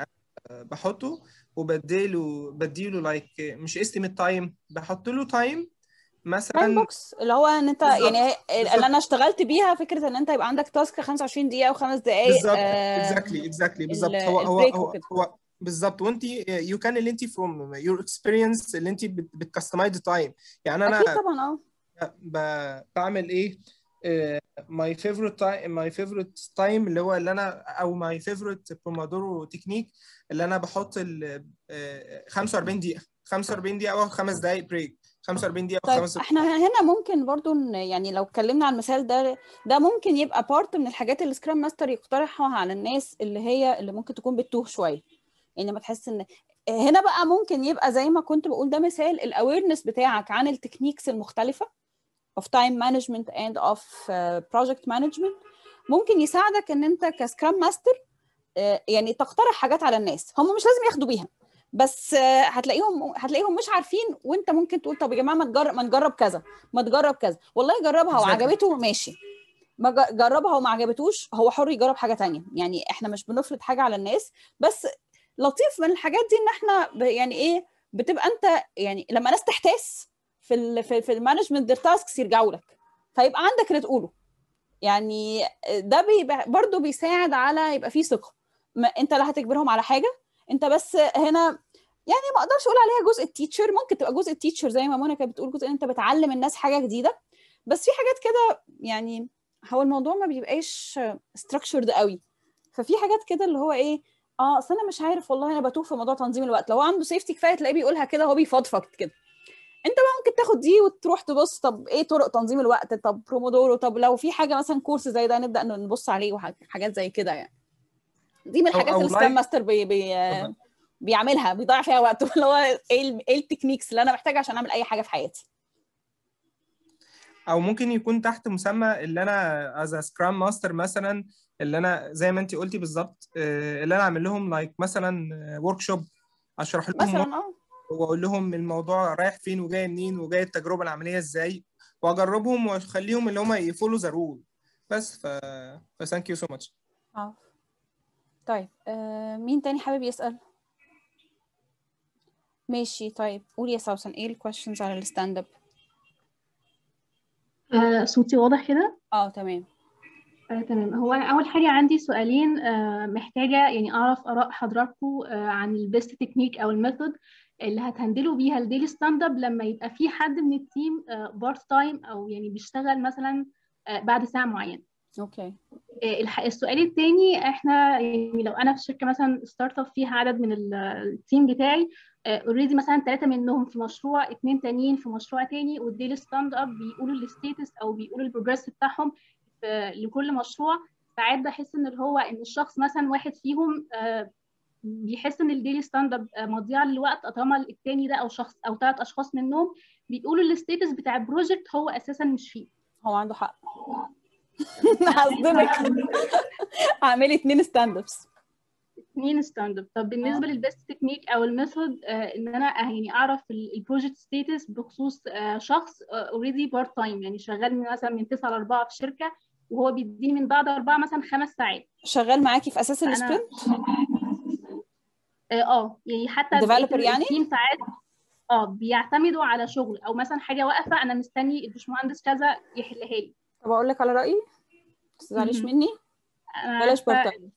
بحطه وبديله بديله لايك مش استيميت تايم بحط له تايم تايم مثلا بوكس اللي هو ان انت بالظبط. يعني بالظبط. اللي انا اشتغلت بيها فكره ان انت يبقى عندك تاسك 25 دقيقه او خمس دقائق بالظبط اكزاكتلي اكزاكتلي بالظبط ال- هو هو البريك هو, وكده. هو بالظبط وانت يو كان اللي انت فروم يور اكسبيرينس اللي انت بتكستمايز تايم يعني انا اكيد طبعا اه ب- بعمل ايه ماي فيفورت تايم ماي فيفورت تايم اللي هو اللي انا او ماي فيفورت بومودورو تكنيك اللي انا بحط ال آه، 45 دقيقه 45 دقيقه او خمس دقائق بريك 45 دقيقه او طيب خمس احنا هنا ممكن برضو ن- يعني لو اتكلمنا عن المثال ده ده ممكن يبقى بارت من الحاجات اللي سكرام ماستر يقترحها على الناس اللي هي اللي ممكن تكون بتتوه شويه يعني ما تحس ان هنا بقى ممكن يبقى زي ما كنت بقول ده مثال الاويرنس بتاعك عن التكنيكس المختلفه of time management and of uh, project management ممكن يساعدك ان انت كسكرام ماستر يعني تقترح حاجات على الناس هم مش لازم ياخدوا بيها بس آه، هتلاقيهم هتلاقيهم مش عارفين وانت ممكن تقول طب يا جماعه ما تجرب ما نجرب كذا ما تجرب كذا والله جربها Exactly. وعجبته ماشي ما ج- جربها وما عجبتوش هو حر يجرب حاجه تانية يعني احنا مش بنفرض حاجه على الناس بس لطيف من الحاجات دي ان احنا ب- يعني ايه بتبقى انت يعني لما ناس تحتاس في ال في, في المانجمنت دير تاسكس يرجعوا لك فيبقى عندك اللي تقوله يعني ده بيبقى برضه بيساعد على يبقى فيه ثقه ما انت لا هتجبرهم على حاجه انت بس هنا يعني ما اقدرش اقول عليها جزء التيتشر ممكن تبقى جزء التيتشر زي ما منى كانت بتقول جزء ان انت بتعلم الناس حاجه جديده بس في حاجات كده يعني هو الموضوع ما بيبقاش structured قوي ففي حاجات كده اللي هو ايه اه اصل انا مش عارف والله انا بتوه في موضوع تنظيم الوقت لو هو عنده سيفتي كفايه تلاقيه بيقولها كده وهو بيفضفض كده انت بقى ممكن تاخد دي وتروح تبص طب ايه طرق تنظيم الوقت طب برومودورو طب لو في حاجه مثلا كورس زي ده نبدا نبص عليه وحاجات زي كده يعني دي من أو- الحاجات أو اللي سكرام like- ماستر بي بي طبعاً. بيعملها بيضيع فيها وقته اللي هو ايه ال- ايه التكنيكس اللي انا محتاجه عشان اعمل اي حاجه في حياتي او ممكن يكون تحت مسمى اللي انا از سكرام ماستر مثلا اللي انا زي ما انت قلتي بالظبط آه، اللي انا اعمل لهم لايك مثلا ورك شوب اشرح لهم مثلا اه واقول لهم الموضوع رايح فين وجاي منين وجاي التجربه العمليه ازاي واجربهم واخليهم اللي هم يفولو ذا رول بس ف فثانك يو سو ماتش اه طيب آه مين تاني حابب يسأل ماشي طيب قولي يا سوسن ايه الكويشنز على الستاند اب آه، صوتي واضح كده اه تمام آه، تمام هو أنا أول حاجة عندي سؤالين آه، محتاجة يعني أعرف آراء حضراتكم آه، عن البيست تكنيك أو الميثود اللي هتهندلوا بيها الديلي ستاند اب لما يبقى في حد من التيم بارت تايم أو يعني بيشتغل مثلا آه، بعد ساعة معينة اوكي آه، الح- السؤال التاني احنا يعني لو انا في شركه مثلا ستارت اب فيها عدد من ال- التيم بتاعي اوريدي مثلا ثلاثه منهم في مشروع اثنين تانيين في مشروع تاني والديلي ستاند اب بيقولوا الستيتس او بيقولوا البروجرس بتاعهم في- لكل مشروع ساعات بحس ان اللي هو ان الشخص مثلا واحد فيهم آه، بيحس ان الديلي ستاند اب مضيعه للوقت طالما التاني ده او شخص او ثلاث اشخاص منهم بيقولوا الستيتس بتاع البروجكت هو اساسا مش فيه هو عنده حق هصدمك هعملي اتنين ستاند ابس اتنين ستاند اب طب بالنسبه للبيست تكنيك او الميثود آه ان انا آه، يعني اعرف البروجكت ستيتس بخصوص آه شخص اوريدي بارت تايم يعني شغال من مثلا من 9 ل 4 في شركه وهو بيديني من بعد 4 مثلا خمس ساعات شغال معاكي في اساس فأنا- السبرنت اه آه، يعني حتى Developer بقية يعني؟ التيم ساعات اه بيعتمدوا على شغل او مثلا حاجه واقفه انا مستني الباشمهندس كذا يحلها لي طب اقول لك على رايي ما تزعليش مهم. مني أنا بلاش عارفة- بارت تايم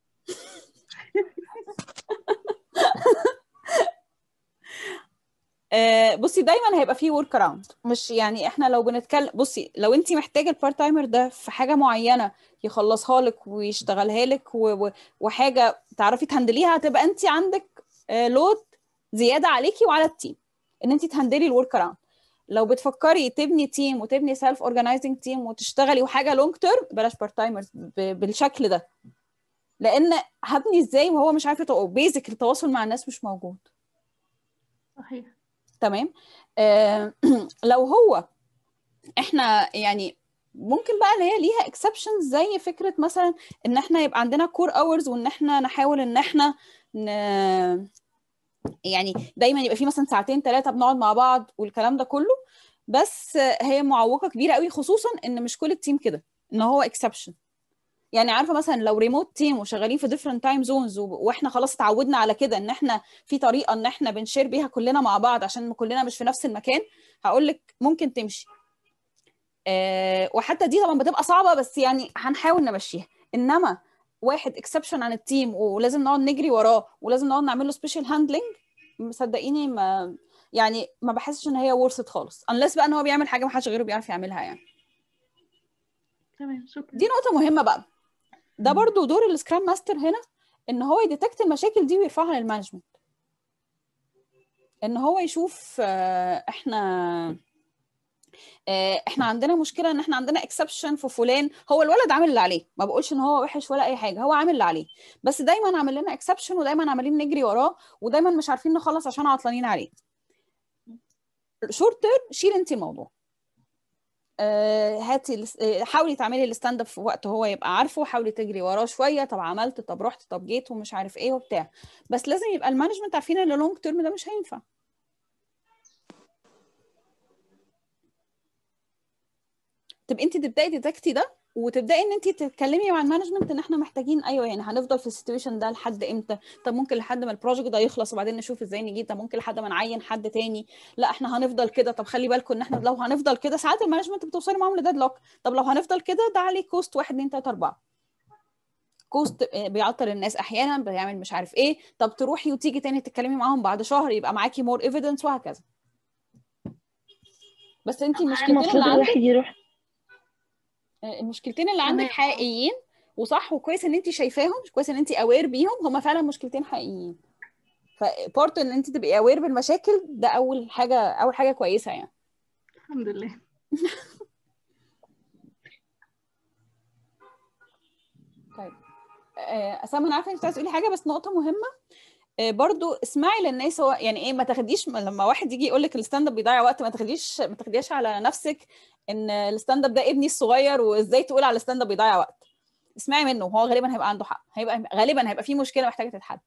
آه، بصي دايما هيبقى فيه ورك اراوند مش يعني احنا لو بنتكلم بصي لو انت محتاجه البارت تايمر ده في حاجه معينه يخلصها لك ويشتغلها لك و- و- وحاجه تعرفي تهندليها هتبقى انت عندك لود زياده عليكي وعلى التيم ان انت تهندلي الورك اراوند لو بتفكري تبني تيم وتبني سيلف اورجانيزنج تيم وتشتغلي وحاجه لونج تيرم بلاش بارت تايمرز بالشكل ده لان هبني ازاي وهو مش عارف يتواصل بيزك التواصل مع الناس مش موجود صحيح تمام آه لو هو احنا يعني ممكن بقى اللي هي ليها اكسبشنز زي فكره مثلا ان احنا يبقى عندنا كور اورز وان احنا نحاول ان احنا ن... يعني دايما يبقى في مثلا ساعتين ثلاثه بنقعد مع بعض والكلام ده كله بس هي معوقه كبيره قوي خصوصا ان مش كل التيم كده ان هو اكسبشن يعني عارفه مثلا لو ريموت تيم وشغالين في ديفرنت تايم زونز واحنا خلاص اتعودنا على كده ان احنا في طريقه ان احنا بنشير بيها كلنا مع بعض عشان كلنا مش في نفس المكان هقول لك ممكن تمشي أه وحتى دي طبعا بتبقى صعبه بس يعني هنحاول نمشيها انما واحد اكسبشن عن التيم ولازم نقعد نجري وراه ولازم نقعد نعمل له سبيشال هاندلنج مصدقيني ما يعني ما بحسش ان هي ورثت خالص unless بقى ان هو بيعمل حاجه ما حدش غيره بيعرف يعملها يعني تمام شكرا دي نقطه مهمه بقى ده برضو دور السكرام ماستر هنا ان هو يديتكت المشاكل دي ويرفعها للمانجمنت ان هو يشوف احنا احنا عندنا مشكله ان احنا عندنا اكسبشن في فلان هو الولد عامل اللي عليه ما بقولش ان هو وحش ولا اي حاجه هو عامل اللي عليه بس دايما عامل لنا اكسبشن ودايما عمالين نجري وراه ودايما مش عارفين نخلص عشان عطلانين عليه شورت تيرم شيل انت الموضوع هاتي حاولي تعملي الستاند اب في وقت هو يبقى عارفه حاولي تجري وراه شويه طب عملت طب رحت طب جيت ومش عارف ايه وبتاع بس لازم يبقى المانجمنت عارفين ان اللونج تيرم ده مش هينفع تبقى انت تبداي ديتكتي ده وتبداي ان انت تتكلمي مع المانجمنت ان احنا محتاجين ايوه يعني هنفضل في السيتويشن ده لحد امتى طب ممكن لحد ما البروجكت ده يخلص وبعدين نشوف ازاي نجيب طب ممكن لحد ما نعين حد تاني لا احنا هنفضل كده طب خلي بالكم ان احنا لو هنفضل كده ساعات المانجمنت بتوصلي معاهم لديد لوك طب لو هنفضل كده ده عليه كوست 1 2 3 4 كوست بيعطل الناس احيانا بيعمل مش عارف ايه طب تروحي وتيجي تاني تتكلمي معاهم بعد شهر يبقى معاكي مور ايفيدنس وهكذا بس انت المشكلتين المفروض اللي الواحد عندك يروح المشكلتين اللي عندك تمام. حقيقيين وصح وكويس ان انت شايفاهم كويس ان انت اوير بيهم هما فعلا مشكلتين حقيقيين فبارت ان انت تبقي اوير بالمشاكل ده اول حاجه اول حاجه كويسه يعني الحمد لله طيب آه، اسامه انا عارفه انت عايزه تقولي حاجه بس نقطه مهمه آه، برضو اسمعي للناس هو يعني ايه ما تاخديش لما واحد يجي يقول لك الستاند اب بيضيع وقت ما تاخديش ما تاخديش على نفسك ان الستاند اب ده ابني الصغير وازاي تقول على الستاند اب بيضيع وقت اسمعي منه هو غالبا هيبقى عنده حق هيبقى غالبا هيبقى في مشكله محتاجه تتحل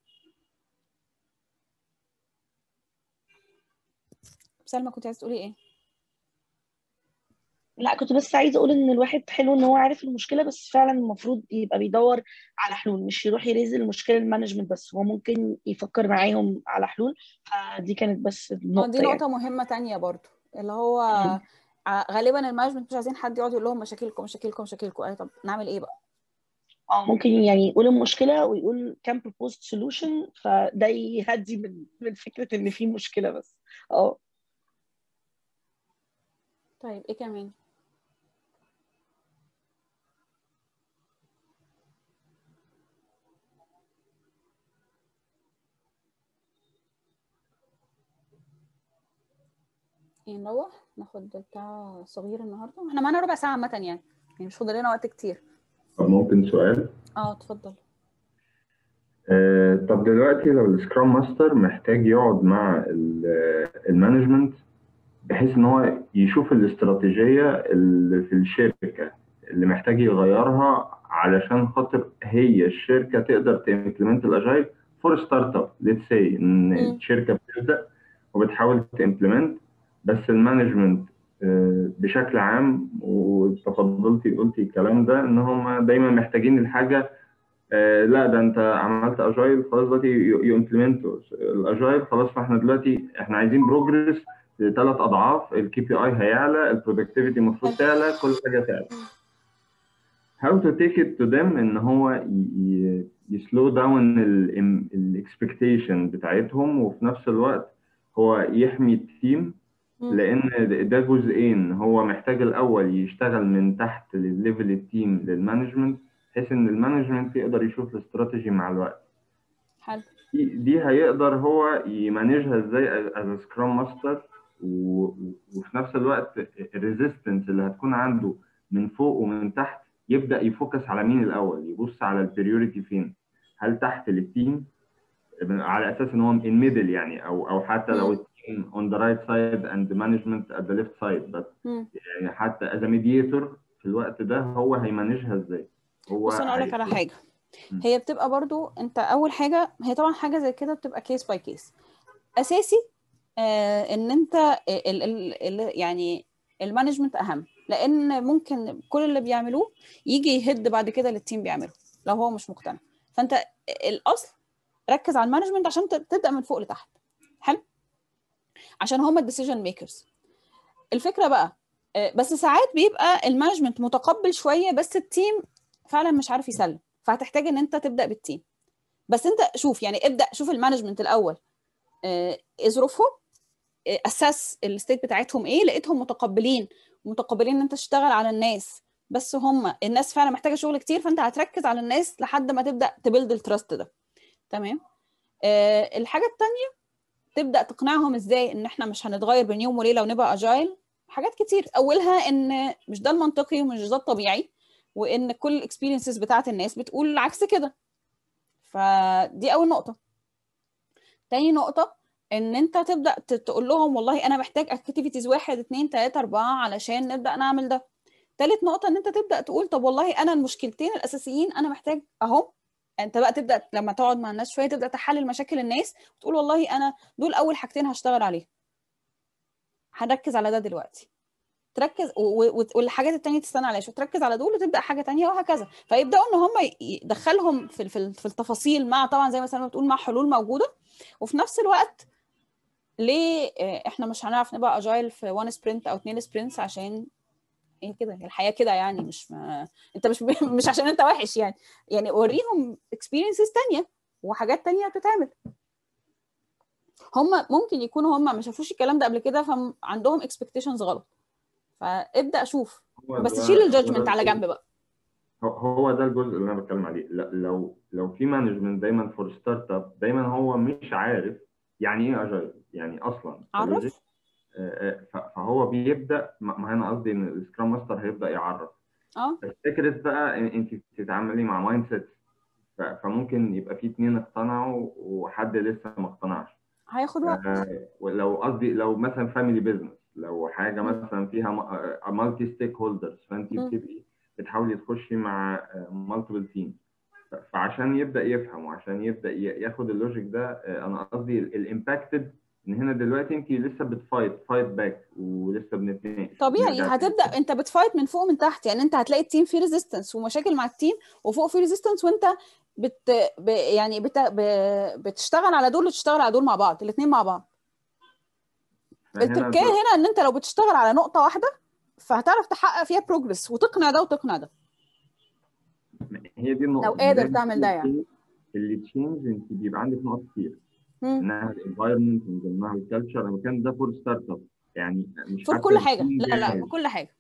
سلمى كنت عايزه تقولي ايه لا كنت بس عايزه اقول ان الواحد حلو ان هو عارف المشكله بس فعلا المفروض يبقى بيدور على حلول مش يروح يريز المشكله للمانجمنت بس هو ممكن يفكر معاهم على حلول فدي كانت بس اه النقطه دي يعني نقطه مهمه تانية برضو اللي هو مم. ع- غالبا المانجمنت مش عايزين حد يقعد يقول لهم مشاكلكم مشاكلكم مشاكلكم اي طب نعمل ايه بقى اه ممكن يعني يقول المشكله ويقول كام proposed solution فده يهدي من من فكره ان في مشكله بس اه طيب ايه كمان ايه نروح ناخد بتاع صغير النهارده احنا معانا ربع ساعه عامه يعني يعني مش فاضل لنا وقت كتير طب ممكن سؤال اه اتفضل آه، طب دلوقتي لو السكرام ماستر محتاج يقعد مع ال- المانجمنت بحيث ان هو يشوف الاستراتيجية اللي في الشركة اللي محتاج يغيرها علشان خاطر هي الشركة تقدر تimplement الاجايل فور ستارت اب ليتس سي ان مم. الشركة بتبدأ وبتحاول تimplement بس المانجمنت آه، بشكل عام وتفضلتي قلتي الكلام ده ان هم دايما محتاجين الحاجة آه، لا ده انت عملت اجايل خلاص دلوقتي يو امبلمنتوا الاجايل خلاص فاحنا دلوقتي احنا عايزين بروجرس ثلاث اضعاف الكي بي اي هيعلى البرودكتيفيتي المفروض تعلى كل حاجه تعلى how to take it to them ان هو يسلو داون الاكسبكتيشن بتاعتهم وفي نفس الوقت هو يحمي التيم مم. لان ده جزئين هو محتاج الاول يشتغل من تحت لليفل التيم للمانجمنت بحيث ان المانجمنت يقدر يشوف الاستراتيجي مع الوقت حلو دي دي هيقدر هو يمانجها ازاي از سكرام ماستر وفي نفس الوقت الريزيستنس اللي هتكون عنده من فوق ومن تحت يبدا يفوكس على مين الاول يبص على البريوريتي فين هل تحت للتيم على اساس ان هو ان ميدل يعني او او حتى لو مم. التيم اون ذا رايت سايد اند مانجمنت ات ذا ليفت سايد بس مم. يعني حتى از ميديتور في الوقت ده هو هيمانجها ازاي هو بص انا اقول لك على هي- حاجه مم. هي بتبقى برضو انت اول حاجه هي طبعا حاجه زي كده بتبقى كيس باي كيس اساسي آه ان انت ال ال ال يعني المانجمنت اهم لان ممكن كل اللي بيعملوه يجي يهد بعد كده للتيم بيعمله لو هو مش مقتنع فانت الاصل ركز على المانجمنت عشان ت- تبدا من فوق لتحت حلو عشان هم الديسيجن ميكرز الفكره بقى آه، بس ساعات بيبقى المانجمنت متقبل شويه بس التيم فعلا مش عارف يسلم فهتحتاج ان انت تبدا بالتيم بس انت شوف يعني ابدا شوف المانجمنت الاول آه، اظروفهم آه، اساس الستيت بتاعتهم ايه لقيتهم متقبلين متقبلين ان انت تشتغل على الناس بس هم الناس فعلا محتاجه شغل كتير فانت هتركز على الناس لحد ما تبدا تبيلد التراست ده تمام آه، الحاجه التانية تبدا تقنعهم ازاي ان احنا مش هنتغير بين يوم وليله ونبقى اجايل حاجات كتير اولها ان مش ده المنطقي ومش ده الطبيعي وان كل الاكسبيرينسز بتاعت الناس بتقول عكس كده فدي اول نقطه تاني نقطه ان انت تبدا ت- تقول لهم والله انا محتاج اكتيفيتيز واحد اتنين تلاته اربعه علشان نبدا نعمل ده تالت نقطه ان انت تبدا تقول طب والله انا المشكلتين الاساسيين انا محتاج اهم انت بقى تبدا لما تقعد مع الناس شويه تبدا تحلل مشاكل الناس وتقول والله انا دول اول حاجتين هشتغل عليهم هنركز على ده دلوقتي تركز و- و- والحاجات التانية تستنى عليها شويه تركز على دول وتبدا حاجه تانية وهكذا فيبداوا ان هم يدخلهم في في في التفاصيل مع طبعا زي ما سلمى بتقول مع حلول موجوده وفي نفس الوقت ليه آه، احنا مش هنعرف نبقى اجايل في وان سبرنت او اتنين سبرنتس عشان ايه كده هي الحياه كده يعني مش ما... انت مش مش عشان انت وحش يعني يعني وريهم اكسبيرينسز تانية وحاجات تانية بتتعمل هم ممكن يكونوا هم ما شافوش الكلام ده قبل كده فعندهم اكسبكتيشنز غلط فابدا اشوف هو بس ده- شيل هو الجادجمنت ده على الجزء- جنب بقى هو- هو ده الجزء اللي انا بتكلم عليه لا- لو لو في مانجمنت دايما فور ستارت اب دايما هو مش عارف يعني ايه اجايل يعني اصلا عرف آه، آه، ف- فهو بيبدا ما ما انا قصدي ان السكرام ماستر هيبدا يعرف اه بس فكره بقى إن انت بتتعاملي مع مايند سيت فممكن يبقى في اتنين اقتنعوا وحد لسه ما اقتنعش هياخد وقت آه، ولو قصدي لو مثلا فاميلي بيزنس لو حاجه مم. مثلا فيها مالتي ستيك هولدرز فانت مم. بتبقي بتحاولي تخشي مع مالتيبل تيم فعشان يبدا يفهم وعشان يبدا ي- ياخد اللوجيك ده آه، انا قصدي الامباكتد ان هنا دلوقتي انت لسه بتفايت فايت باك ولسه بنتناقش طبيعي نرجع تاني. هتبدا انت بتفايت من فوق من تحت يعني انت هتلاقي التيم فيه ريزيستنس ومشاكل مع التيم وفوق فيه ريزيستنس وانت بت ب... يعني بت... ب... بتشتغل على دول وتشتغل على دول مع بعض الاثنين مع بعض فهنا التركية الجزء- هنا ان انت لو بتشتغل على نقطة واحدة فهتعرف تحقق فيها بروجرس وتقنع ده وتقنع ده هي دي النقطه لو قادر دايماً تعمل ده يعني. اللي تشينج انت بيبقى عندك نقط كتير مم. انها الانفايرمنت من ضمنها الكالتشر المكان ده فور ستارت اب يعني مش فور حتى كل حاجة التيم لا لا جاهز. في كل حاجة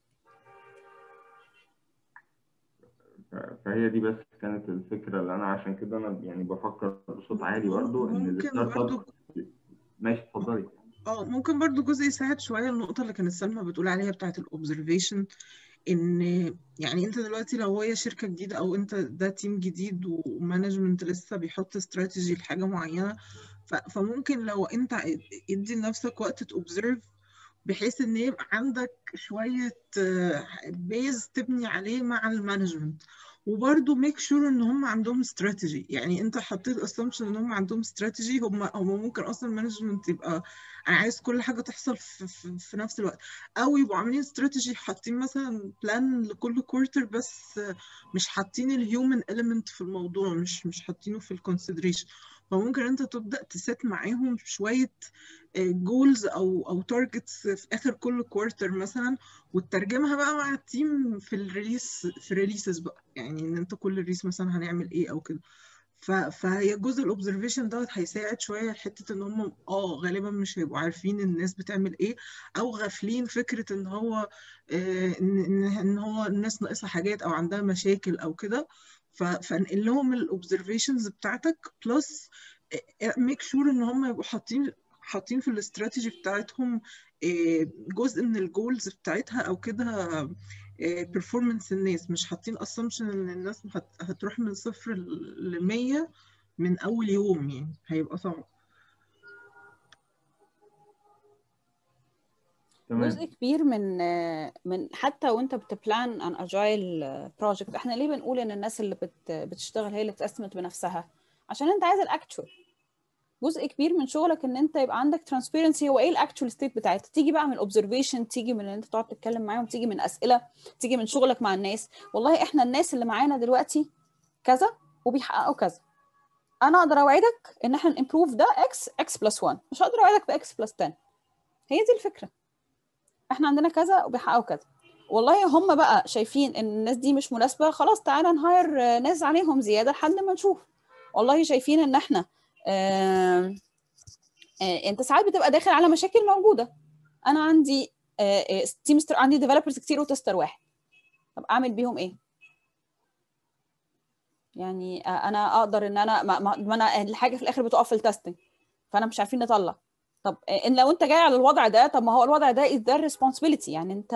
ف- فهي دي بس كانت الفكره اللي انا عشان كده انا يعني بفكر بصوت عالي برضو ان ممكن الستارت اب برضو ماشي اتفضلي اه ممكن برضو جزء يساعد شوية النقطة اللي كانت سلمى بتقول عليها بتاعت الأوبزرفيشن إن يعني أنت دلوقتي لو هي شركة جديدة أو أنت ده تيم جديد ومانجمنت لسه بيحط استراتيجي لحاجة معينة ف- فممكن لو أنت ادي لنفسك وقت تأوبزرف بحيث إن يبقى عندك شوية بيز تبني عليه مع المانجمنت وبرضه ميك شور ان هم عندهم استراتيجي يعني انت حطيت اسامبشن ان هم عندهم استراتيجي هم هم ممكن اصلا المانجمنت يبقى انا عايز كل حاجه تحصل في, في, في نفس الوقت او يبقوا عاملين استراتيجي حاطين مثلا بلان لكل كوارتر بس مش حاطين الهيومن اليمنت في الموضوع مش مش حاطينه في الكونسيدريشن فممكن انت تبدا تسيت معاهم شويه جولز او او تارجتس في اخر كل كوارتر مثلا وتترجمها بقى مع التيم في الريليس في الريليسز بقى يعني ان انت كل ريليس مثلا هنعمل ايه او كده ف- فهي جزء الاوبزرفيشن دوت هيساعد شويه حته ان هم اه غالبا مش هيبقوا عارفين الناس بتعمل ايه او غافلين فكره ان هو آه، ان ان إن هو الناس ناقصها حاجات او عندها مشاكل او كده ف- فانقل لهم الاوبزرفيشنز بتاعتك بلس ميك شور ان هم يبقوا حاطين حاطين في الاستراتيجي بتاعتهم آه، جزء من الجولز بتاعتها او كده بيرفورمانس الناس مش حاطين اسامبشن ان الناس هت- هتروح من صفر ل 100 من اول يوم يعني هيبقى صعب تمام جزء كبير من من حتى وانت بتبلان ان اجايل بروجكت احنا ليه بنقول ان الناس اللي بت بتشتغل هي اللي بتستمت بنفسها عشان انت عايز الاكتشوال جزء كبير من شغلك ان انت يبقى عندك ترانسبيرنسي هو ايه الاكتشوال ستيت بتاعتها تيجي بقى من الاوبزرفيشن تيجي من ان انت تقعد تتكلم معاهم تيجي من اسئله تيجي من شغلك مع الناس والله احنا الناس اللي معانا دلوقتي كذا وبيحققوا كذا انا اقدر اوعدك ان احنا نمبروف ده اكس اكس بلس 1 مش هقدر اوعدك باكس بلس 10 هي دي الفكره احنا عندنا كذا وبيحققوا كذا والله هم بقى شايفين ان الناس دي مش مناسبه خلاص تعالى نهاير ناس عليهم زياده لحد ما نشوف والله شايفين ان احنا آه آه انت ساعات بتبقى داخل على مشاكل موجوده انا عندي آه تيم عندي ديفلوبرز كتير وتستر واحد طب اعمل بيهم ايه يعني انا اقدر ان انا ما, ما انا الحاجه في الاخر بتقف في التستنج فانا مش عارفين نطلع طب ان لو انت جاي على الوضع ده طب ما هو الوضع ده is their responsibility يعني انت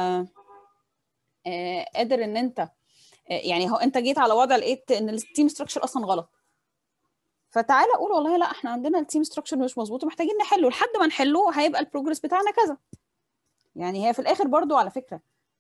قادر ان انت يعني هو انت جيت على وضع لقيت ان التيم ستراكشر اصلا غلط فتعالى قول والله لا احنا عندنا التيم ستراكشر مش مظبوط ومحتاجين نحله لحد ما نحله هيبقى البروجرس بتاعنا كذا يعني هي في الاخر برضو على فكره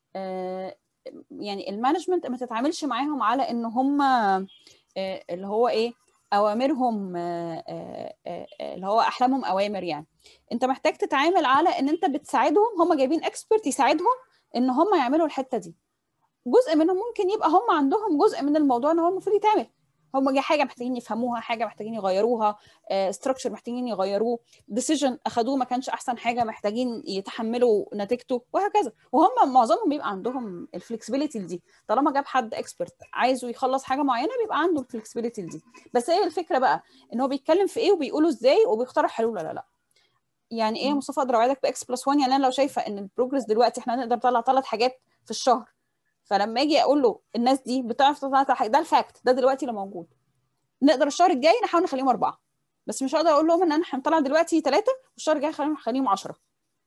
يعني المانجمنت ما تتعاملش معاهم على ان هم اللي هو ايه اوامرهم اللي هو احلامهم اوامر يعني انت محتاج تتعامل على ان انت بتساعدهم هم جايبين اكسبرت يساعدهم ان هم يعملوا الحته دي جزء منهم ممكن يبقى هم عندهم جزء من الموضوع ان هو المفروض يتعمل هم حاجه محتاجين يفهموها حاجه محتاجين يغيروها ستراكشر محتاجين يغيروه ديسيجن اخدوه ما كانش احسن حاجه محتاجين يتحملوا نتيجته وهكذا وهم معظمهم بيبقى عندهم الفلكسبيليتي دي طالما جاب حد اكسبرت عايزه يخلص حاجه معينه بيبقى عنده الفلكسبيليتي دي بس هي الفكره بقى ان هو بيتكلم في ايه وبيقوله ازاي وبيقترح حلول ولا لا يعني ايه مصطفى اقدر اوعدك باكس بلس 1 يعني انا لو شايفه ان البروجرس دلوقتي احنا نقدر نطلع ثلاث حاجات في الشهر فلما اجي اقول له الناس دي بتعرف تطلع حاجه ده الفاكت ده دلوقتي اللي موجود نقدر الشهر الجاي نحاول نخليهم اربعه بس مش هقدر اقول لهم ان انا هنطلع دلوقتي ثلاثه والشهر الجاي هنخليهم 10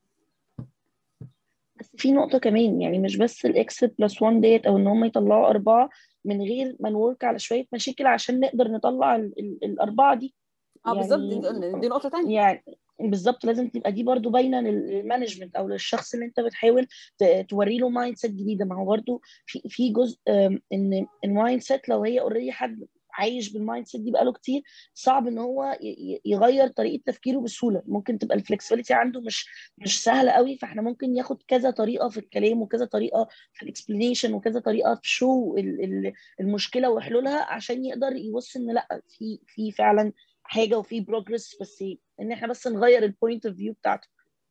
بس في نقطه كمان يعني مش بس الاكس بلس 1 ديت او ان هم يطلعوا اربعه من غير ما نورك على شويه مشاكل عشان نقدر نطلع ال ال الاربعه دي اه بالظبط دي, دي نقطه ثانيه يعني بالظبط لازم تبقى دي برضو باينه للمانجمنت او للشخص اللي انت بتحاول توري له مايند سيت جديده ما هو برضو في في جزء ان المايند سيت لو هي اوريدي حد عايش بالمايند سيت دي بقاله كتير صعب ان هو يغير طريقه تفكيره بسهوله ممكن تبقى الفلكسبيليتي عنده مش مش سهله قوي فاحنا ممكن ياخد كذا طريقه في الكلام وكذا طريقه في الاكسبلانيشن وكذا طريقه في شو المشكله وحلولها عشان يقدر يبص ان لا في في فعلا حاجه وفي بروجرس بس ان احنا بس نغير البوينت اوف فيو بتاعته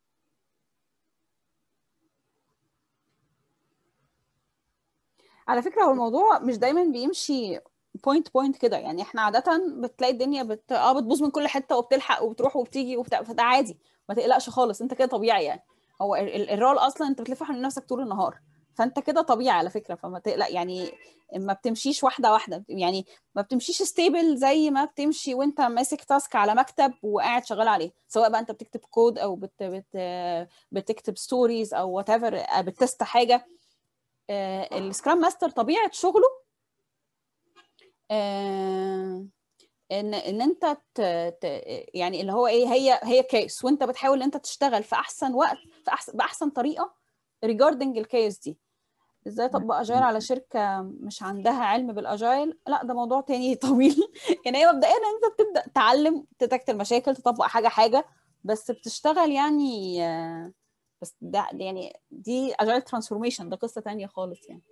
على فكره هو الموضوع مش دايما بيمشي بوينت بوينت كده يعني احنا عاده بتلاقي الدنيا بت... اه بتبوظ من كل حته وبتلحق وبتروح وبتيجي وبتاع فده عادي ما تقلقش خالص انت كده طبيعي يعني هو الرول اصلا انت بتلف حوالين نفسك طول النهار فانت كده طبيعي على فكره فما تقلق يعني ما بتمشيش واحده واحده يعني ما بتمشيش ستيبل زي ما بتمشي وانت ماسك تاسك على مكتب وقاعد شغال عليه سواء بقى انت بتكتب كود او بت بت بتكتب ستوريز او وات ايفر بتست حاجه السكرام ماستر طبيعه شغله ان ان انت ت... ت... يعني اللي هو ايه هي هي كيس وانت بتحاول ان انت تشتغل في احسن وقت في احسن باحسن طريقه ريجاردنج الكيس دي ازاي اطبق اجايل على شركه مش عندها علم بالاجايل لا ده موضوع تاني طويل يعني هي مبدئيا انت بتبدا تعلم تتكت المشاكل تطبق حاجه حاجه بس بتشتغل يعني بس ده يعني دي اجايل ترانسفورميشن ده قصه تانية خالص يعني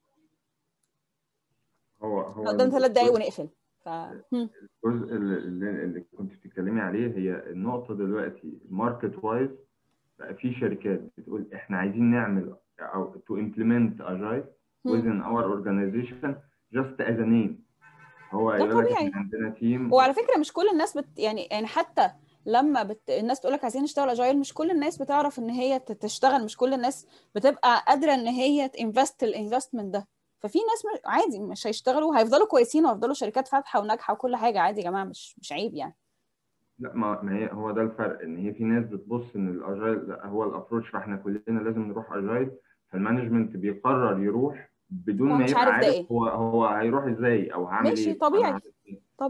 هو هو قدام ثلاث دقايق ونقفل ف الجزء اللي, اللي كنت بتتكلمي عليه هي النقطه دلوقتي ماركت وايز بقى في شركات بتقول احنا عايزين نعمل او to implement agile within our organization just as a name هو ده يقول لك طبيعي. احنا عندنا تيم وعلى فكره مش كل الناس بت يعني يعني حتى لما بت... الناس تقول لك عايزين نشتغل اجايل مش كل الناس بتعرف ان هي ت- تشتغل مش كل الناس بتبقى قادره ان هي تنفست الانفستمنت ده ففي ناس م- عادي مش هيشتغلوا هيفضلوا كويسين وهيفضلوا شركات فاتحه وناجحه وكل حاجه عادي يا جماعه مش مش عيب يعني لا ما ما هي هو ده الفرق ان هي في ناس بتبص ان الاجايل لا هو الابروتش فاحنا كلنا لازم نروح اجايل فالمانجمنت بيقرر يروح بدون هو ما مش يبقى عارف ده عارف ايه. هو هو هيروح ازاي او هعمل ماشي، ايه طبيعي. أنا هعمل إيه. طبيعي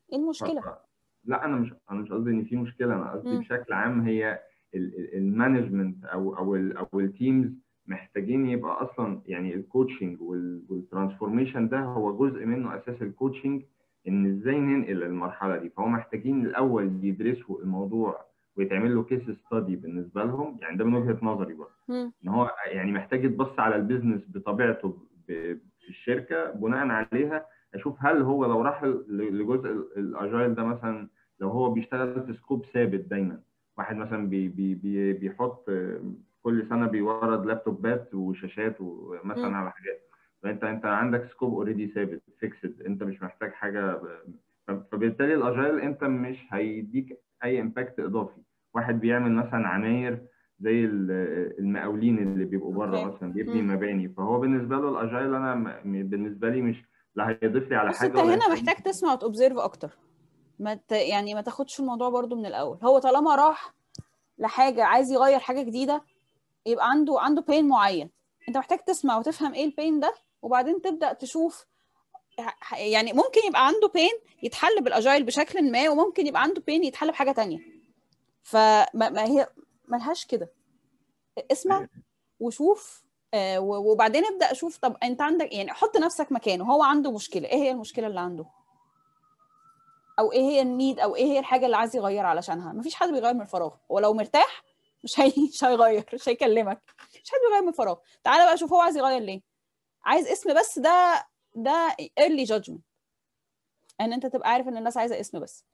ايه المشكله ف- لا انا مش انا مش قصدي ان في مشكله انا قصدي مم. بشكل عام هي المانجمنت او او ال او التيمز محتاجين يبقى اصلا يعني الكوتشنج والترانسفورميشن ده هو جزء منه اساس الكوتشنج ان ازاي ننقل المرحله دي فهو محتاجين الاول يدرسوا الموضوع ويتعمل له كيس ستادي بالنسبه لهم يعني ده من وجهه نظري برضه مم. ان هو يعني محتاج يتبص على البيزنس بطبيعته ب- في الشركه بناء عليها اشوف هل هو لو راح ل- لجزء ال- الاجايل ده مثلا لو هو بيشتغل في سكوب ثابت دايما واحد مثلا بي بي بي بيحط آه، كل سنه بيورد لابتوبات وشاشات ومثلا مم. على حاجات فانت انت عندك سكوب اوريدي ثابت فيكسد انت مش محتاج حاجه ف- فبالتالي الاجايل انت مش هيديك اي امباكت اضافي واحد بيعمل مثلا عماير زي ال- المقاولين اللي بيبقوا بره أوكي. مثلا بيبني مم. مباني فهو بالنسبه له الاجايل انا م- بالنسبه لي مش لا هيضيف لي على بس حاجه انت ولا هنا هيخليني- محتاج تسمع وتوبزيرف اكتر ما ت... يعني ما تاخدش الموضوع برضو من الاول هو طالما راح لحاجه عايز يغير حاجه جديده يبقى عنده عنده بين معين انت محتاج تسمع وتفهم ايه البين ده وبعدين تبدا تشوف ح- يعني ممكن يبقى عنده بين يتحل بالاجايل بشكل ما وممكن يبقى عنده بين يتحل بحاجه تانية فما ما هي ملهاش كده اسمع وشوف آه، و- وبعدين ابدا اشوف طب انت عندك يعني حط نفسك مكانه هو عنده مشكله ايه هي المشكله اللي عنده او ايه هي النيد او ايه هي الحاجه اللي عايز يغير علشانها مفيش حد بيغير من الفراغ ولو مرتاح مش هي مش هيغير مش هيكلمك مش حد بيغير من الفراغ تعالى بقى شوف هو عايز يغير ليه عايز اسم بس ده ده early judgment ان انت تبقى عارف ان الناس عايزه اسم بس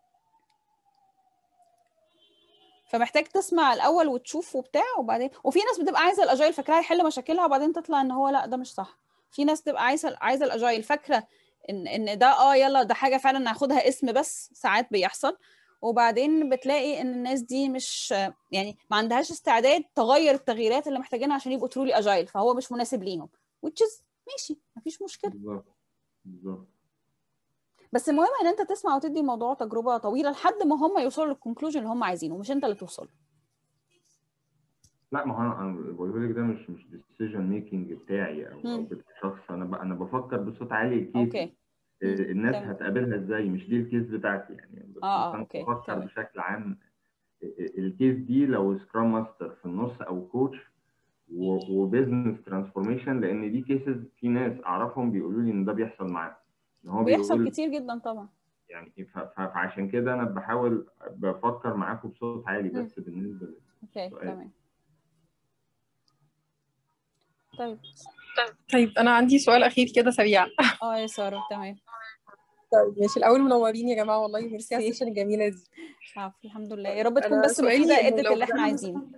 فمحتاج تسمع الاول وتشوف وبتاع وبعدين وفي ناس بتبقى عايزه الاجايل فاكراها يحل مشاكلها وبعدين تطلع ان هو لا ده مش صح في ناس تبقى عايزه عايزه الاجايل فاكره ان ان ده اه يلا ده حاجه فعلا ناخدها اسم بس ساعات بيحصل وبعدين بتلاقي ان الناس دي مش يعني ما عندهاش استعداد تغير التغييرات اللي محتاجينها عشان يبقوا ترولي اجايل فهو مش مناسب ليهم which is ماشي مفيش مشكله بالظبط بالظبط بس المهم ان انت تسمع وتدي الموضوع تجربه طويله لحد ما هم يوصلوا للكونكلوجن اللي هم عايزينه مش انت اللي توصل لا ما هو انا أنا بقول لك ده مش مش ديسيجن ميكنج بتاعي او او مم. بتاع شخص انا ب- انا بفكر بصوت عالي الكيس اوكي الناس تمام. هتقابلها ازاي مش دي الكيس بتاعتي يعني بس آه، آه، انا أوكي، بفكر تمام. بشكل عام الكيس دي لو سكرام ماستر في النص او كوتش وبزنس ترانسفورميشن لان دي كيسز في ناس اعرفهم بيقولوا لي ان ده بيحصل معاهم ان هو بيحصل بيقول كتير جدا طبعا يعني ف- ف- فعشان كده انا بحاول بفكر معاكم بصوت عالي مم. بس بالنسبه لل- اوكي سؤال. تمام طيب طيب انا عندي سؤال اخير كده سريع اه يا ساره تمام طيب ماشي الاول منورين يا جماعه والله ميرسي على ميرسي. السيشن الجميله دي عفو الحمد لله يا رب تكون أنا بس سؤالي مفيده إنه ادت لو اللي احنا بدأنا عايزينه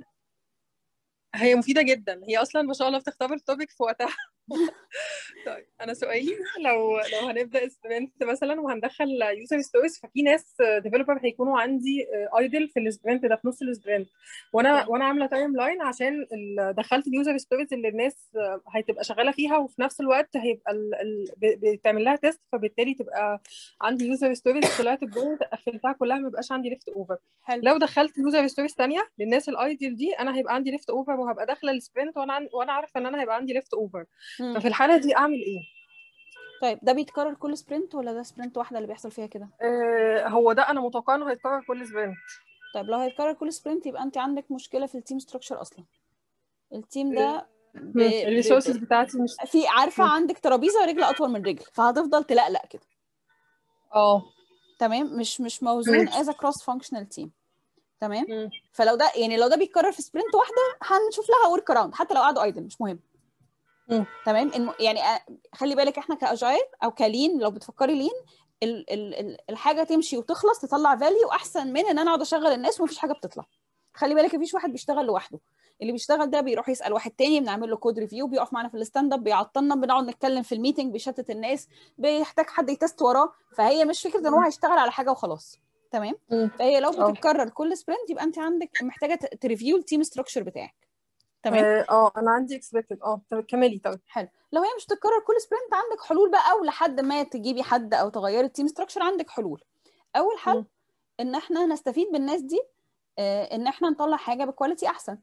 هي مفيده جدا هي اصلا ما شاء الله بتختبر التوبيك في وقتها طيب انا سؤالي لو لو هنبدا سبرنت مثلا وهندخل يوزر ستوريز ففي ناس ديفلوبر هيكونوا عندي ايدل في السبرنت ده في نص السبرنت وانا أوكي. وانا عامله تايم لاين عشان ال- دخلت اليوزر ستوريز اللي الناس هتبقى شغاله فيها وفي نفس الوقت هيبقى ال- ال- ب- بتعمل لها تيست فبالتالي تبقى عندي يوزر ستوريز طلعت الجولد قفلتها كلها ما يبقاش عندي ليفت اوفر حلو لو دخلت يوزر ستوريز ثانيه للناس الايديال دي انا هيبقى عندي ليفت اوفر وهبقى داخله السبرنت وانا عن... وانا عارفه ان انا هيبقى عندي ليفت اوفر مم. ففي الحاله دي اعمل ايه؟ طيب ده بيتكرر كل سبرنت ولا ده سبرنت واحده اللي بيحصل فيها كده آه هو ده انا متوقعه انه هيتكرر كل سبرنت طيب لو هيتكرر كل سبرنت يبقى انت عندك مشكله في التيم ستراكشر اصلا التيم ده ب... ب... الريسورسز ب... بتاعتي مش في عارفه مم. عندك ترابيزه ورجل اطول من رجل فهتفضل تلقلق كده اه تمام مش مش موزون ماشي. از كروس فانكشنال تيم تمام مم. فلو ده يعني لو ده بيتكرر في سبرنت واحده هنشوف لها ورك اراوند حتى لو قعدوا ايدل مش مهم مم. تمام الم... يعني آه، خلي بالك احنا كاجايل او كلين لو بتفكري لين ال... ال... ال... الحاجه تمشي وتخلص تطلع فاليو احسن من ان انا اقعد اشغل الناس ومفيش حاجه بتطلع خلي بالك مفيش واحد بيشتغل لوحده اللي بيشتغل ده بيروح يسال واحد تاني بنعمل له كود ريفيو بيقف معانا في الستاند اب بيعطلنا بنقعد نتكلم في الميتنج بيشتت الناس بيحتاج حد يتست وراه فهي مش فكره ان هو هيشتغل على حاجه وخلاص تمام مم. فهي لو اه. بتتكرر كل سبرنت يبقى انت عندك محتاجه ت- تريفيو التيم ستراكشر بتاعك تمام اه آه، انا عندي اكسبكتد اه طب كملي طيب حلو لو هي مش تتكرر كل سبرنت عندك حلول بقى او لحد ما تجيبي حد او تغيري التيم ستراكشر عندك حلول اول حل مم. ان احنا نستفيد بالناس دي آه، ان احنا نطلع حاجه بكواليتي احسن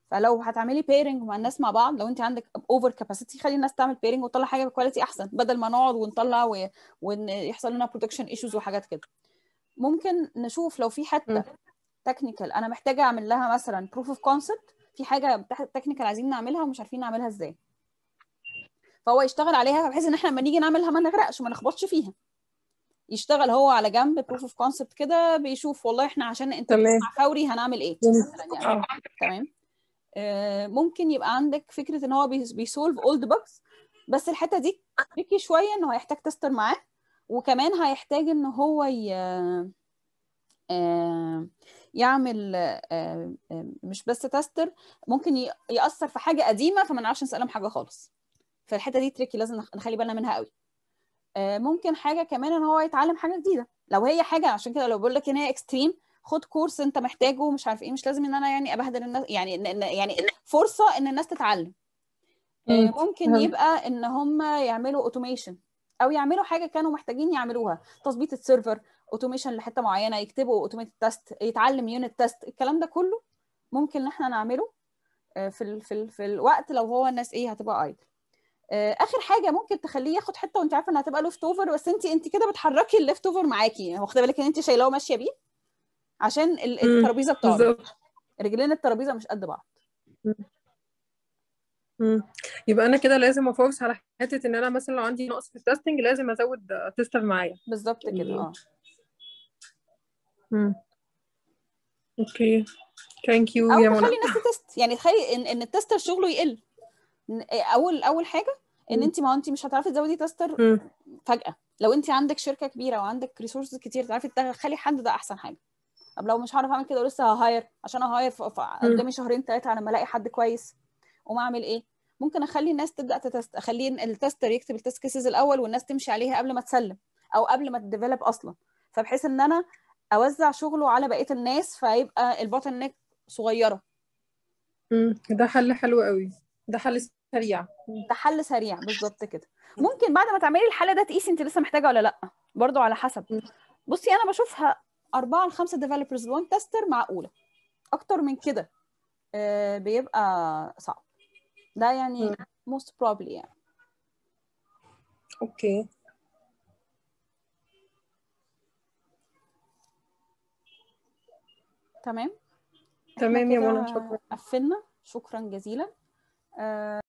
فلو هتعملي بيرنج مع الناس مع بعض لو انت عندك اوفر كاباسيتي خلي الناس تعمل بيرنج وتطلع حاجه بكواليتي احسن بدل ما نقعد ونطلع و... ويحصل لنا برودكشن ايشوز وحاجات كده ممكن نشوف لو في حته مم. تكنيكال انا محتاجه اعمل لها مثلا بروف اوف كونسبت في حاجه تكنيكال عايزين نعملها ومش عارفين نعملها ازاي فهو يشتغل عليها بحيث ان احنا لما نيجي نعملها ما نغرقش وما نخبطش فيها يشتغل هو على جنب بروف اوف كونسبت كده بيشوف والله احنا عشان انت تمام. مع فوري هنعمل ايه مثلا يعني اه تمام آه، ممكن يبقى عندك فكره ان هو بيسولف اولد باجز بس الحته دي تريكي شويه انه هيحتاج تستر معاه وكمان هيحتاج ان هو ي... آه، يعمل آه، آه، مش بس تستر ممكن ي- يأثر في حاجه قديمه فما نعرفش نسألهم حاجه خالص فالحته دي تريكي لازم نخ- نخلي بالنا منها قوي آه، ممكن حاجه كمان ان هو يتعلم حاجه جديده لو هي حاجه عشان كده لو بقول لك ان هي اكستريم خد كورس انت محتاجه مش عارف ايه مش لازم ان انا يعني ابهدل الناس يعني إن- إن- يعني فرصه ان الناس تتعلم آه، مم. ممكن فهمت. يبقى ان هم يعملوا اوتوميشن او يعملوا حاجه كانوا محتاجين يعملوها تظبيط السيرفر اوتوميشن لحته معينه يكتبوا اوتوميتد تيست يتعلم يونت تيست الكلام ده كله ممكن ان احنا نعمله آه، في ال في ال في الوقت لو هو الناس ايه هتبقى ايدل اخر حاجه ممكن تخليه ياخد حته وانت عارفه انها هتبقى ليفت اوفر بس انت انت كده بتحركي الليفت اوفر معاكي واخده بالك ان انت شايلاه وماشيه بيه عشان ال- مم. الترابيزه بتقعد بالظبط رجلين الترابيزه مش قد بعض مم. يبقى انا كده لازم افوكس على حته ان انا مثلا لو عندي نقص في التستنج لازم ازود تيستر معايا بالظبط كده اه مم. اوكي ثانك يو او يا منى تخلي الناس تتست يعني تخلي ان ان التستر شغله يقل إن- اول اول حاجه ان مم. انت ما هو انت مش هتعرفي تزودي تستر مم. فجاه لو انت عندك شركه كبيره وعندك ريسورسز كتير تعرفي تخلي حد ده احسن حاجه طب لو مش هعرف اعمل كده ولسه ههاير عشان اهاير ف- ف- قدامي شهرين ثلاثه على ما الاقي حد كويس وما اعمل ايه ممكن اخلي الناس تبدا تتست اخلي التستر يكتب التست كيسز الاول والناس تمشي عليها قبل ما تسلم او قبل ما تديفلوب اصلا فبحيث ان انا اوزع شغله على بقيه الناس فيبقى البوتل نيك صغيره مم. ده حل حلو قوي ده حل سريع ده حل سريع بالظبط كده ممكن بعد ما تعملي الحل ده تقيسي انت لسه محتاجه ولا لا برضو على حسب مم. بصي انا بشوفها أربعة لخمسة ديفلوبرز وان تستر معقولة أكتر من كده آه، بيبقى صعب ده يعني مم. most probably يعني اوكي تمام تمام يا إحنا منى كده شكرا قفلنا شكرا جزيلا آه،